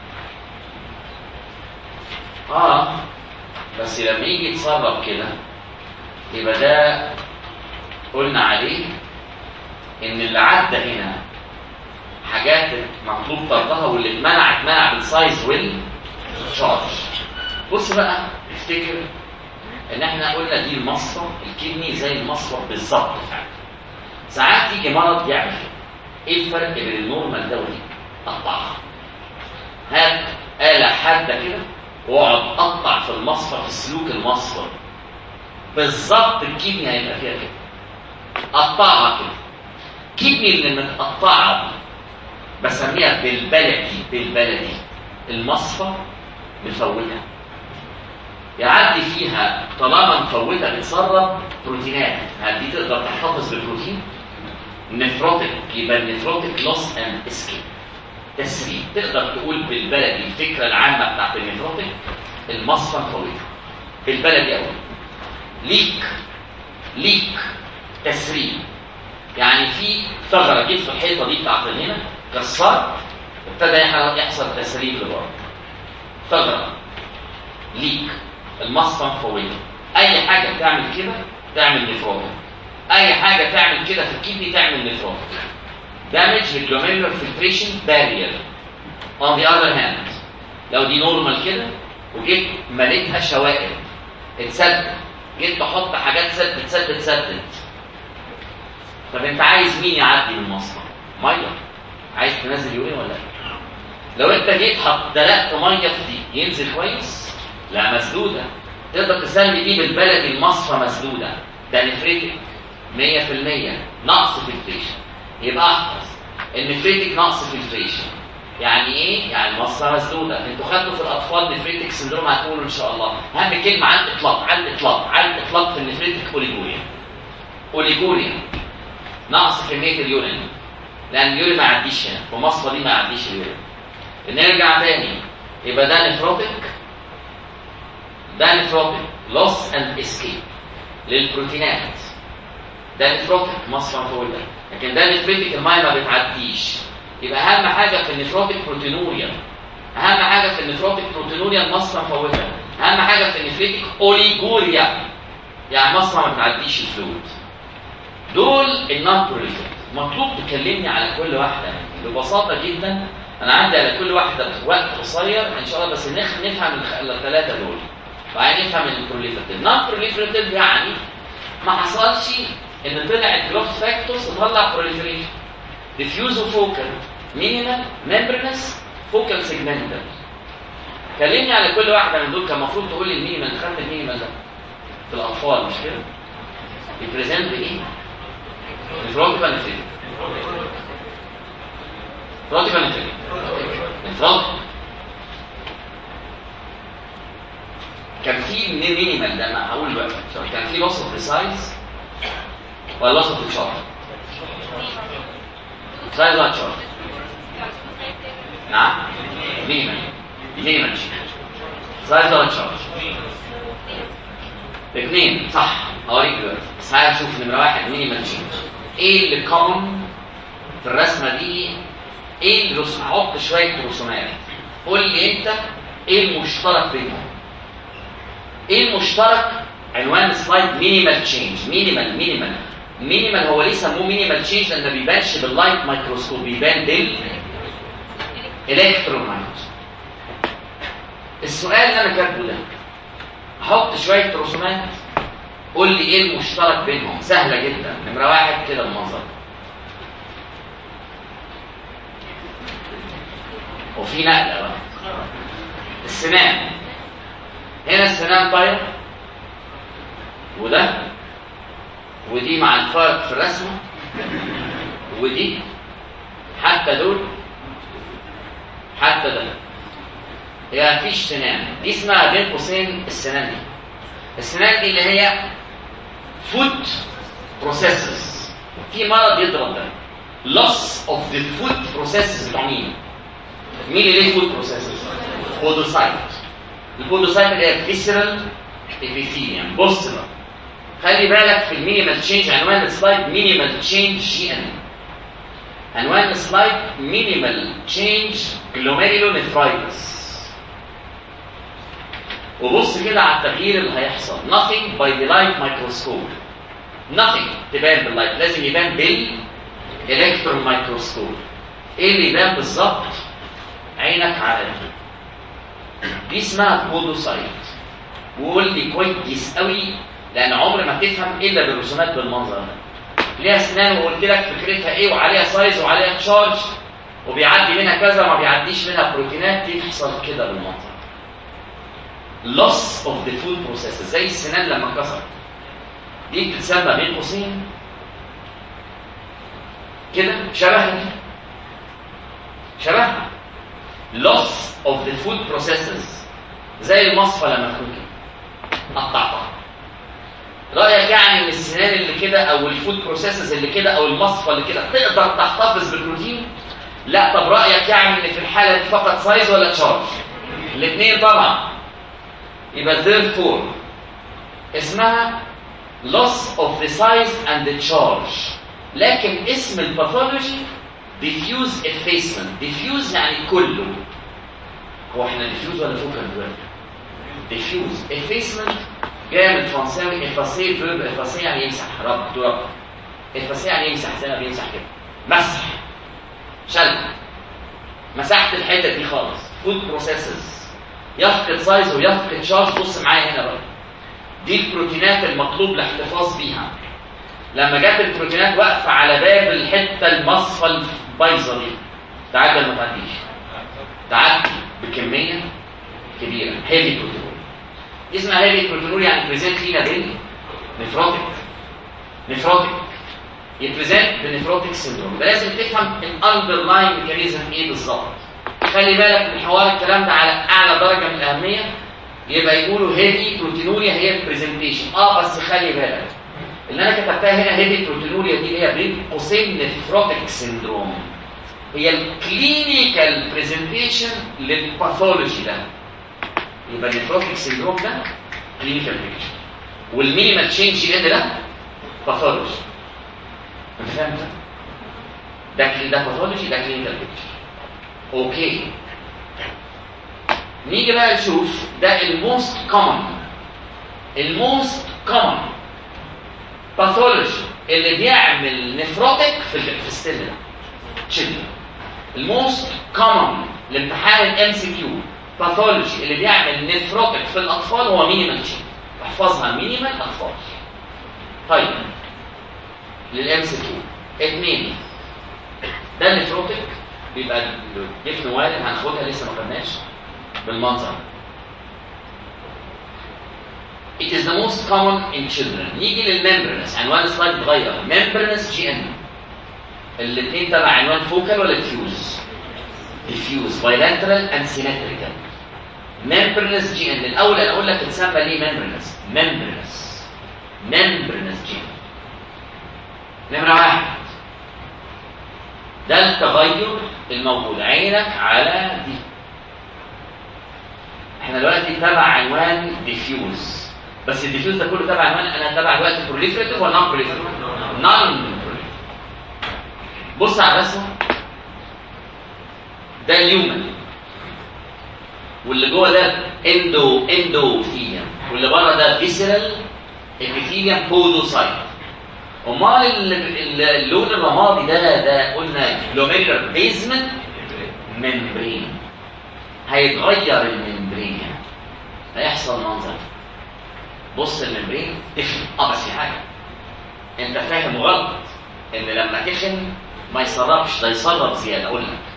[SPEAKER 1] اه بس لما يجي يتسرب كده يبقى ده قلنا عليه ان اللي عدى هنا حاجات مطلوب طردها واللي اتمنع اتمنع بالسايز والشارج بص بقى افتكر ان احنا قلنا دي المصفى الكدني زي المصفى بالظبط فعلا ساعات يجي مرض يعمل ايه الفرق بين النورمال ده ودي قطعها هات آلة حادة كده واقعد قطع في المصفى في سلوك المصفى بالظبط الكدني هيبقى فيها كده قطعها كده كدني اللي متقطعه بسميها بالبلدي بالبلدي المصفى مفوته يعدي فيها طالما مفوته بتسرب بروتينات هل دي تقدر تحتفظ بالبروتين نفروتك يبقى النفروتك لوس اند اسكيب تسريب تقدر تقول بالبلدي الفكره العامه بتاعت النفروتك المصفى مفوته بالبلدي قوي ليك ليك تسريب يعني في ثغره جيت في الحيطه دي بتاعت هنا كسرت ابتدى يحصل تسريب لبره ثغره ليك المصفى فوقيه اي حاجه بتعمل كده تعمل نفروتك اي حاجه تعمل كده في الكدني تعمل نفروتك damage the glomerular filtration barrier on the other hand لو دي نورمال كده وجيت مليتها شوائب اتسدد جيت تحط حاجات سد تسد تسدد طب انت عايز مين يعدي من المصنع؟ ميه عايز تنزل يورين ولا لا؟ لو انت جيت حط دلقت ميه في دي ينزل كويس؟ لا مسدوده تقدر تسمي دي بالبلدي المصفى مسدوده ده نفريتك 100% نقص فلتريشن يبقى احفظ النفريتك نقص فلتريشن يعني ايه؟ يعني مصفى مسدوده انتوا خدتوا في الاطفال نفريتك سندروم هتقولوا ان شاء الله اهم كلمه على الاطلاق على الاطلاق على الاطلاق في النفريتك اوليجوريا اوليجوريا نقص كميه اليورين لان اليورين ما يعديش هنا في مصفى دي ما يعديش اليورين نرجع تاني يبقى ده نفروتك ده نفروتك لوس اند اسكيب للبروتينات ده نفروتك مصفى فوق ده لكن ده نفريتك الميه ما بتعديش يبقى اهم حاجه في النفروتك بروتينوريا اهم حاجه في النفروتك بروتينوريا المصفى مفوته اهم حاجه في النفريتك اوليجوريا يعني مصفى ما بتعديش الفلويد دول النون بروليفيت مطلوب تكلمني على كل واحده ببساطه جدا انا عندي على كل واحده وقت قصير ان شاء الله بس نفهم الثلاثه دول وبعدين نفهم البروليفيتيف النون بروليفيتيف يعني ما حصلش ان طلع الجروث فاكتورز وطلع بروليفريشن ديفيوزو فوكال مينيمال ممبرنس فوكال سيجمنتال كلمني على كل واحده من دول كان المفروض تقول لي المينيمال خدت المينيمال ده في الاطفال مش كده؟ بيبريزنت ايه؟ نفروتيك ولا نفريتيك؟ نفروتيك ولا نفريتيك؟ نفروتيك كان في مينيمال ده انا هقول بقى كان في لوس اوف سايز ولا لوس اوف تشارج؟ سايز ولا تشارج؟ نعم مينيمال مينيمال سايز ولا تشارج؟ الاثنين صح هوريك دلوقتي بس تعالى نشوف نمره واحد مينيمال تشينج ايه اللي كومن في الرسمه دي ايه اللي رسم حط شويه رسومات قول لي انت ايه المشترك بينهم ايه المشترك عنوان السلايد مينيمال تشينج مينيمال مينيمال مينيمال هو ليه سموه مينيمال تشينج لان ما بيبانش باللايت مايكروسكوب بيبان بال الكترون مايكروسكوب السؤال اللي انا كاتبه ده احط شويه رسومات قول لي ايه المشترك بينهم سهله جدا نمره واحد كده المنظر وفي نقله بقى السنان هنا السنان طايره وده ودي مع الفرق في الرسمه ودي حتى دول حتى ده هي مفيش سنان دي اسمها بين قوسين السنان دي السنان دي اللي هي فود بروسيسز في مرض يضرب ده loss of the food processes بتوع مين؟ مين اللي ليه food processes؟ بودوسايت البودوسايت اللي هي فيسرال epithelium بص بقى خلي بالك في المينيمال تشينج عنوان السلايد مينيمال تشينج جي ان عنوان السلايد مينيمال تشينج جلوميريلونيفرايتس وبص كده على التغيير اللي هيحصل nothing by the light microscope nothing تبان باللايت لازم يبان بالالكترون مايكروسكوب ايه اللي يبان بالظبط عينك على دي دي اسمها بودوسايت وقول لي كويس قوي لان عمر ما تفهم الا بالرسومات بالمنظر ده ليها اسنان وقلت لك فكرتها ايه وعليها سايز وعليها تشارج وبيعدي منها كذا وما بيعديش منها بروتينات دي تحصل كده بالمنظر loss of the food processes زي السنان لما اتكسرت دي بتتسمى بين قوسين كده شبهها دي شبهها loss of the food processes زي المصفى لما تكون كده قطعتها رايك يعني ان السنان اللي كده او الفود بروسيسز اللي كده او المصفى اللي كده تقدر تحتفظ بالبروتين لا طب رايك يعني ان في الحاله دي فقط سايز ولا تشارج الاثنين طبعا يبقى therefore اسمها loss of the size and the charge لكن اسم الباثولوجي diffuse effacement diffuse يعني كله هو احنا diffuse ولا فوكال دلوقتي diffuse effacement جايه من الفرنساوي effacer verb effacer يعني يمسح رب ترب effacer يعني يمسح زي ما بيمسح كده مسح شل مسحت الحته دي خالص فود بروسيسز يفقد سايز ويفقد شارج بص معايا هنا بقى دي البروتينات المطلوب الاحتفاظ بيها لما جت البروتينات واقفه على باب الحته المصفى البايظه دي تعدي ولا ما تعديش؟ تعدي بكميه كبيره هيفي بروتينول اسمها هيفي بروتينول يعني بريزنت لينا بين نفروتيك نفروتيك يبريزنت بنفروتيك سيندروم لازم تفهم الاندرلاين ميكانيزم ايه بالظبط خلي بالك من حوار الكلام ده على اعلى درجه من الاهميه يبقى يقولوا هيفي بروتينوريا هي البرزنتيشن اه بس خلي بالك اللي انا كتبتها هنا هيفي بروتينوريا دي اللي هي بين قوسين نفروتيك سيندروم هي الكلينيكال برزنتيشن للباثولوجي ده يبقى النفروتيك سيندروم ده كلينيكال بيكتشر والمينيمال تشينج ان ده باثولوجي انت فهمت ده ده باثولوجي ده كلينيكال بيكتشر اوكي نيجي بقى نشوف ده الموست كومن الموست كومن باثولوجي اللي بيعمل نفروتك في في السن ده تشيلدرن الموست كومن لامتحان الام سي كيو باثولوجي اللي بيعمل نفروتك في الاطفال هو مينيمال تشيلد احفظها مينيمال اطفال طيب للام سي كيو اثنين ده النفروتك بيبقى جفن وارد هناخدها لسه ما خدناش بالمنظر It is the most common in children. نيجي للممبرنس عنوان السلايد اتغير ممبرنس جي ان الاثنين تبع عنوان فوكال ولا ديفيوز؟ ديفيوز bilateral and symmetrical ممبرنس جي ان الاول انا اقول لك اتسمى ليه ممبرنس ممبرنس ممبرنس جي ان نمرة واحد ده التغير الموجود عينك على دي احنا دلوقتي تبع عنوان ديفيوز بس الديفيوز ده كله تبع عنوان انا تبع دلوقتي بروليفريتيف ولا نون بروليفريتيف؟ نون بروليفريتيف بص على الرسمه ده اليومن واللي جوه ده اندو اندوثيليوم واللي بره ده فيسرال ابيثيليوم بودوسايت امال اللون الرمادي ده ده قلنا جلوميرولار بيزمنت ممبرين هيتغير الممبرين هيحصل منظر بص الممبرين تخن اه بس في حاجه انت فاهم غلط ان لما تخن ما يسربش ده يسرب زياده اقول لك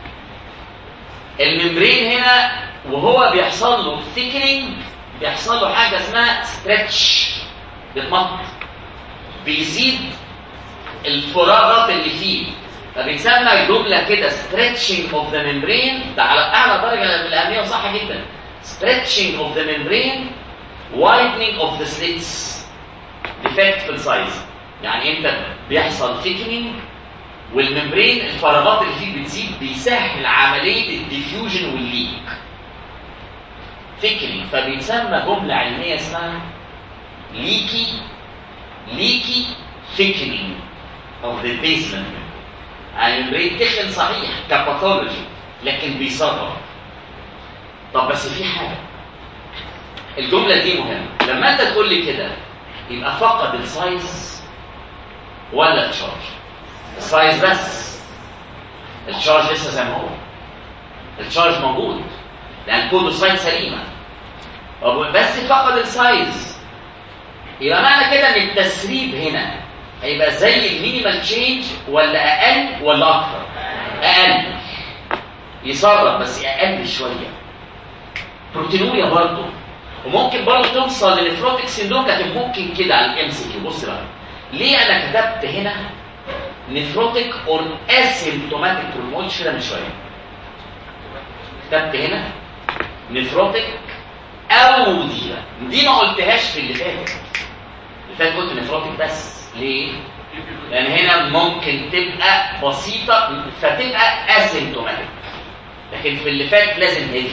[SPEAKER 1] الممبرين هنا وهو بيحصل له ثيكنينج بيحصل له حاجه اسمها ستريتش بيتمط بيزيد الفراغات اللي فيه فبيسمى جمله كده stretching of the membrane ده على اعلى درجه من الاهميه وصح جدا stretching of the membrane widening of the slits defect في السايز يعني انت بيحصل thickening والممبرين الفراغات اللي فيه بتزيد بيسهل عمليه الديفيوجن والليك thickening فبيتسمى جمله علميه اسمها leaky leaky thickening of the basement يعني الممبرين تخن صحيح كباثولوجي لكن بيصغر طب بس في حاجه الجمله دي مهمه لما انت تقول لي كده يبقى فقد السايز ولا التشارج السايز بس التشارج لسه زي ما هو التشارج موجود لان البودوسايت سليمه بس فقد السايز يبقى معنى كده ان التسريب هنا هيبقى زي المينيمال تشينج ولا اقل ولا اكتر اقل يسرب بس اقل شويه بروتينوريا برضه وممكن برضه توصل للنفروتيك سيندروم لكن ممكن كده على الام سي كيو بص بقى ليه انا كتبت هنا نفروتيك اون اسيمتوماتيك ما قلتش كده من شويه كتبت هنا نفروتيك او دي دي ما قلتهاش في اللي فات اللي فات قلت نفروتيك بس ليه؟ لان هنا ممكن تبقى بسيطه فتبقى اسيمتوماتيك لكن في اللي فات لازم هيفي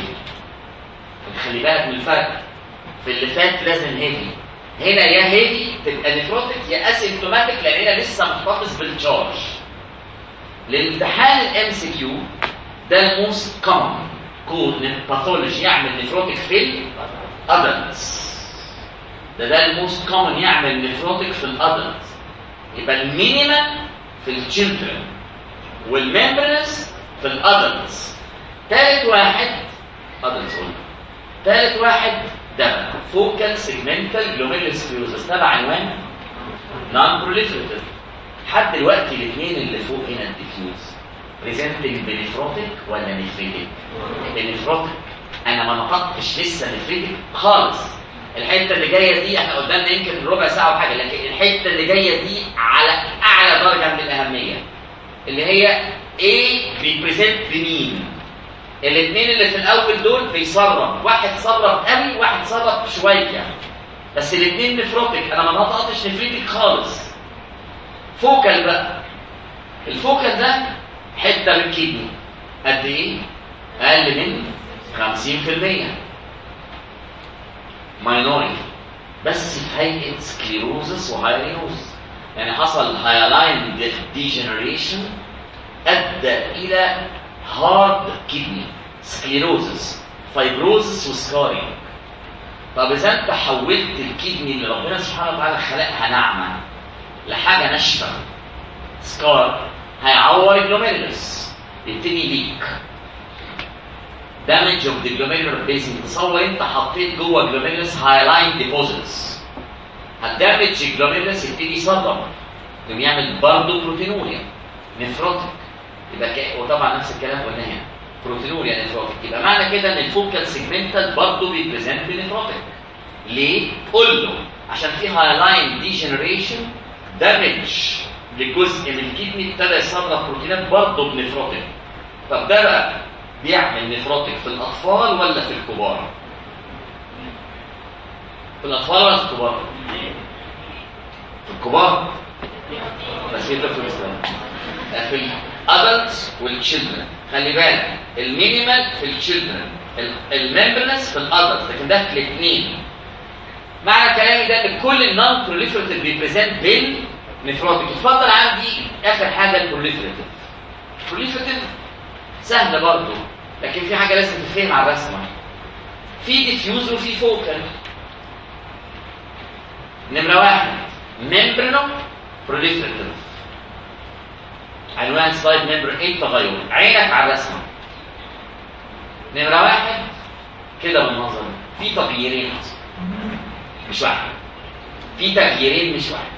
[SPEAKER 1] خلي بالك من الفرق في اللي فات لازم هيفي هنا يا هيفي تبقى نفروتيك يا اسيمتوماتيك لان هنا لسه محتفظ بالتشارج الامتحان الام سي كيو ده الموست كومن كود باثولوجي يعمل نفروتك في الادلتس ده ده الموست كومن يعمل نفروتك في الادلتس يبقى المينيمم في التشيلدرن والممبرنس في الادلتس ثالث واحد ادلتس قلنا ثالث واحد ده فوكال سيجمنتال جلوميرولوسكليروزس تبع عنوان نون بروليفريتيف لحد دلوقتي الاثنين اللي فوق هنا الديفيوز بريزنتنج بنفروتيك ولا نفريتيك بنفروتيك انا ما نطقتش لسه نفريتيك خالص الحته اللي جايه دي احنا قدامنا يمكن ربع ساعه وحاجه لكن الحته اللي جايه دي على اعلى درجه من الاهميه اللي هي ايه بيبريزنت بمين الاثنين اللي في الاول دول بيسرب واحد سرب قوي واحد سرب شويه بس الاثنين نفروتيك انا ما نطقتش نفريتيك خالص فوكال بقى الفوكال ده حته من الكدني قد ايه اقل من 50% ماينوري بس في هيئه سكليروزس وهايرينوز يعني حصل هايلاين ديجنريشن ادى الى هارد كدني سكليروزس فايبروزس وسكارينج طب اذا انت حولت الكدني اللي ربنا سبحانه وتعالى خلقها ناعمه لحاجه ناشفه سكار هيعور الجلوميرولس يبتدي ليك دامج اوف ذا جلوميرولار بيزن تصور انت حطيت جوه الجلوميرولس هايلاين ديبوزيتس هتدمج الجلوميرولس يبتدي يصدر يقوم يعمل برضه بروتينوريا نفروتيك يبقى ك... وطبعا نفس الكلام قلناه هنا بروتينوريا نفروتيك يبقى معنى كده ان الفوكال سيجمنتال برضه بيبريزنت بنفروتيك ليه؟ قول له عشان في هايلاين ديجنريشن دامج لجزء من الكدني ابتدى يصنع بروتينات برضه بنفروتيك طب ده بقى بيعمل نفروتيك في الاطفال ولا في الكبار؟ في الاطفال ولا في الكبار؟ في الكبار بس كده في الاسلام في الادلتس والتشيلدرن خلي بالك المينيمال في التشيلدرن الممبرنس في الادلتس لكن ده في الاثنين معنى كلامي ده ان كل النون بروليفريتيف بيبريزنت بالنفروتيك اتفضل عندي اخر حاجه البروليفريتيف البروليفريتيف سهله برضه لكن في حاجه لازم تتفهم على الرسمه في ديفيوز وفي فوكال نمره واحد ممبرنو بروليفريتيف عنوان سلايد ممبر ايه التغير عينك على الرسمه نمره واحد كده بالمنظر في تغييرين مش واحد في تغييرين مش واحد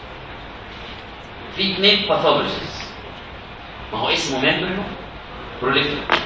[SPEAKER 1] في اثنين باثولوجيز ما هو اسمه ممبرنو بروليفريتيف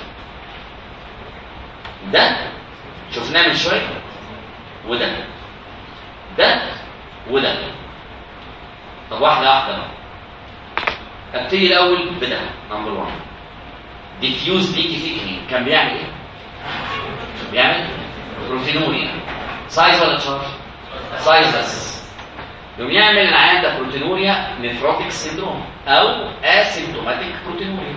[SPEAKER 1] ده شفناه من شويه وده ده وده طب واحده واحده بقى ابتدي الاول بده نمبر 1 ديفيوز ليكي فيكني كان بيعمل ايه؟ بيعمل بروتينوريا سايز ولا تشارج؟ سايز بس يقوم يعمل العيان ده بروتينوريا نفروتيك سيندروم او اسيمتوماتيك بروتينوريا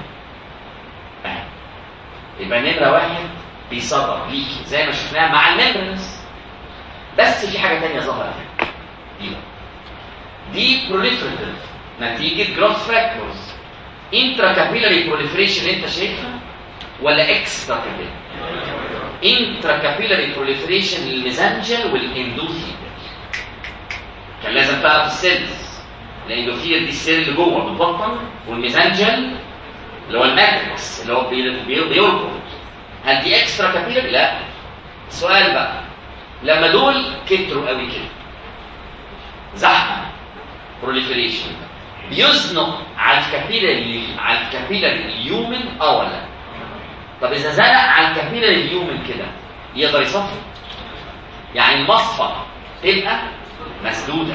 [SPEAKER 1] يبقى نمره واحد بيصدر ليكي زي ما شفناها مع الممبرنس بس في حاجه ثانيه ظهرت دي بقى. دي بروليفريتيف نتيجه جروث فاكتورز انترا كابيلاري بروليفريشن انت شايفها ولا اكسترا كابيلاري انترا كابيلاري بروليفريشن للميزانجل والاندوثيل كان لازم تعرف السيلز الاندوثيل دي السيل اللي جوه بالبطن والميزانجل اللي هو الماتريكس اللي هو بي- بي- بيربط هل دي اكسترا كابيلاري؟ لا السؤال بقى لما دول كتروا قوي كده زحمه بروليفريشن بيزنق على الكابيلاري على الكابيلاري اليومن اه ولا لا؟ طب اذا زنق على الكابيلاري اليومن كده يقدر يصفي يعني المصفى تبقى مسدوده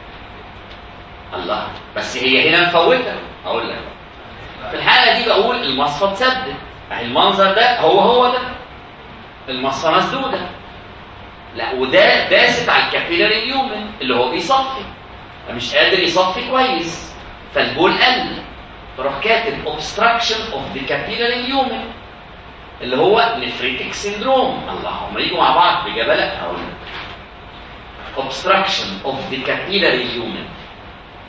[SPEAKER 1] الله بس هي هنا مفوته اقول لك في الحاله دي بقول المصفى اتسدد اهي المنظر ده هو هو ده المصفى مسدوده لا وده داست على الكابيلاري اليومن اللي هو بيصفي فمش قادر يصفي كويس فالبول قل فراح كاتب obstruction of the capillary lumen اللي هو nephritic syndrome الله هم يجوا مع بعض بجبلة اقول لك obstruction of the capillary lumen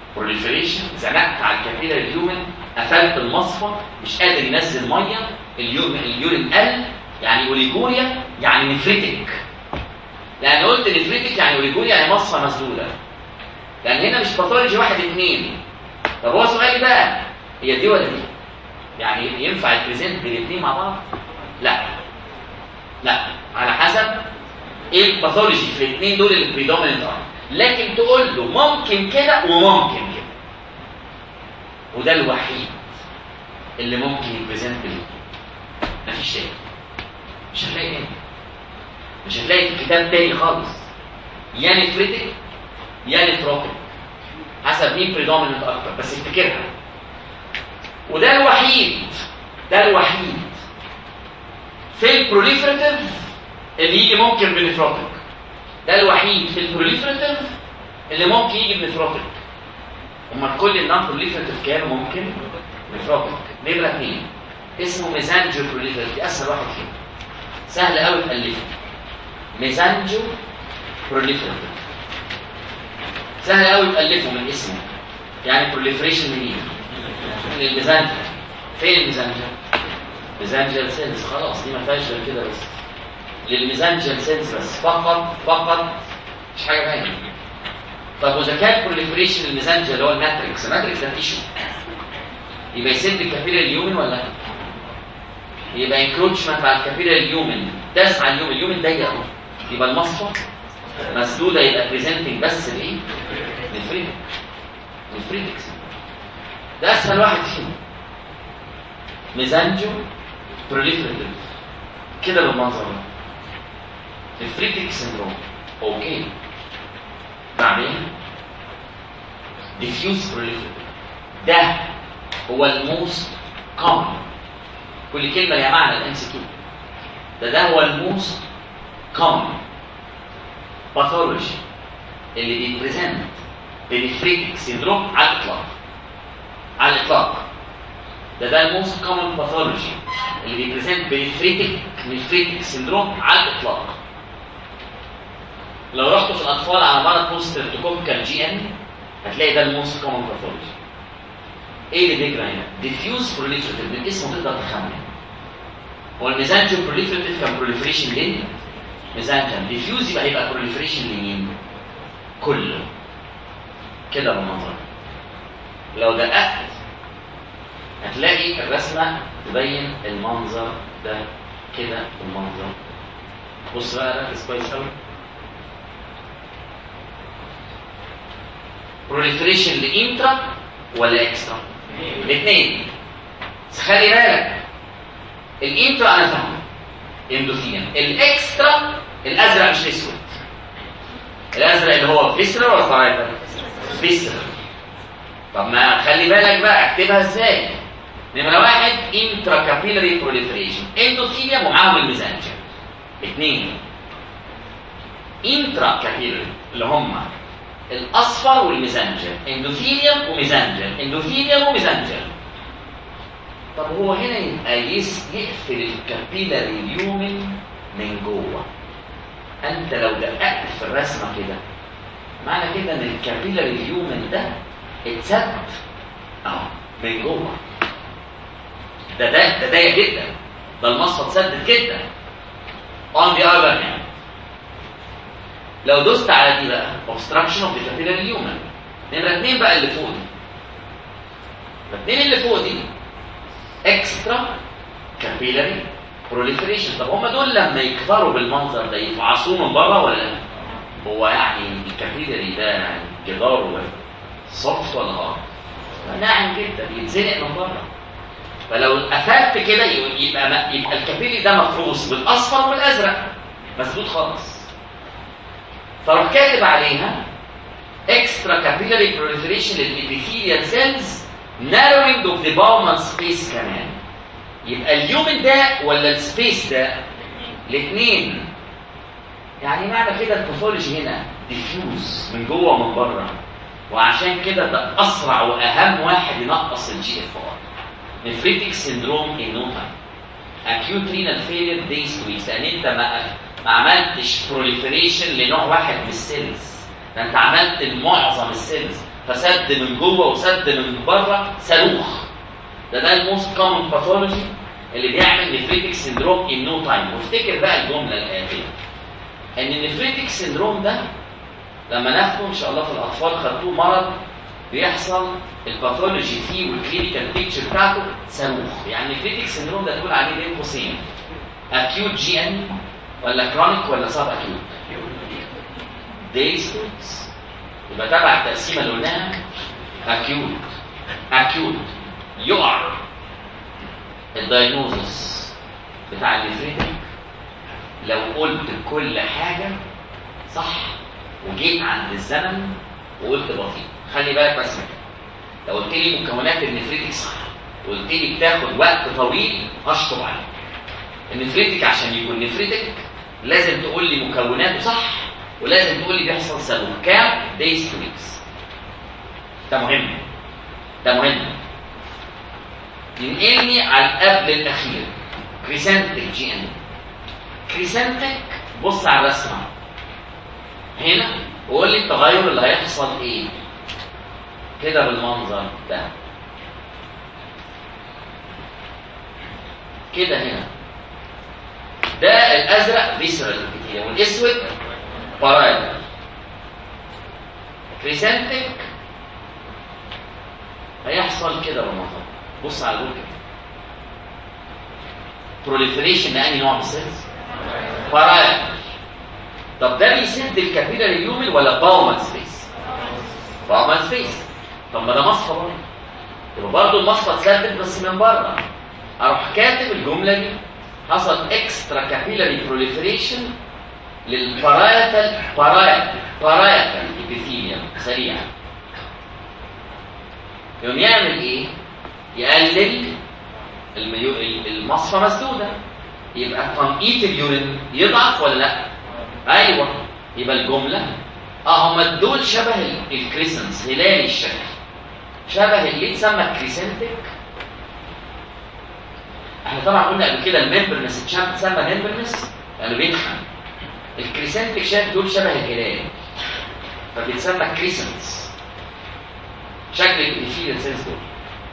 [SPEAKER 1] بروليفريشن زنقت على الكابيلر اليومن قفلت المصفى مش قادر ينزل ميه اليورين اليورين قل يعني اوليجوريا يعني نفريتك لان قلت نفريتك يعني اوليجوريا يعني مصفى مسدوده لان هنا مش باثولوجي واحد اثنين طب هو سؤالي بقى هي دي ولا دي؟ يعني ينفع البريزنت بالاثنين مع بعض؟ لا لا على حسب ايه الباثولوجي في الاثنين دول البريدوميننت ار لكن تقول له ممكن كده وممكن كده وده الوحيد اللي ممكن يبريزنت بالاثنين مفيش تاني مش هتلاقي تاني مش هتلاقي في كتاب تاني خالص يا نفرتك يا نتروبيك حسب مين بريدوميننت اكتر بس افتكرها وده الوحيد ده الوحيد في البروليفراتيف اللي يجي ممكن بنفروتيك ده الوحيد في البروليفراتيف اللي ممكن يجي بنفروتيك امال كل النون بروليفراتيف كانوا ممكن نفروتيك نمره اثنين اسمه ميزانجو بروليفراتيف دي اسهل واحد فيهم سهل قوي تالفه ميزانجو بروليفراتيف سهل قوي تالفه من اسمه يعني بروليفريشن منين من الميزانجا فين الميزانجا ميزانجا سيلز خلاص دي ما فيهاش غير كده بس للميزانجا سيلز بس فقط فقط مش حاجه ثانيه طب واذا كان بروليفريشن الميزانجا اللي هو الماتريكس الماتريكس ده تيشو يبقى يسد الكابيلر اليومن ولا لا يبقى انكروتشمنت على الكابيلر اليومن داس على اليومن اليومن ضيق اهو يبقى المصفى مسدوده يبقى بريزنتنج بس لايه؟ للفريدك للفريدكس ده اسهل واحد فيهم ميزانجو بروليفريتيف كده بالمنظر ده الفريدريك سندروم اوكي بعدين ديفيوز بروليفريتيف ده هو الموست كومن كل كلمه ليها معنى الام سي كيو ده ده هو الموست كومن باثولوجي اللي بيبريزنت بنفريتك سندروم على الاطلاق على الاطلاق ده ده الموست كومن باثولوجي اللي بيبريزنت بنفريتك نفريتك سندروم على الاطلاق لو رحتوا في الاطفال على مرض بوست ستريبتوكوكال جي ان هتلاقي ده الموست كومن باثولوجي ايه اللي بيجرى هنا؟ ديفيوز بروليفريتيف من اسمه تقدر تخمن هو الميزانجو بروليفريتيف كان بروليفريشن ليه؟ ميزانجم ديفيوز يبقى هيبقى بروليفريشن لمين؟ كله كده بالمنظر لو دققت هتلاقي الرسمة تبين المنظر ده كده المنظر بص بقى ركز كويس قوي بروليفريشن لانترا ولا اكسترا؟ الاثنين بس خلي بالك الانترا انا فاهمه اندوثيان الاكسترا الازرق مش الاسود الازرق اللي هو فيسرا ولا فرايبر فيسرا طب ما خلي بالك بقى اكتبها ازاي نمرة واحد انترا كابيلاري بروليفريشن اندوثيليوم ومعاهم الميزانجر اثنين انترا كابيلاري اللي هم الاصفر والميزانجر اندوثيليوم وميزانجر اندوثيليوم وميزانجر طب هو هنا يبقى يس يقفل الكابيلاري اليومن من جوه انت لو دققت في الرسمه كده معنى كده ان الكابيلاري اليومن ده اتسد اهو من جوه ده ده ده ضيق جدا ده المصفى اتسدد جدا on the other hand لو دوست على دي بقى obstruction of the capillary human نمرة اتنين بقى اللي فوق دي الاثنين اللي فوق دي اكسترا كابيلاري بروليفريشن طب هم دول لما يكبروا بالمنظر ده يفعصوه من بره ولا لا؟ هو يعني الكابيلاري ده يعني جداره سوفت ولا هارد؟ ناعم جدا يتزنق من بره فلو قفلت كده يبقى يبقى الكابيلي ده مفروس بالاصفر والازرق مسدود خالص فراح كاتب عليها extra capillary proliferation للepithelial cells narrowing of the Bowman space كمان يبقى اليومن ده ولا السبيس ده الاثنين يعني معنى كده الباثولوجي هنا ديفيوز من جوه ومن بره وعشان كده ده اسرع واهم واحد ينقص الجي اف ار نفريتك سندروم ان نو تايم acute renal failure days to weeks لان انت ما ما عملتش proliferation لنوع واحد من السيلز ده انت عملت معظم السيلز فسد من جوه وسد من بره صاروخ ده ده الموست كومن باثولوجي اللي بيعمل نفريتك سندروم ان نو تايم وافتكر بقى الجمله الاتيه ان النفريتك سندروم ده لما ناخده ان شاء الله في الاطفال خدوه مرض بيحصل الباثولوجي فيه والكلينيكال بيكتشر بتاعته صاروخ يعني النفريتك سندروم ده تقول عليه بين قوسين اكيوت جي ان ولا كرونيك ولا سب اكيوت دايز يبقى تبع التقسيمه اللي قلناها اكيوت اكيوت يقع الدايجنوزس بتاع النفريتك لو قلت كل حاجه صح وجيت عند الزمن وقلت بطيء خلي بالك بس لو قلت لي مكونات النفريتك صح وقلت لي بتاخد وقت طويل هشطب عليك النفريتك عشان يكون نفريتك لازم تقول لي مكوناته صح ولازم تقول لي بيحصل سبب كام دايز تو ويكس ده مهم ده مهم ينقلني على القبل الاخير كريسنتك جي ان كريسنتك بص على الرسمه هنا وقول لي التغير اللي هيحصل ايه كده بالمنظر ده كده هنا ده الازرق فيسرال كتير والاسود بارايل كريسنتك هيحصل كده بالمنظر بص على دول كده بروليفريشن لاني نوع من السيلز بارايل طب ده بيسد الكابيلاري اليومن ولا باومان سبيس باومان سبيس طب ما ده مصفى برضه يبقى برضه المصفى اتسدد بس من بره اروح كاتب الجمله دي حصل اكسترا كابيلاري بروليفريشن للبارايتال بارايتال بارايتال ابيثيليوم سريع يقوم يعمل ايه يقلل الميو... المصفى مسدوده يبقى تنقيط اليورين يضعف ولا لا ايوه يبقى الجمله اه هم دول شبه الكريسنس هلالي الشكل شبه اللي اتسمى كريسنتك احنا طبعا قلنا قبل كده الممبرنس اتشام اتسمى ممبرنس لانه بيتخن الكريسنتك شايف دول شبه الهلال فبيتسمى كريسنس شكل الانفيريال سيلز دول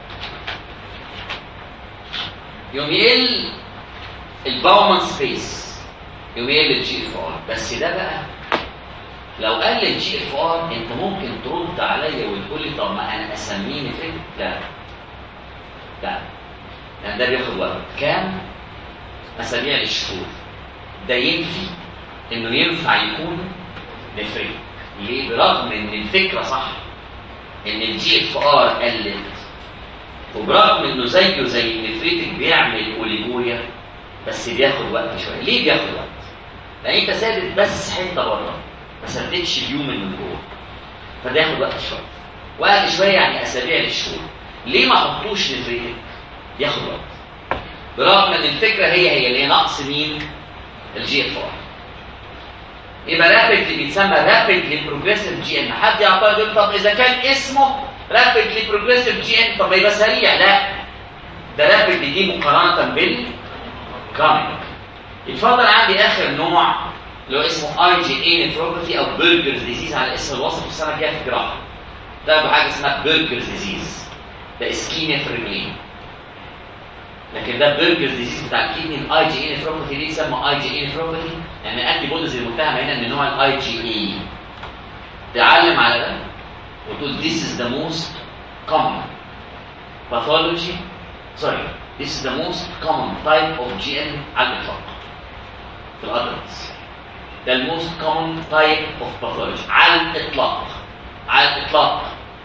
[SPEAKER 1] يوم يقل الباومان سبيس يوم يقل الجي اف ار بس ده بقى لو قل الجي اف ار انت ممكن ترد عليا وتقول لي طب ما انا اسميه نفرت لا لا لان ده بياخد وقت كام اسابيع للشهور ده ينفي انه ينفع يكون نفرت ليه برغم ان الفكره صح ان الجي اف ار قلت وبرغم انه زيه زي النفريتك بيعمل اوليجوريا بس بياخد وقت شويه ليه بياخد وقت لان انت سادد بس حته بره ما سددش اليومن من جوه فده ياخد وقت شويه وقت شويه يعني اسابيع للشهور ليه ما حطوش نفريتك ياخد وقت برغم ان الفكره هي هي اللي هي نقص مين الجي اف ار يبقى رابيدلي بيتسمى رابيدلي بروجريسيف جي ان حد يعترض يقول طب اذا كان اسمه رابيدلي بروجريسيف جي ان طب ما يبقى سريع لا ده رابيدلي دي مقارنه بال كرونيك يتفضل عندي اخر نوع اللي هو اسمه اي جي اي نفروباثي او برجرز ديزيز على اسم الوصف السنه الجايه في الجراحه ده بحاجه اسمها برجرز ديزيز ده اسكيميا في الرجلين لكن ده برجرز ديزيز بتاع الكيدني الاي جي اي نفروباثي دي يسمى اي جي اي نفروباثي يعني الانتي بوديز المتهمه هنا من نوع الاي جي اي تعلم على ده وتقول this is the most common pathology sorry this is the most common type of GN على الإطلاق في الأدلتس ده الموست common type of pathology على الإطلاق على الإطلاق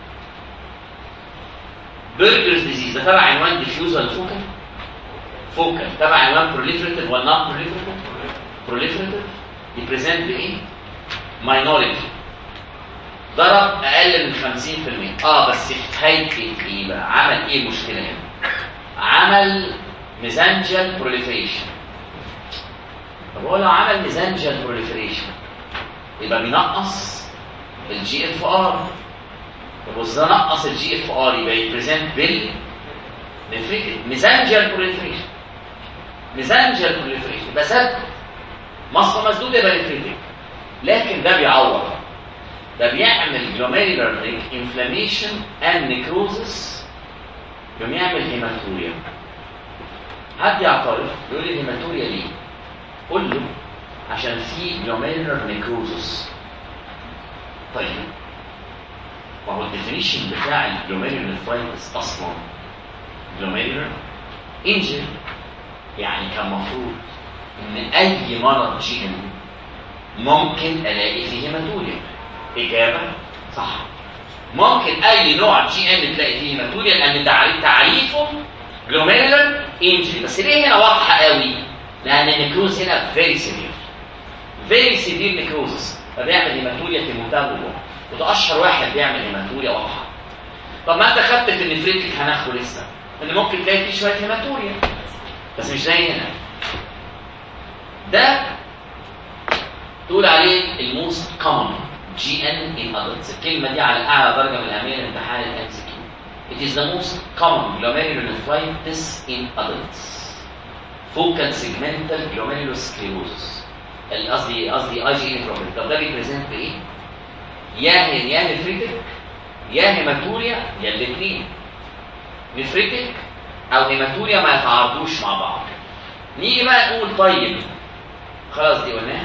[SPEAKER 1] برجرز ديزيز ده تبع عنوان ديفيوز ولا فوكال؟ فوكال تبع عنوان بروليفريتيف ولا نون بروليفريتيف؟ بروليفريتيف يبريزنت ايه؟ ماينورتي ضرب اقل من 50% اه بس في هيئه ايه بقى؟ عمل ايه المشكله هنا؟ عمل ميزانجل بروليفريشن طب هو لو عمل ميزانجل بروليفريشن يبقى بينقص الجي اف ار طب وإذا نقص الجي اف ار يبقى يبريزنت بال ميزانجل بروليفريشن ميزانجل بروليفريشن يبقى سد مصفى مسدود يبقى نفريتك لكن ده بيعور ده بيعمل جلوميرولار انفلاميشن اند نيكروزس يوم يعمل هيماتوريا حد يعترض يقول لي هيماتوريا ليه؟ قول له عشان في جلوميرولار نيكروزس طيب ما هو الديفينيشن بتاع الجلوميرولار نيفرايتس اصلا جلوميرولار انجل يعني كان مفروض ان اي مرض جي ان ممكن الاقي فيه هيماتوريا اجابه صح ممكن اي نوع جي ان تلاقي فيه هيماتوريا لان تعريف تعريفه جلوميرولار انجل بس ليه هنا واضحه قوي لان النكروز هنا فيري سيفير فيري سيفير نكروزس فبيعمل هيماتوريا في منتهى الوضوح وده اشهر واحد بيعمل هيماتوريا واضحه طب ما انت خدت في النفريتك هناخده لسه ان ممكن تلاقي فيه شويه هيماتوريا بس مش زي هنا ده تقول عليه الموست كومن جي ان ان ادلتس الكلمه دي على اعلى درجه من الاهميه لامتحان الام سي كيو It is the most common glomerulonephritis in adults. Focal segmental glomerulosclerosis. قصدي قصدي اي جي ان طب ده بيبريزنت بايه؟ يا يا نفريتك يا هيماتوريا يا الاثنين نفريتك او هيماتوريا ما يتعارضوش مع بعض نيجي بقى نقول طيب خلاص دي قلناها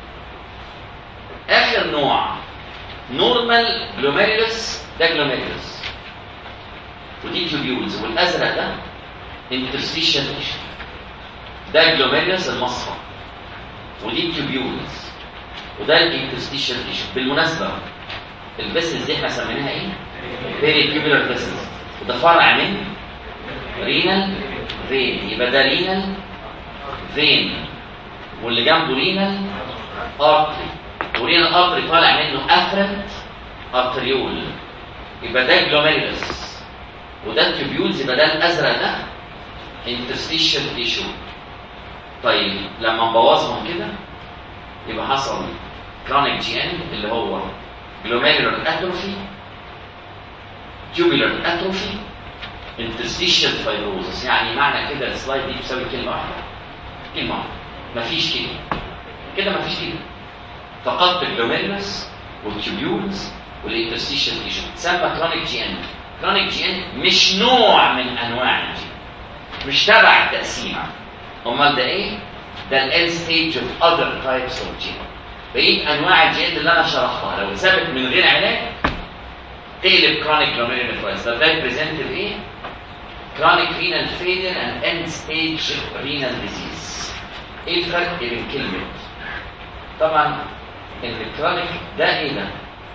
[SPEAKER 1] اخر نوع نورمال جلوميرولس ده جلوميرولس ودي تيوبيولز والازرق ده انترستيشن ده جلوميرولس المصفى ودي تيوبيولز وده الانترستيشن تيشو بالمناسبه الفيسلز دي احنا سميناها ايه؟ بيري تيوبولار فيسلز وده فرع من رينال فين يبقى ده رينال فين واللي جنبه رينال ارتري ورينال ارتري طالع منه افرنت ارتريول يبقى ده جلوميرولس وده التيوبيولز يبقى ده الازرق ده انترستيشن تيشو طيب لما نبوظهم كده يبقى حصل كرونيك جي ان اللي هو جلوميرولار اتروفي تيوبولار اتروفي انترستيشن فايبروزس يعني معنى كده السلايد دي بتساوي كلمه واحده كلمه واحده مفيش كده كده مفيش كده فقدت الجلوميرولس والتيوبيولز والانترستيشن تيشو تسمى كرونيك جي ان كرونيك جي ان مش نوع من انواع الجي مش تبع التقسيمه امال ده ايه ده الان ستيج اوف اذر تايبس اوف جين بقيه انواع الجين اللي انا شرحتها لو اتثبت من غير علاج تقلب كرونيك glomerulonephritis ده ده بريزنت بايه كرونيك رينال فيلير اند اند ستيج رينال ديزيز ايه الفرق بين كلمه طبعا الكرونيك ده ايه ده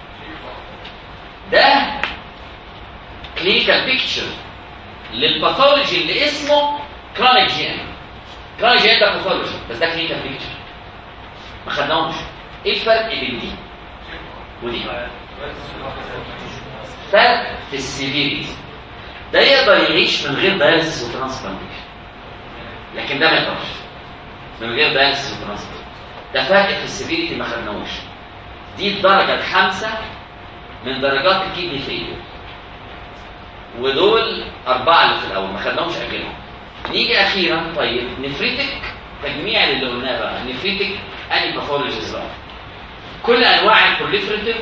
[SPEAKER 1] ده كلينيكال بيكتشر للباثولوجي اللي اسمه كرونيك جي ان كرونيك جي ان ده باثولوجي بس ده كلينيكال بيكتشر ما خدناهمش ايه الفرق بين دي ودي فرق في السيفيريتي ده يقدر يعيش من غير دايلسيس وترانسبلانتيشن لكن ده ما يقدرش من غير دايلسيس وترانسبلانتيشن ده فرق في السيفيريتي ما خدناهوش دي الدرجه الخامسه من درجات الكيدني فيلير ودول اربعه اللي في الاول ما خدناهمش اجلهم نيجي اخيرا طيب نفريتك تجميع اللي قلناه بقى نفريتك اني باثولوجيز بقى كل انواع البروليفريتيف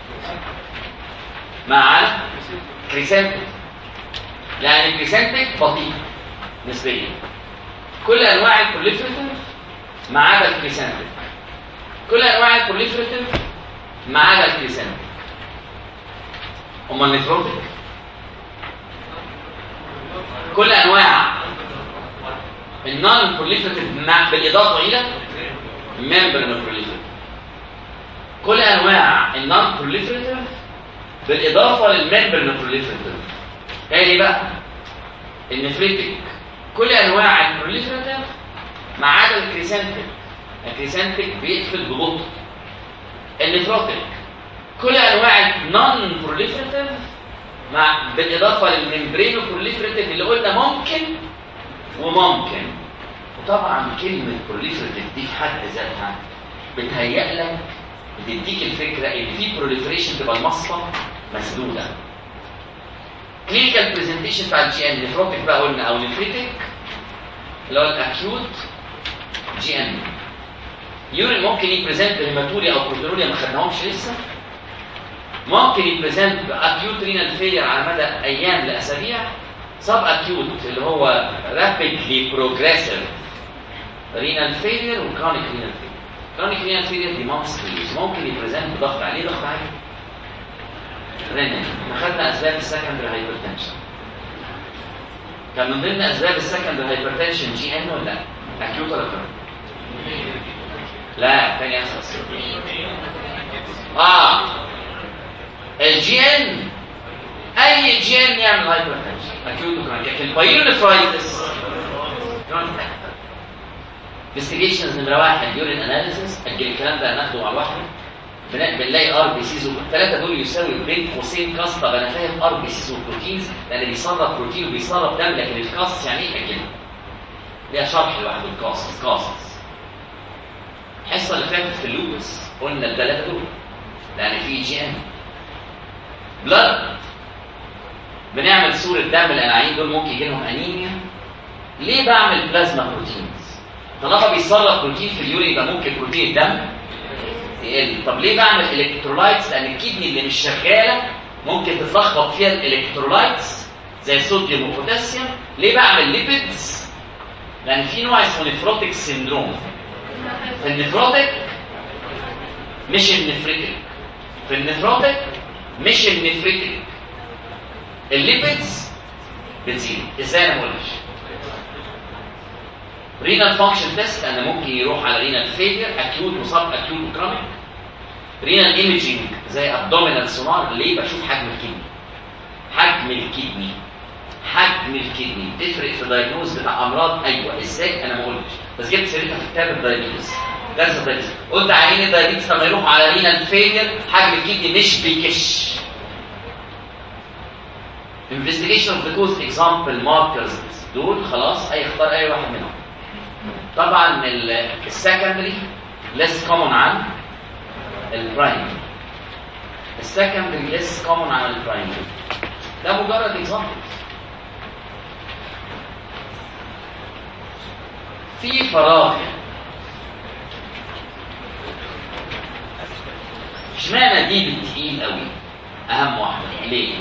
[SPEAKER 1] ما عدا كريسانتك لان الكريسانتك بطيء نسبيا كل انواع البروليفريتيف ما عدا الكريسانتك كل انواع البروليفريتيف ما عدا الكريسانتك امال النفروتك كل انواع النون بروليفريتيف مع بالاضافه الى ممبرين بروليفريتيف كل انواع النون بروليفريتيف بالاضافه للممبرين بروليفريتيف تاني بقى النفريتك كل انواع البروليفريتيف ما عدا الكريسانتيك الكريسانتيك بيقفل ببطء النفروتيك كل انواع النون بروليفريتيف مع بالاضافه للممبرين بروليفريتيف اللي قلنا ممكن وممكن وطبعا كلمه بروليفريتيف دي في حد ذاتها بتهيأ لك بتديك الفكره ان في بروليفريشن تبقى المصفى مسدوده كلينيكال برزنتيشن بتاع الجي ان نفروتيك بقى قلنا او نفريتك اللي هو الاكيوت جي ان يورين ممكن يبريزنت هيماتوريا او بروتينوريا ما خدناهمش لسه ممكن يبريزنت باكيوت رينال فيلير على مدى ايام لاسابيع سب اكيوت اللي هو رابيدلي بروجريسيف رينال فيلير وكرونيك رينال فيلير كرونيك رينال فيلير دي مونستريز ممكن يبريزنت بضغط عليه ضغط عالي رينال احنا خدنا اسباب السكندري هايبرتنشن كان من ضمن اسباب السكندري هايبرتنشن جي ان ولا لا؟ اكيوت ولا كرونيك؟ لا تاني اساس اه الجي ان اي جي ان يعمل هايبرتنشن اكيوت وكرونيك لكن البايونيفرايتس انفستيجيشنز نمره واحد يورين اناليسيس اجل الكلام ده هناخده مع لوحده بن- بنلاقي ار بي سيز الثلاثه دول يساوي بين قوسين كاست طب انا فاهم ار بي سيز وبروتينز لان بيصرف بروتين وبيصرف دم لكن الكاست يعني ايه اجل ليها شرح لوحده الكاست كاست الحصه اللي فاتت في اللوبس قلنا الثلاثه دول لان في جي ان بلاد بنعمل صوره دم الاناعين دول ممكن يجي لهم انيميا ليه بعمل بلازما بروتينز طالما بيصرف بروتين في اليورين يبقى ممكن بروتين الدم يقل طب ليه بعمل الكترولايتس لان الكدني اللي مش شغاله ممكن تتلخبط فيها الالكترولايتس زي الصوديوم وبوتاسيوم ليه بعمل ليبيدز لان في نوع اسمه نفروتيك سيندروم في النفروتيك مش النفريتك في النفروتيك مش النفريتك الليبيدز بتزيد ازاي انا بقولش رينال فانكشن تيست انا ممكن يروح على رينال فيلير اكيوت وسب اكيوت وكرونيك رينال ايمجينج زي ابدومينال سونار ليه بشوف حجم الكدني حجم الكدني حجم الكدني تفرق في الدايجنوز بتاع امراض ايوه ازاي انا ما قلتش بس جبت سيرتها في كتاب الدايجنوز درس الدايجنوز قلت عينين الدايجنوز لما يروحوا على رينال فيلير حجم الكدني مش بيكش investigation of the cause example markers دول خلاص اي اختار اي واحد منهم طبعا السكندري less common عن البرايمري السكندري less common عن البرايمري ده مجرد example في فراغ اشمعنى دي بالتقيل قوي اهم واحده ليه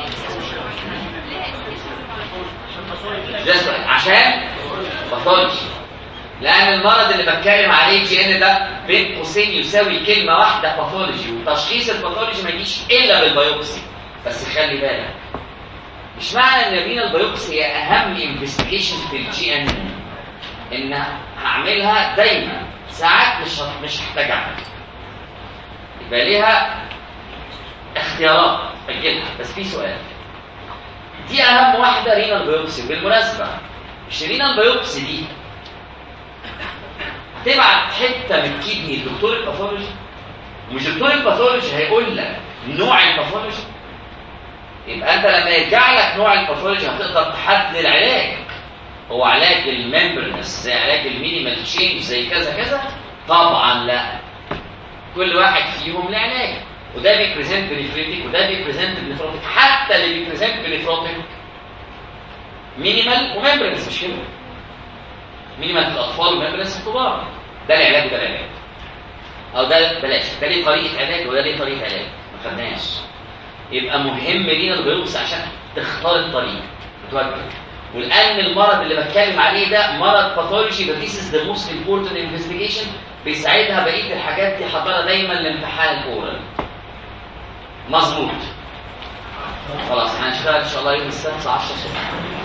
[SPEAKER 1] ده سؤال. عشان باثولوجي لان المرض اللي بتكلم عليه جي ان ده بين قوسين يساوي كلمه واحده باثولوجي وتشخيص الباثولوجي ما يجيش الا بالبيوبسي بس خلي بالك مش معنى ان الرينال بايوبسي هي اهم انفستيجيشن في الجي ان ان هعملها دايما ساعات مش ه- مش هحتاج اعمل يبقى ليها اختيارات اجلها بس في سؤال دي اهم واحده رينال بايوبسي بالمناسبه مش رينال بايوبسي دي هتبعت حته من الكدني لدكتور الباثولوجي ومش دكتور الباثولوجي هيقول لك نوع الباثولوجي يبقى انت لما يرجع لك نوع الباثولوجي هتقدر تحدد العلاج هو علاج الممبرنس زي علاج المينيمال تشينج زي كذا كذا طبعا لا كل واحد فيهم له علاج وده بيبريزنت بنفريتك وده بيبريزنت بنفروتك حتى اللي بيبريزنت بنفروتك مينيمال وممبرنس مش كده مينيمال في الاطفال وممبرنس في الكبار ده العلاج وده العلاج او ده بلاش ده ليه طريقه علاج وده ليه طريقه علاج ما خدناش يبقى مهم لينا البيوبسي عشان تختار الطريق وتوجه والان المرض اللي بتكلم عليه ده مرض باثولوجي but this is the most important investigation بيساعدها بقيه الحاجات دي حضرها دايما لامتحان الاورال مظبوط خلاص هنشتغل ان شاء الله يوم السبت 10 الصبح